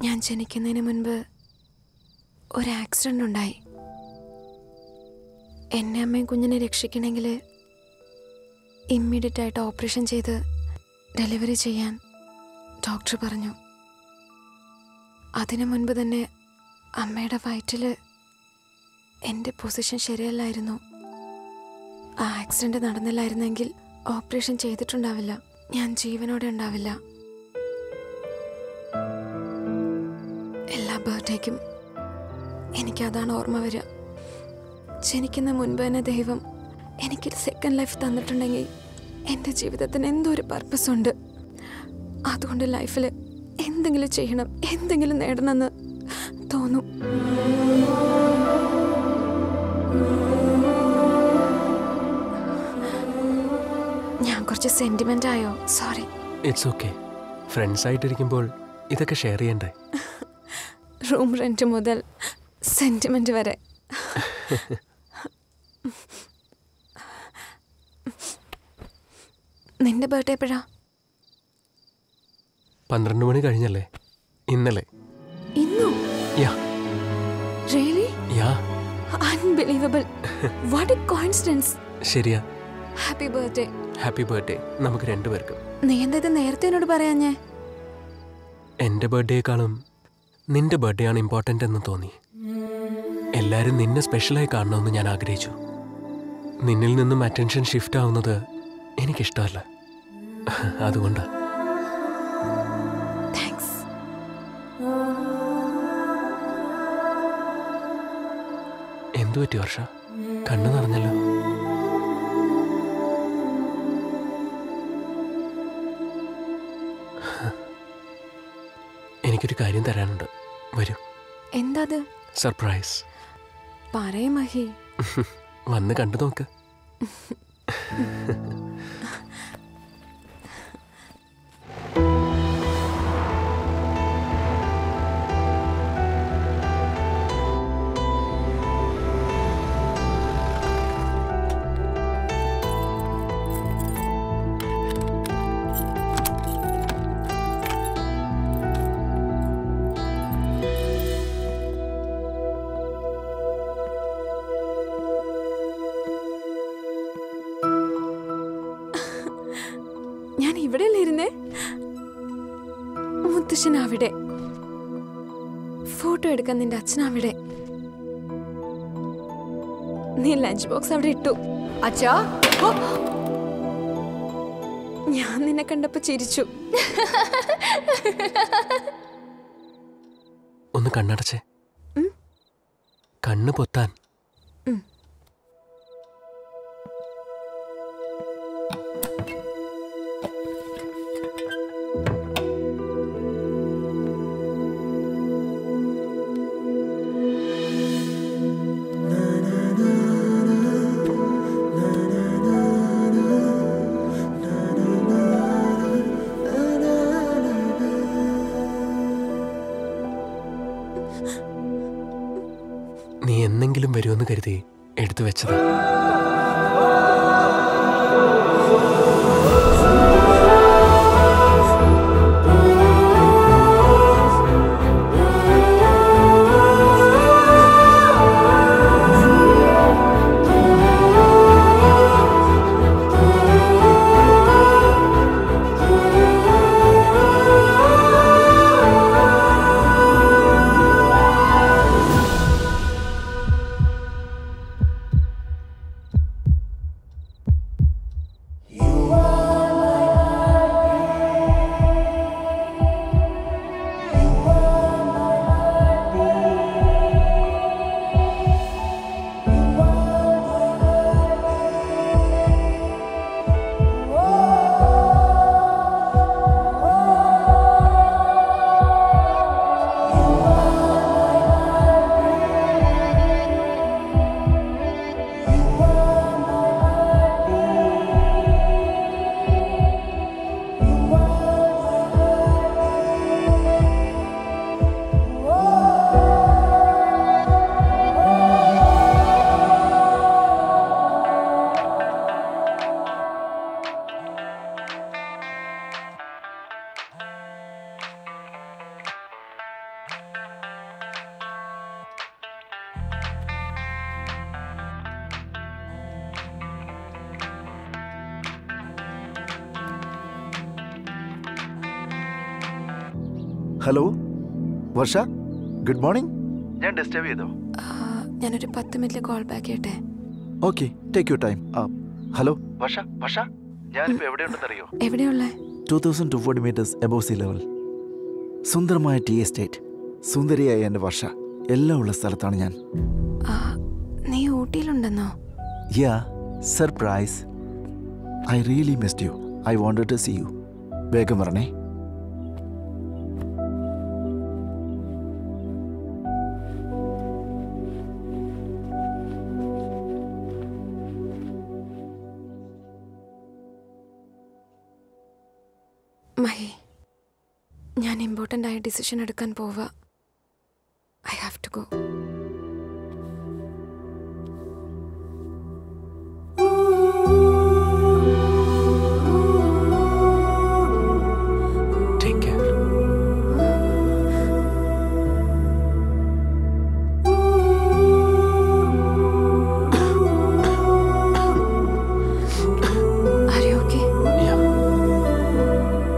ഞാൻ ജനിക്കുന്നതിന് മുൻപ് ഒരു ആക്സിഡൻ്റ് ഉണ്ടായി എന്നെ അമ്മയും കുഞ്ഞിനെ രക്ഷിക്കണമെങ്കിൽ ഇമ്മീഡിയറ്റ് ആയിട്ട് ഓപ്പറേഷൻ ചെയ്ത് ഡെലിവറി ചെയ്യാൻ ഡോക്ടർ പറഞ്ഞു അതിനു മുൻപ് തന്നെ അമ്മയുടെ വയറ്റിൽ എൻ്റെ പൊസിഷൻ ശരിയല്ലായിരുന്നു ആ ആക്സിഡന്റ് നടന്നില്ലായിരുന്നെങ്കിൽ ഓപ്പറേഷൻ ചെയ്തിട്ടുണ്ടാവില്ല ഞാൻ ജീവനോടെ ഉണ്ടാവില്ല എല്ലാ ബർത്ത്ഡേക്കും എനിക്കതാണ് ഓർമ്മ വരിക ജനിക്കുന്ന മുൻപ് തന്നെ ദൈവം എനിക്കൊരു സെക്കൻഡ് ലൈഫ് തന്നിട്ടുണ്ടെങ്കിൽ എൻ്റെ ജീവിതത്തിന് എന്തോ ഒരു പർപ്പസ് ഉണ്ട് അതുകൊണ്ട് ലൈഫിൽ എന്തെങ്കിലും ചെയ്യണം എന്തെങ്കിലും നേടണമെന്ന് തോന്നും ഞാൻ കുറച്ച് സെന്റിമെന്റ് ആയോ സോറി ഇറ്റ്സ് ഓക്കെ ഫ്രണ്ട്സ് ആയിട്ടിരിക്കുമ്പോൾ ഇതൊക്കെ ഷെയർ ചെയ്യണ്ടേ റൂം റെന്റ് മുതൽ സെന്റിമെന്റ് വരെ നിന്റെ ബർത്ത്ഡേ എപ്പോഴാ പന്ത്രണ്ട് മണി കഴിഞ്ഞല്ലേ ഇന്നലെ ഇന്നോ yeah really yeah unbelievable what a coincidence ശരിയാ ഹാപ്പി ബർത്ത്ഡേ ഹാപ്പി ബർത്ത്ഡേ നമുക്ക് രണ്ടുപേർക്കും നീ എന്താ ഇത് നേരത്തെ എന്നോട് പറയാഞ്ഞേ എൻ്റെ ബർത്ത്ഡേക്കാളും നിന്റെ ബർത്ത്ഡേ ആണ് ഇമ്പോർട്ടൻ്റ് എന്ന് തോന്നി എല്ലാവരും നിന്നെ സ്പെഷ്യലായി കാണണമെന്ന് ഞാൻ ആഗ്രഹിച്ചു നിന്നിൽ നിന്നും അറ്റൻഷൻ ഷിഫ്റ്റ് ആവുന്നത് എനിക്കിഷ്ടമല്ല അതുകൊണ്ട് താങ്ക്സ് എന്തു പറ്റി വർഷ കണ്ണു നിറഞ്ഞല്ലോ എനിക്കൊരു കാര്യം തരാനുണ്ട് വരൂ എന്താ അത് സർപ്രൈസ് പറയ മഹി വന്ന് കണ്ടു നോക്ക് ഞാൻ ഇവിടെയല്ലേ ഇരുന്നേ മുത്തശ്ശൻ അവിടെ ഫോട്ടോ എടുക്കാൻ നിന്റെ അച്ഛൻ അവിടെ നീ ലഞ്ച് ബോക്സ് അവിടെ ഇട്ടു അച്ഛാ ഓ! ഞാൻ നിന്നെ കണ്ടപ്പോ ചിരിച്ചു ഒന്ന് കണ്ണടച്ചേ കണ്ണ് പൊത്താൻ നീ എന്നെങ്കിലും വരുമെന്ന് കരുതി എടുത്തു വെച്ചതാ ഹലോ വർഷ ഗുഡ് മോർണിംഗ് ഞാൻ ഡിസ്റ്റർബ് ചെയ്തോ ഞാനൊരു പത്ത് മിനിറ്റ് കോൾ ബാക്ക് ചെയ്യട്ടെ okay take you time hello Varsha Varsha ഞാനിപ്പോൾ എവിടെയുണ്ടെന്നറിയോ എവിടെയുള്ളേ two thousand two forty meters above sea level സുന്ദരമായ ടീ എസ്റ്റേറ്റ് സുന്ദരിയായ എൻ്റെ വർഷ എല്ലാം ഉള്ള സ്ഥലത്താണ് ഞാൻ ആ, നീ ഊട്ടിയിലുണ്ടെന്നോ yeah surprise I really missed you I wanted to see you വേഗം വരണേ മഹി ഞാൻ ഇമ്പോർട്ടൻ്റ് ആയ ഡിസിഷൻ എടുക്കാൻ പോവാ I have to go Take care. Are you okay? Yeah.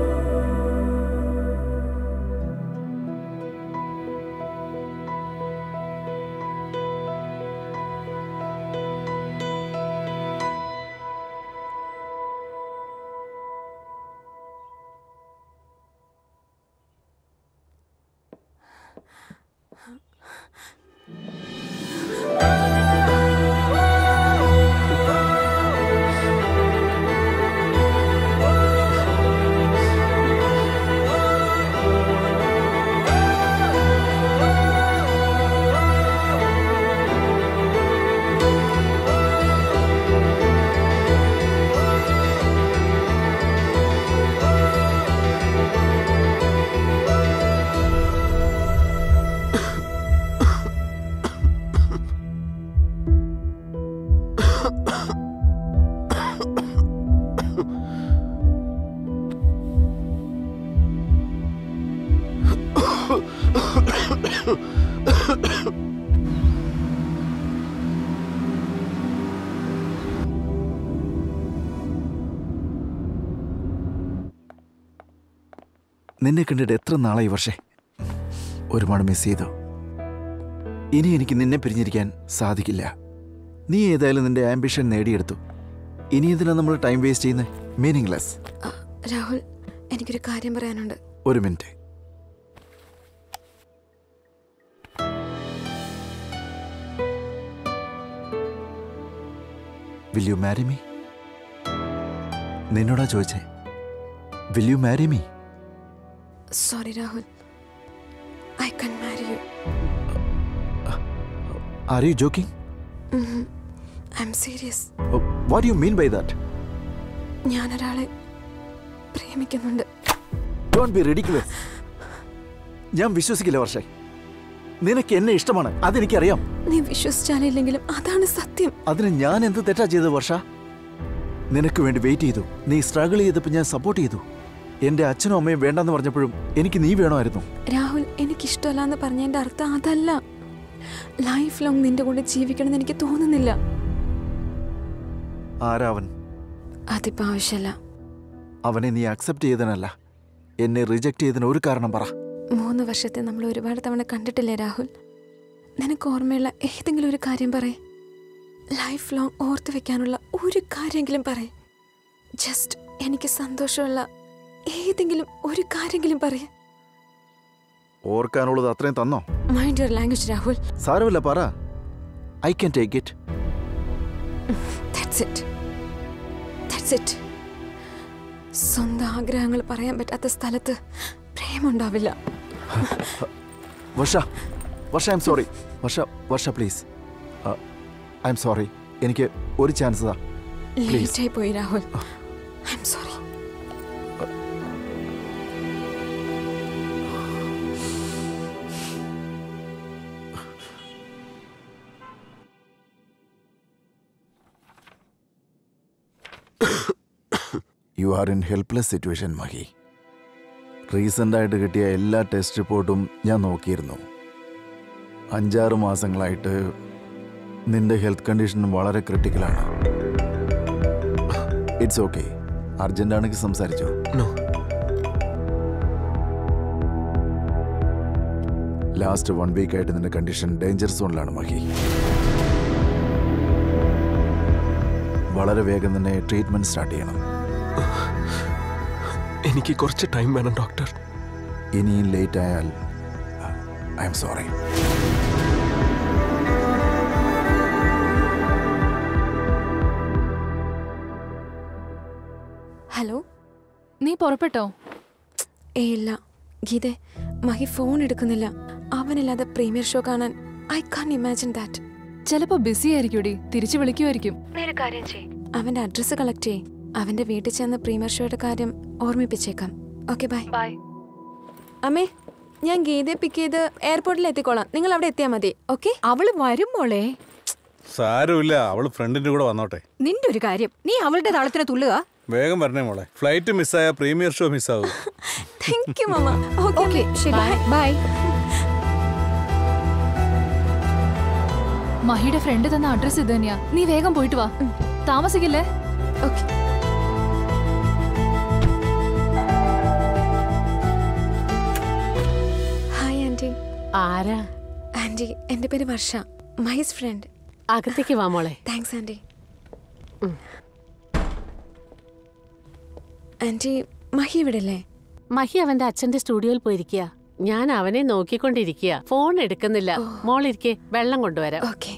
നിന്നെ കണ്ടിട്ട് എത്ര നാളായി വർഷേ ഒരുപാട് മിസ് ചെയ്തു ഇനി എനിക്ക് നിന്നെ പിരിഞ്ഞിരിക്കാൻ സാധിക്കില്ല നീ ഏതായാലും നിന്റെ ആംബിഷൻ നേടിയെടുത്തു ഇനി എന്തിനാ നമ്മൾ ടൈം വേസ്റ്റ് ചെയ്യുന്നത് മീനിങ്ലെസ് ആ, രാഹുൽ എനിക്കൊരു കാര്യം പറയാനുണ്ട് ഒരു minute will you marry me നിന്നോടാ ചോദിച്ചേ will you marry me sorry Rahul I can marry you are you joking I'm serious what you mean by that ഞാനൊരാളെ പ്രേമിക്കുന്നുണ്ട് ഡോണ്ട് ബി റെഡിക്കുലസ് ഞാൻ വിശ്വസിക്കില്ല വർഷേ നിനക്ക് എന്നെ ഇഷ്ടമാണ് അതെനിക്കറിയാം നീ വിശ്വസിച്ചാലില്ലെങ്കിലും അതാണ് സത്യം അതിന് ഞാൻ എന്ത് തെറ്റാ ചെയ്തത് വർഷ നിനക്ക് വേണ്ടി വെയിറ്റ് ചെയ്തു നീ സ്ട്രഗിൾ ചെയ്തപ്പോൾ ഞാൻ സപ്പോർട്ട് ചെയ്തു എന്റെ അച്ഛനും അമ്മയും വേണ്ടെന്ന് പറഞ്ഞപ്പോഴും എനിക്ക് നീ വേണമായിരുന്നു രാഹുൽ എനിക്കിഷ്ടമല്ല എന്ന് പറഞ്ഞതിന്റെ അർത്ഥം അതല്ല ലൈഫ് ലോങ് നിന്റെ കൂടെ ജീവിക്കണമെന്ന് എനിക്ക് തോന്നുന്നില്ല ആരാവൻ അതിപ്പോ ആവശ്യമല്ല അവനെ നീ അക്സെപ്റ്റ് ചെയ്തതിനല്ല എന്നെ റിജക്റ്റ് ചെയ്തതിന് ഒരു കാരണം പറ മൂന്ന് വർഷത്തെ നമ്മൾ ഒരുപാട് തവണ കണ്ടിട്ടില്ലേ രാഹുൽ നിനക്ക് ഓർമ്മയുള്ള ഏതെങ്കിലും ഒരു കാര്യം പറയേ ലൈഫ് ലോങ് ഓർത്ത് വെക്കാനുള്ള ഒരു കാര്യമെങ്കിലും പറയേ ജസ്റ്റ് എനിക്ക് സന്തോഷമുള്ള ഏതെങ്കിലും ഒരു കാര്യമെങ്കിലും പറയേ ഓർക്കാനുള്ളത് അത്രയും തന്നോ മൈൻഡ് യുവർ ലാംഗ്വേജ് രാഹുൽ സാരമില്ല പറ I can take it that's it that's it സ്വന്തം ആഗ്രഹങ്ങൾ പറയാൻ പറ്റാത്ത സ്ഥലത്ത് പ്രേമുണ്ടാവില്ല Varsha Varsha I'm sorry Varsha Varsha please I'm sorry എനിക്ക് ഒരു ചാൻസ് താ പ്ലീസ് ലേറ്റായി പോയി Rahul I'm sorry you are in helpless situation Mahi റീസെൻ്റായിട്ട് കിട്ടിയ എല്ലാ ടെസ്റ്റ് റിപ്പോർട്ടും ഞാൻ നോക്കിയിരുന്നു അഞ്ചാറ് മാസങ്ങളായിട്ട് നിന്റെ ഹെൽത്ത് കണ്ടീഷൻ വളരെ ക്രിട്ടിക്കലാണ് ഇറ്റ്സ് ഓക്കെ അർജൻ്റ് ആണെങ്കിൽ സംസാരിച്ചോ നോ ലാസ്റ്റ് വൺ വീക്ക് ആയിട്ട് നിന്റെ കണ്ടീഷൻ ഡേഞ്ചർ സോണിലാണ് മഹി വളരെ വേഗം തന്നെ ട്രീറ്റ്മെന്റ് സ്റ്റാർട്ട് ചെയ്യണം എനിക്ക് കുറച്ച് ടൈം വേണം ഡോക്ടർ ഇനിയും ലേറ്റ് ആയാൽ ഐ എം സോറി ഹലോ നീ പുറപ്പെട്ടോ ഏ ഇല്ല ഗീതെ മഹി ഫോൺ എടുക്കുന്നില്ല അവനില്ലാതെ പ്രീമിയർ ഷോ കാണാൻ ഐ കാൻ ഇമാജിൻ ദാറ്റ് ചിലപ്പോ ബിസി ആയിരിക്കൂടി തിരിച്ചു വിളിക്കുമായിരിക്കും അവന്റെ അഡ്രസ്സ് കളക്ട് ചെയ്യ് അവന്റെ വീട്ടിൽ ചെന്ന് പ്രീമിയർ ഷോയുടെ കാര്യം ഓർമ്മിപ്പിച്ചേക്കാം ഓക്കെ ബൈ ബൈ അമ്മേ ഞാൻ ഗീതയെ പിക്ക് ചെയ്ത് എയർപോർട്ടിൽ എത്തിക്കോളാം നിങ്ങൾ അവിടെ എത്തിയാൽ മതി ഓക്കെ അവള് വരും മോളെ സാരമില്ല അവള് ഫ്രണ്ടിന്റെ കൂടെ വന്നോട്ടെ നിന്റെ ഒരു കാര്യം നീ അവളുടെ താളത്തിന് തുള്ളുക വേഗം വരണേ മോളെ ഫ്ലൈറ്റ് മിസ്സായ പ്രീമിയർ ഷോ മിസ്സാവും താങ്ക് യു മമ്മ ഓക്കെ ശരി ബൈ മഹിയുടെ ഫ്രണ്ട് തന്ന അഡ്രസ് ഇത് തന്നെയാ നീ വേഗം പോയിട്ട് വാ താമസിക്കില്ലേ ഓക്കെ ഹായ് ആന്റി ആരാ ആന്റി എൻ്റെ പേര് വർഷ മൈസ് ഫ്രണ്ട് അകത്തേക്ക് വാ മോളെ താങ്ക്സ് ആന്റി ആന്റി മഹി ഇവിടെ അല്ലേ മഹി അവന്റെ അച്ഛന്റെ സ്റ്റുഡിയോയിൽ പോയിരിക്കുക ഞാൻ അവനെ നോക്കിക്കൊണ്ടിരിക്കുക ഫോൺ എടുക്കുന്നില്ല മോളിരിക്കെ വെള്ളം കൊണ്ടുവരാം ഓക്കെ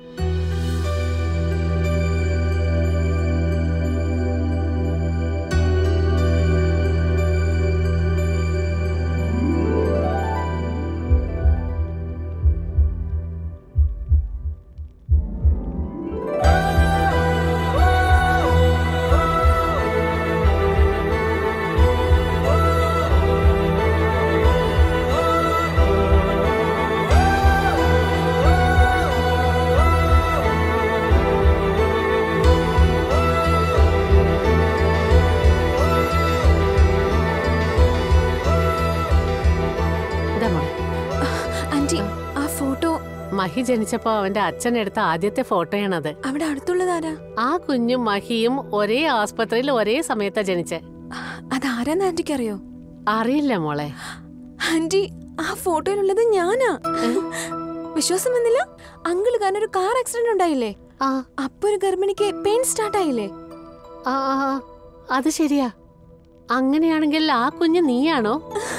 ഇതാ മോളെ ആന്റി ആ ഫോട്ടോ മഹി ജനിച്ചപ്പോ അവന്റെ അച്ഛൻ എടുത്ത ആദ്യത്തെ ഫോട്ടോയാണത് അവിടെ അടുത്തുള്ളതാരാ ആ കുഞ്ഞും മഹിയും ഒരേ ആസ്പത്രിയിൽ ഒരേ സമയത്താ ജനിച്ചെ അതാരാന്ന് ആന്റിക്ക് അറിയോ അറിയില്ല മോളെ ആന്റി ആ ഫോട്ടോയിലുള്ളത് ഞാനാ വിശ്വാസം വന്നില്ല അങ്കിള് കാരണം ഒരു കാർ ആക്സിഡന്റ് ഉണ്ടായില്ലേ ആ അപ്പൊ ഒരു ഗർഭിണിക്ക് പെയിൻ സ്റ്റാർട്ട് ആയില്ലേ ആ ആ, ആ, അത് ശരിയാ അങ്ങനെയാണെങ്കിൽ ആ കുഞ്ഞ് നീയാണോ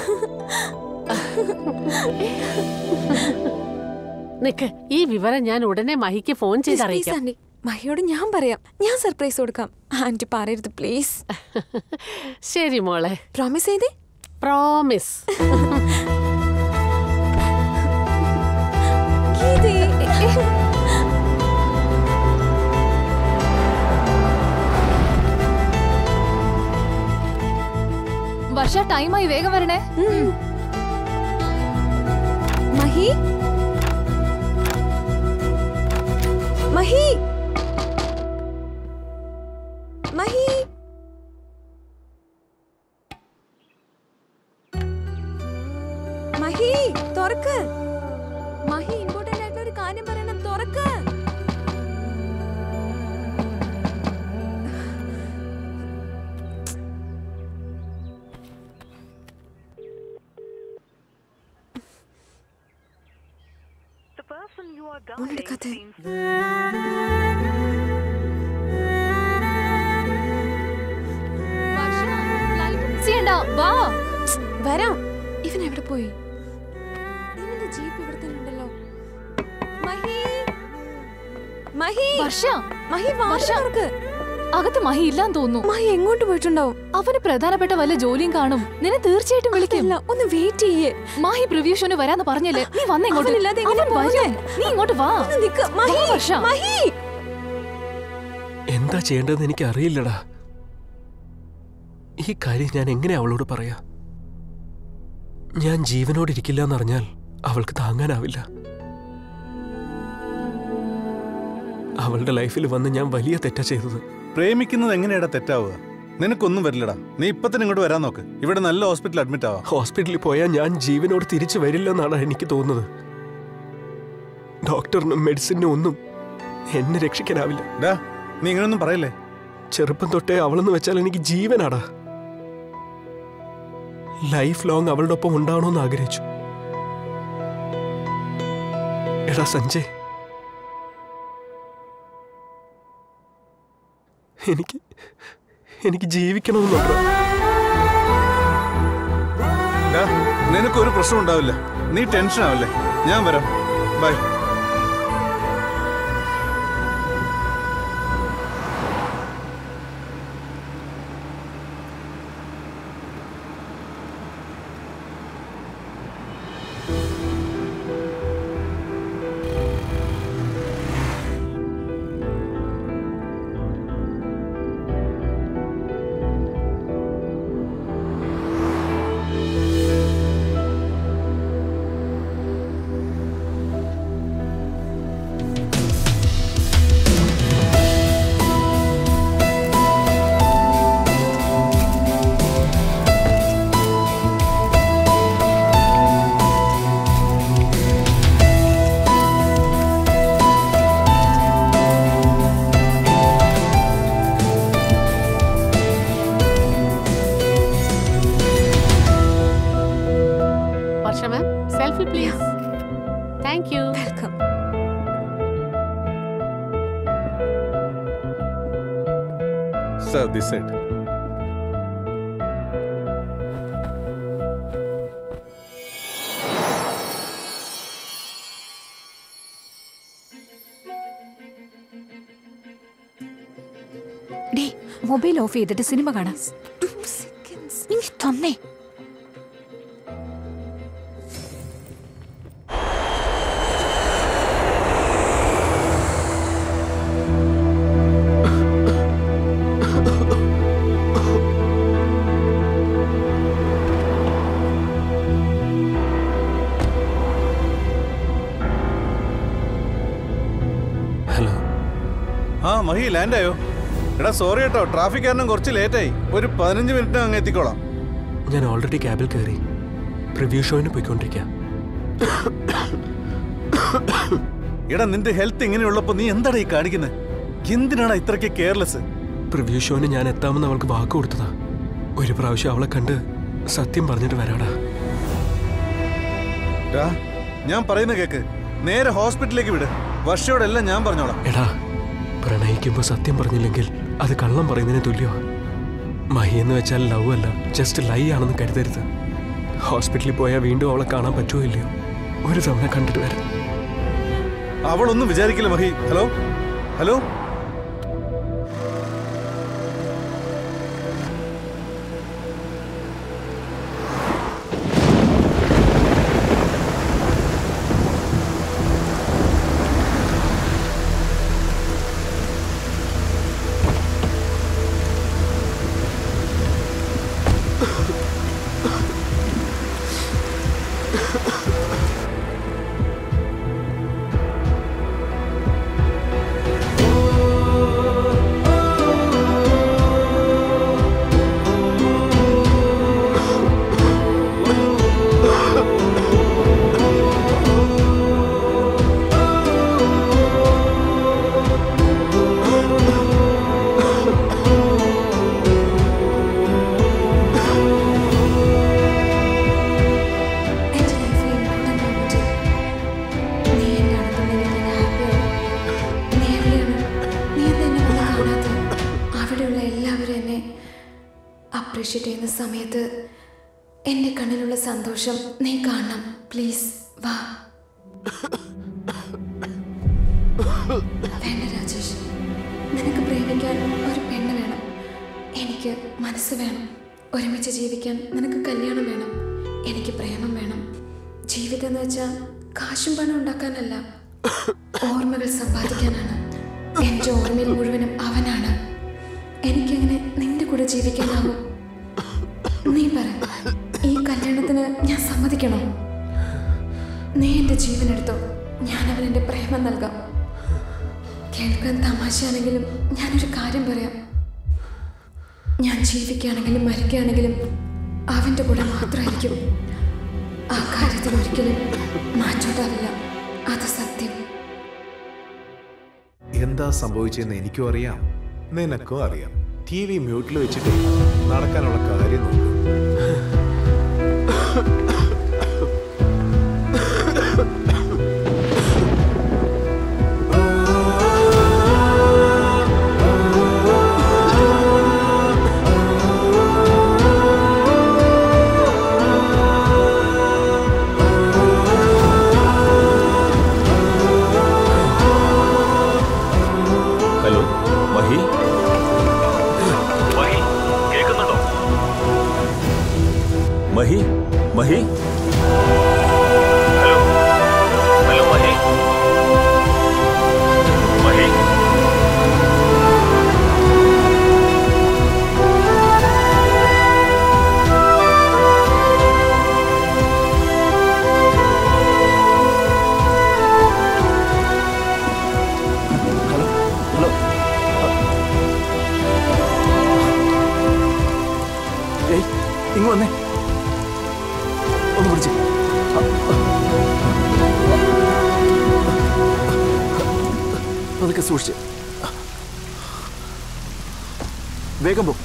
നിക്ക് ഈ വിവരം ഞാൻ ഉടനെ മഹിക്ക് ഫോൺ Please, please, ചെയ്തറിയിക്കാം ആന്റി മഹിയോട് ഞാൻ പറയാം ഞാൻ സർപ്രൈസ് കൊടുക്കാം ആന്റി പറയരുത് പ്ലീസ് ശരി മോളെ പ്രോമിസ് ചെയ്തേ പ്രോമിസ് ഗീതേ വർഷ ടൈമായി വേഗം വരണേ മഹി മഹി മഹി മഹി തുറക്ക് മഹി ഇമ്പോർട്ടന്റ് ആയിട്ടുള്ള ഒരു കാര്യം പറയണം തുറക്ക് ഫോൺ എടുക്കാത്തെ വർഷ, light miss ചെയ്യണ്ട, വാ വരാം ഇവൻ എവിടെ പോയി ഇവന്റെ ജീപ്പ് ഇവിടെ തന്നെ ഉണ്ടല്ലോ മഹി മഹി വർഷ മഹി വാതിൽ വർഷ. തുറക്ക് അകത്ത് മഹി ഇല്ലാന്ന് തോന്നുന്നു മഹി എങ്ങോട്ട് പോയിട്ടുണ്ടാവും അവന് പ്രധാനപ്പെട്ട വല്ല ജോലിയും കാണും നിന്നെ തീർച്ചയായിട്ടും വിളിക്കും അതല്ല, ഒന്ന് വെയിറ്റ് ചെയ്യേ മാഹി പ്രിവ്യൂ ഷോന് വരാന്ന് പറഞ്ഞില്ലേ നീ വന്ന ഇങ്ങോട്ട് അവനില്ലാതെ എങ്ങനെ അവൻ വരും. പോകുന്നേ? നീ ഇങ്ങോട്ട് വാ ഒന്ന് നിക്ക് മഹി വാ, വർഷ. മഹി എന്താ ചെയ്യേണ്ടതെന്ന് എനിക്ക് അറിയില്ലടാ ഈ കാര്യം ഞാൻ എങ്ങനെ അവളോട് പറയാ ഞാൻ ജീവനോടിരിക്കില്ല എന്നറിഞ്ഞാൽ അവൾക്ക് താങ്ങാനാവില്ല അവളുടെ ലൈഫിൽ വന്ന് ഞാൻ വലിയ തെറ്റാ ചെയ്തത് പ്രേമിക്കുന്നത് എങ്ങനെയാടാ തെറ്റാവുക നിനക്കൊന്നും വരില്ലടാ നീ ഇപ്പൊ തന്നെ ഇങ്ങോട്ട് വരാൻ നോക്ക് ഇവിടെ നല്ല ഹോസ്പിറ്റൽ അഡ്മിറ്റ് ആവാം ഹോസ്പിറ്റലിൽ പോയാൽ ഞാൻ ജീവനോട് തിരിച്ചു വരില്ലെന്നാണ് എനിക്ക് തോന്നുന്നത് ഡോക്ടറിനും മെഡിസിനും ഒന്നും എന്നെ രക്ഷിക്കാനാവില്ല ഡാ നീ ഇങ്ങനെയൊന്നും പറയല്ലേ ചെറുപ്പം തൊട്ടേ അവളെന്ന് വെച്ചാൽ എനിക്ക് ജീവനാടാ ലൈഫ് ലോങ് അവളുടെ ഒപ്പം ഉണ്ടാവണമെന്ന് ആഗ്രഹിച്ചു എടാ സഞ്ജയ് എനിക്ക് എനിക്ക് ജീവിക്കണമെന്നുണ്ടോ ഡാ, നിനക്കൊരു പ്രശ്നം ഉണ്ടാവില്ല നീ ടെൻഷൻ ആവില്ലേ ഞാൻ വരാം bye Varsha ma'am selfie please thank you welcome sir this side day mobile off ചെയ്തിട്ട് സിനിമ കാണാം നീ തന്നേ ഹലോ ആ മഹി ലാൻഡായോ എടാ സോറി കേട്ടോ ട്രാഫിക് കാരണം കുറച്ച് ലേറ്റായി ഒരു പതിനഞ്ച് മിനിറ്റ് അങ്ങ് എത്തിക്കോളാം ഞാൻ ഓൾറെഡി ക്യാബിൽ കയറി പ്രിവ്യൂ ഷോയിന് പോയിക്കൊണ്ടിരിക്കുക എടാ നിന്റെ ഹെൽത്ത് ഇങ്ങനെയുള്ളപ്പോ നീ എന്താടാ ഈ കാണിക്കുന്നത് എന്തിനാണ് ഇത്രയ്ക്ക് കെയർലെസ് പ്രിവ്യൂ ഷോയിന് ഞാൻ എത്താമെന്ന് അവൾക്ക് വാക്ക് കൊടുത്തതാ ഒരു പ്രാവശ്യം അവളെ കണ്ട് സത്യം പറഞ്ഞിട്ട് വരാടാ ഞാൻ പറയുന്ന കേക്ക് നേരെ ഹോസ്പിറ്റലിലേക്ക് വിട് വർഷയോടെല്ലാം ഞാൻ പറഞ്ഞോളാം എടാ പ്രണയിക്കുമ്പോൾ സത്യം പറഞ്ഞില്ലെങ്കിൽ അത് കള്ളം പറയുന്നതിന് തുല്യമാ മഹി എന്ന് വെച്ചാൽ ലവ് അല്ല ജസ്റ്റ് ലൈ ആണെന്ന് കരുതരുത് ഹോസ്പിറ്റലിൽ പോയാൽ വീണ്ടും അവളെ കാണാൻ പറ്റുമോ ഇല്ലയോ ഒരു തവണ കണ്ടിട്ട് വരാം അവളൊന്നും വിചാരിക്കില്ല മഹി ഹലോ ഹലോ എൻ്റെ ലൈഫിൽ ഇമ്പോർട്ടൻ്റ് മൊമെൻറ്റ് നീ എൻ്റെ അടുത്തുണ്ടെങ്കിൽ ഞാൻ ഹാപ്പിയാവും നീ എവിടെയാണ് നീ എന്താ എന്നെ വന്ന് കാണാത്തത് അവിടെയുള്ള എല്ലാവരും എന്നെ അപ്രീഷിയേറ്റ് ചെയ്യുന്ന സമയത്ത് എൻ്റെ കണ്ണിലുള്ള സന്തോഷം നീ കാണണം പ്ലീസ് വാ വേണ്ട രാജേഷ് നിനക്ക് പ്രേമിക്കാൻ ഒരു പെണ്ണ് വേണം എനിക്ക് മനസ്സ് വേണം ഒരുമിച്ച് ജീവിക്കാൻ നിനക്ക് കല്യാണം വേണം എനിക്ക് പ്രേമം വേണം ജീവിതം എന്ന് വെച്ചാൽ കാശും പണം ഉണ്ടാക്കാനല്ല ഓർമ്മകൾ സമ്പാദിക്കാനാണ് എൻ്റെ ഓർമ്മയിൽ മുഴുവനും അവനാണ് എനിക്കെങ്ങനെ നിന്റെ കൂടെ ജീവിക്കാനാവും നീ പറ ഈ കല്യാണത്തിന് ഞാൻ സമ്മതിക്കണോ നീ എൻ്റെ ജീവനെടുത്തോ ഞാൻ അവൻ എൻ്റെ പ്രേമം നൽകാം കേൾക്കാൻ തമാശയാണെങ്കിലും ഞാനൊരു കാര്യം പറയാം ഞാൻ ജീവിക്കുകയാണെങ്കിലും മരിക്കുകയാണെങ്കിലും അവൻ്റെ കൂടെ മാത്രമായിരിക്കും ആ കാര്യത്തിൽ ഒരിക്കലും മാറ്റോട്ടാവില്ല അത് സത്യം എന്താ സംഭവിച്ചെന്ന് എനിക്കും അറിയാം നിനക്കും അറിയാം ടി വി മ്യൂട്ടിൽ വെച്ചിട്ട് നടക്കാനുള്ള കാര്യം നോക്ക് Mahi Mahi hello hello Mahi Mahi hello ഏയ് ഇങ്ങ് വന്നേ ഒന്ന് പിടിച്ച് അതൊക്കെ സൂക്ഷിച്ച് വേഗം പോ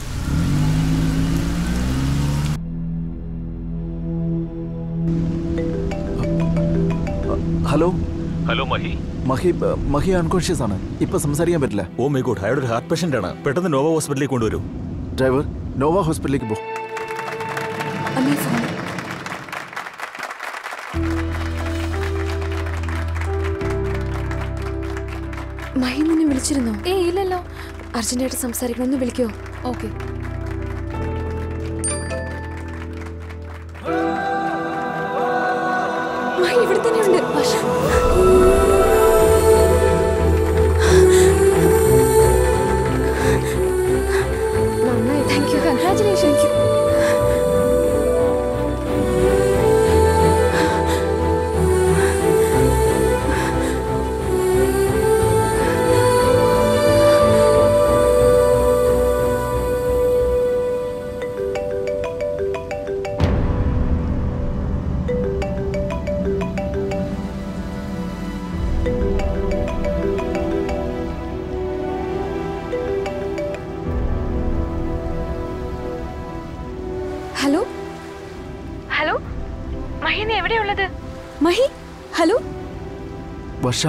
hello hello Mahi Mahi Mahi unconscious ആണ് ഇപ്പൊ സംസാരിക്കാൻ പറ്റില്ല ഓ മൈ ഗോഡ് അയാളുടെ ഒരു ഹാർട്ട് പേഷ്യന്റ് ആണ് പെട്ടെന്ന് നോവ ഹോസ്പിറ്റലിലേക്ക് കൊണ്ടുവരൂ ഡ്രൈവർ നോവ ഹോസ്പിറ്റലിലേക്ക് പോ അമ്മേ ഫോൺ മഹി നിന്നെ വിളിച്ചിരുന്നോ ഏ ഇല്ലല്ലോ അർജന്റായിട്ട് സംസാരിക്കണം ഒന്ന് വിളിക്കോ ഓക്കെ മഹി ഇവിടെ തന്നെയുണ്ട് പക്ഷേ നന്നായി thank you congratulation hello hello Mahi നീ എവിടെയുള്ളത് മഹി ഹലോ വർഷ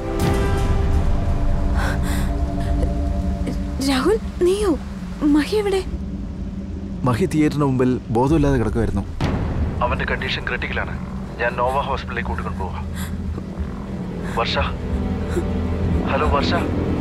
രാഹുൽ നീയോ മഹി എവിടെ മഹി തിയേറ്ററിന് മുമ്പിൽ ബോധമില്ലാതെ കിടക്കുമായിരുന്നു അവന്റെ കണ്ടീഷൻ ക്രിട്ടിക്കലാണ് ഞാൻ നോവ ഹോസ്പിറ്റലിലേക്ക് കൂട്ടിക്കൊണ്ട് പോവാ Varsha hello Varsha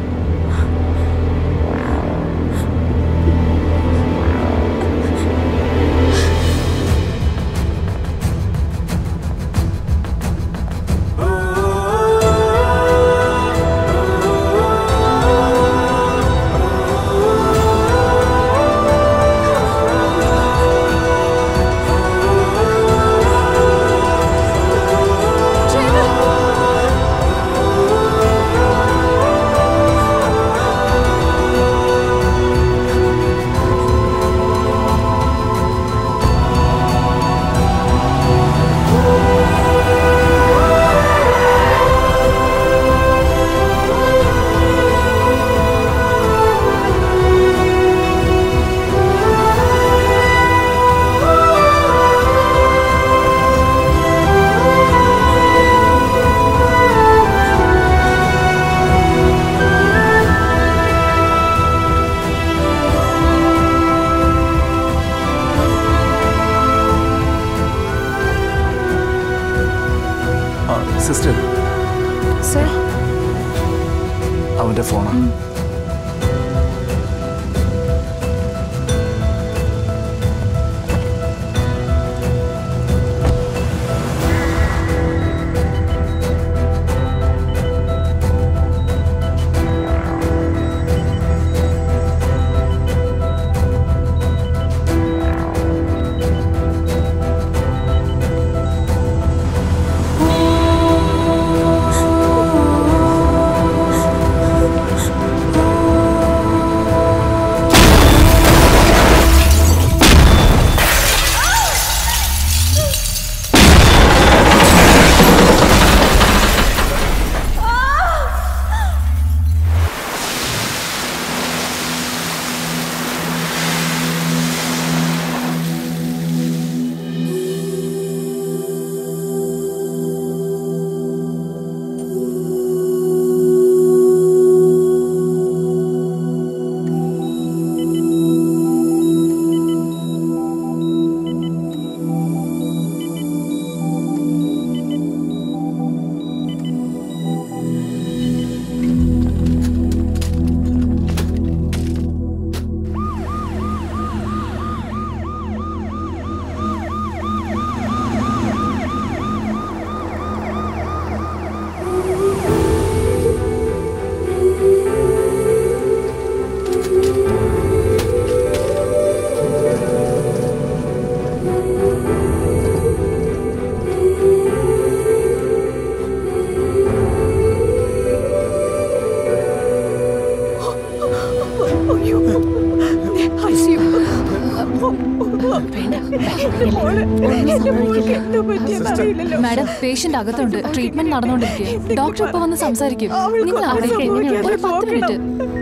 sister sir അവന്റെ ഫോണാണ് ആ മാഡം പേഷ്യന്റ് അകത്തുണ്ട് ട്രീറ്റ്മെന്റ് നടന്നുകൊണ്ടിരിക്കുക ഡോക്ടർ ഇപ്പൊ വന്ന് സംസാരിക്കും നിങ്ങൾ അവിടെ ഒരു പത്ത് മിനിറ്റ്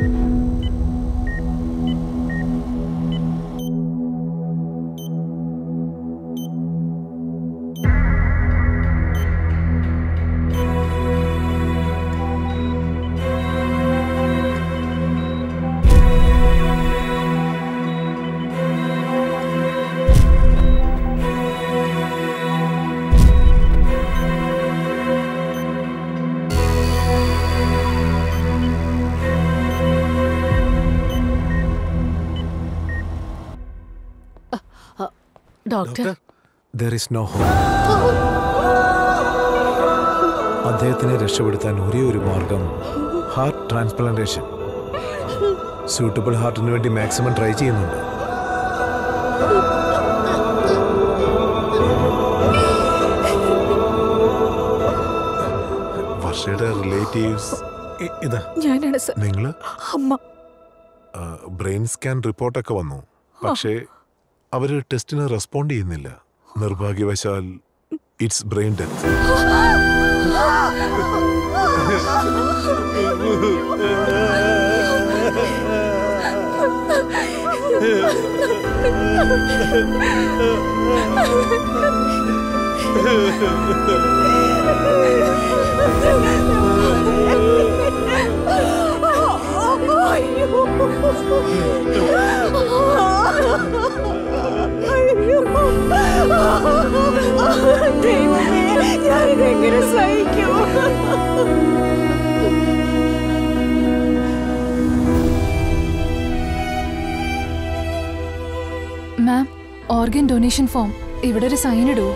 doctor there is no hope അദ്ദേഹത്തിനെ രക്ഷപ്പെടുത്താൻ ഒരേ ഒരു മാർഗം ഹാർട്ട് ട്രാൻസ്പ്ലാന്റേഷൻ സൂട്ടബിൾ ഹാർട്ടിന് വേണ്ടി മാക്സിമം ട്രൈ ചെയ്യുന്നുണ്ട് വർഷയുടെ റിലേറ്റീവ്സ് ഇതാ ഞാനാണ് സർ നിങ്ങള് അമ്മ ബ്രെയിൻ സ്കാൻ റിപ്പോർട്ടൊക്കെ വന്നു പക്ഷേ അവര് ടെസ്റ്റിന് റെസ്പോണ്ട് ചെയ്യുന്നില്ല നിർഭാഗ്യവശാൽ ഇറ്റ്സ് ബ്രെയിൻ ഡെത്ത് ഞാനിതെങ്ങനെ സഹിക്കൂ മാം ഓർഗൻ ഡൊണേഷൻ ഫോം ഇവിടെ ഒരു സൈൻ ഇടുവോ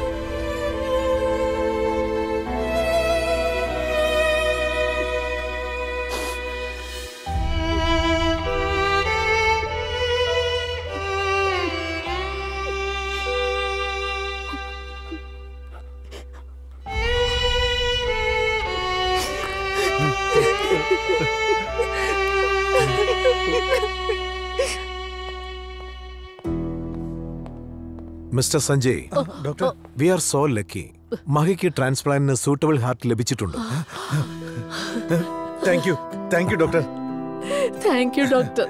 mister Sanjay doctor we are so lucky മഹിക്ക് ട്രാൻസ്പ്ലാന്റിന് സൂട്ടബിൾ ഹാർട്ട് ലഭിച്ചിട്ടുണ്ട് thank you thank you doctor thank you doctor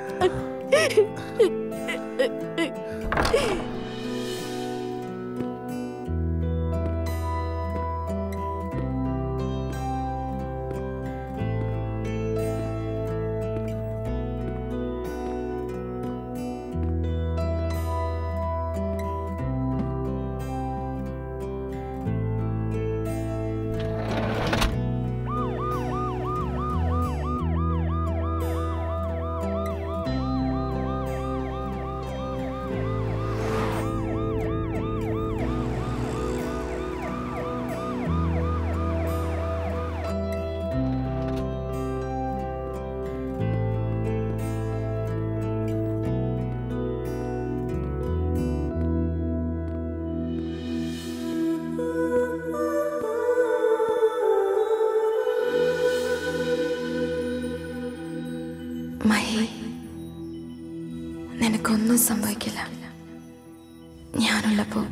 Mahi നിനക്കൊന്നും സംഭവിക്കില്ല ഞാനുള്ളപ്പോ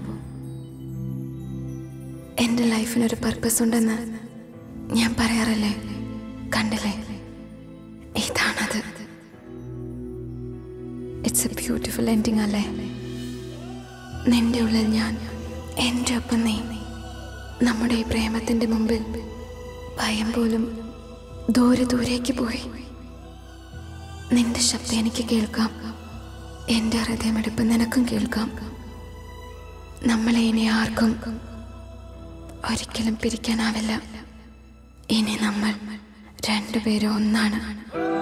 എൻ്റെ ലൈഫിനൊരു പർപ്പസ് ഉണ്ടെന്ന് ഞാൻ പറയാറില്ലേ കണ്ടില്ലേ ഇതാണത് ഇറ്റ്സ് എ ബ്യൂട്ടിഫുൾ എൻഡിങ് അല്ലേ നിന്റെ ഉള്ളിൽ ഞാൻ എൻ്റെ ഒപ്പം നീ നമ്മുടെ ഈ പ്രേമത്തിൻ്റെ മുമ്പിൽ ഭയം പോലും ദൂരെ ദൂരേക്ക് പോയി നിന്റെ ശബ്ദം എനിക്ക് കേൾക്കാം എൻ്റെ ഹൃദയമെടുപ്പ് നിനക്കും കേൾക്കാം നമ്മളെ ഇനി ആർക്കും ഒരിക്കലും പിരിക്കാനാവില്ല ഇനി നമ്മൾ രണ്ടുപേരും ഒന്നാണ്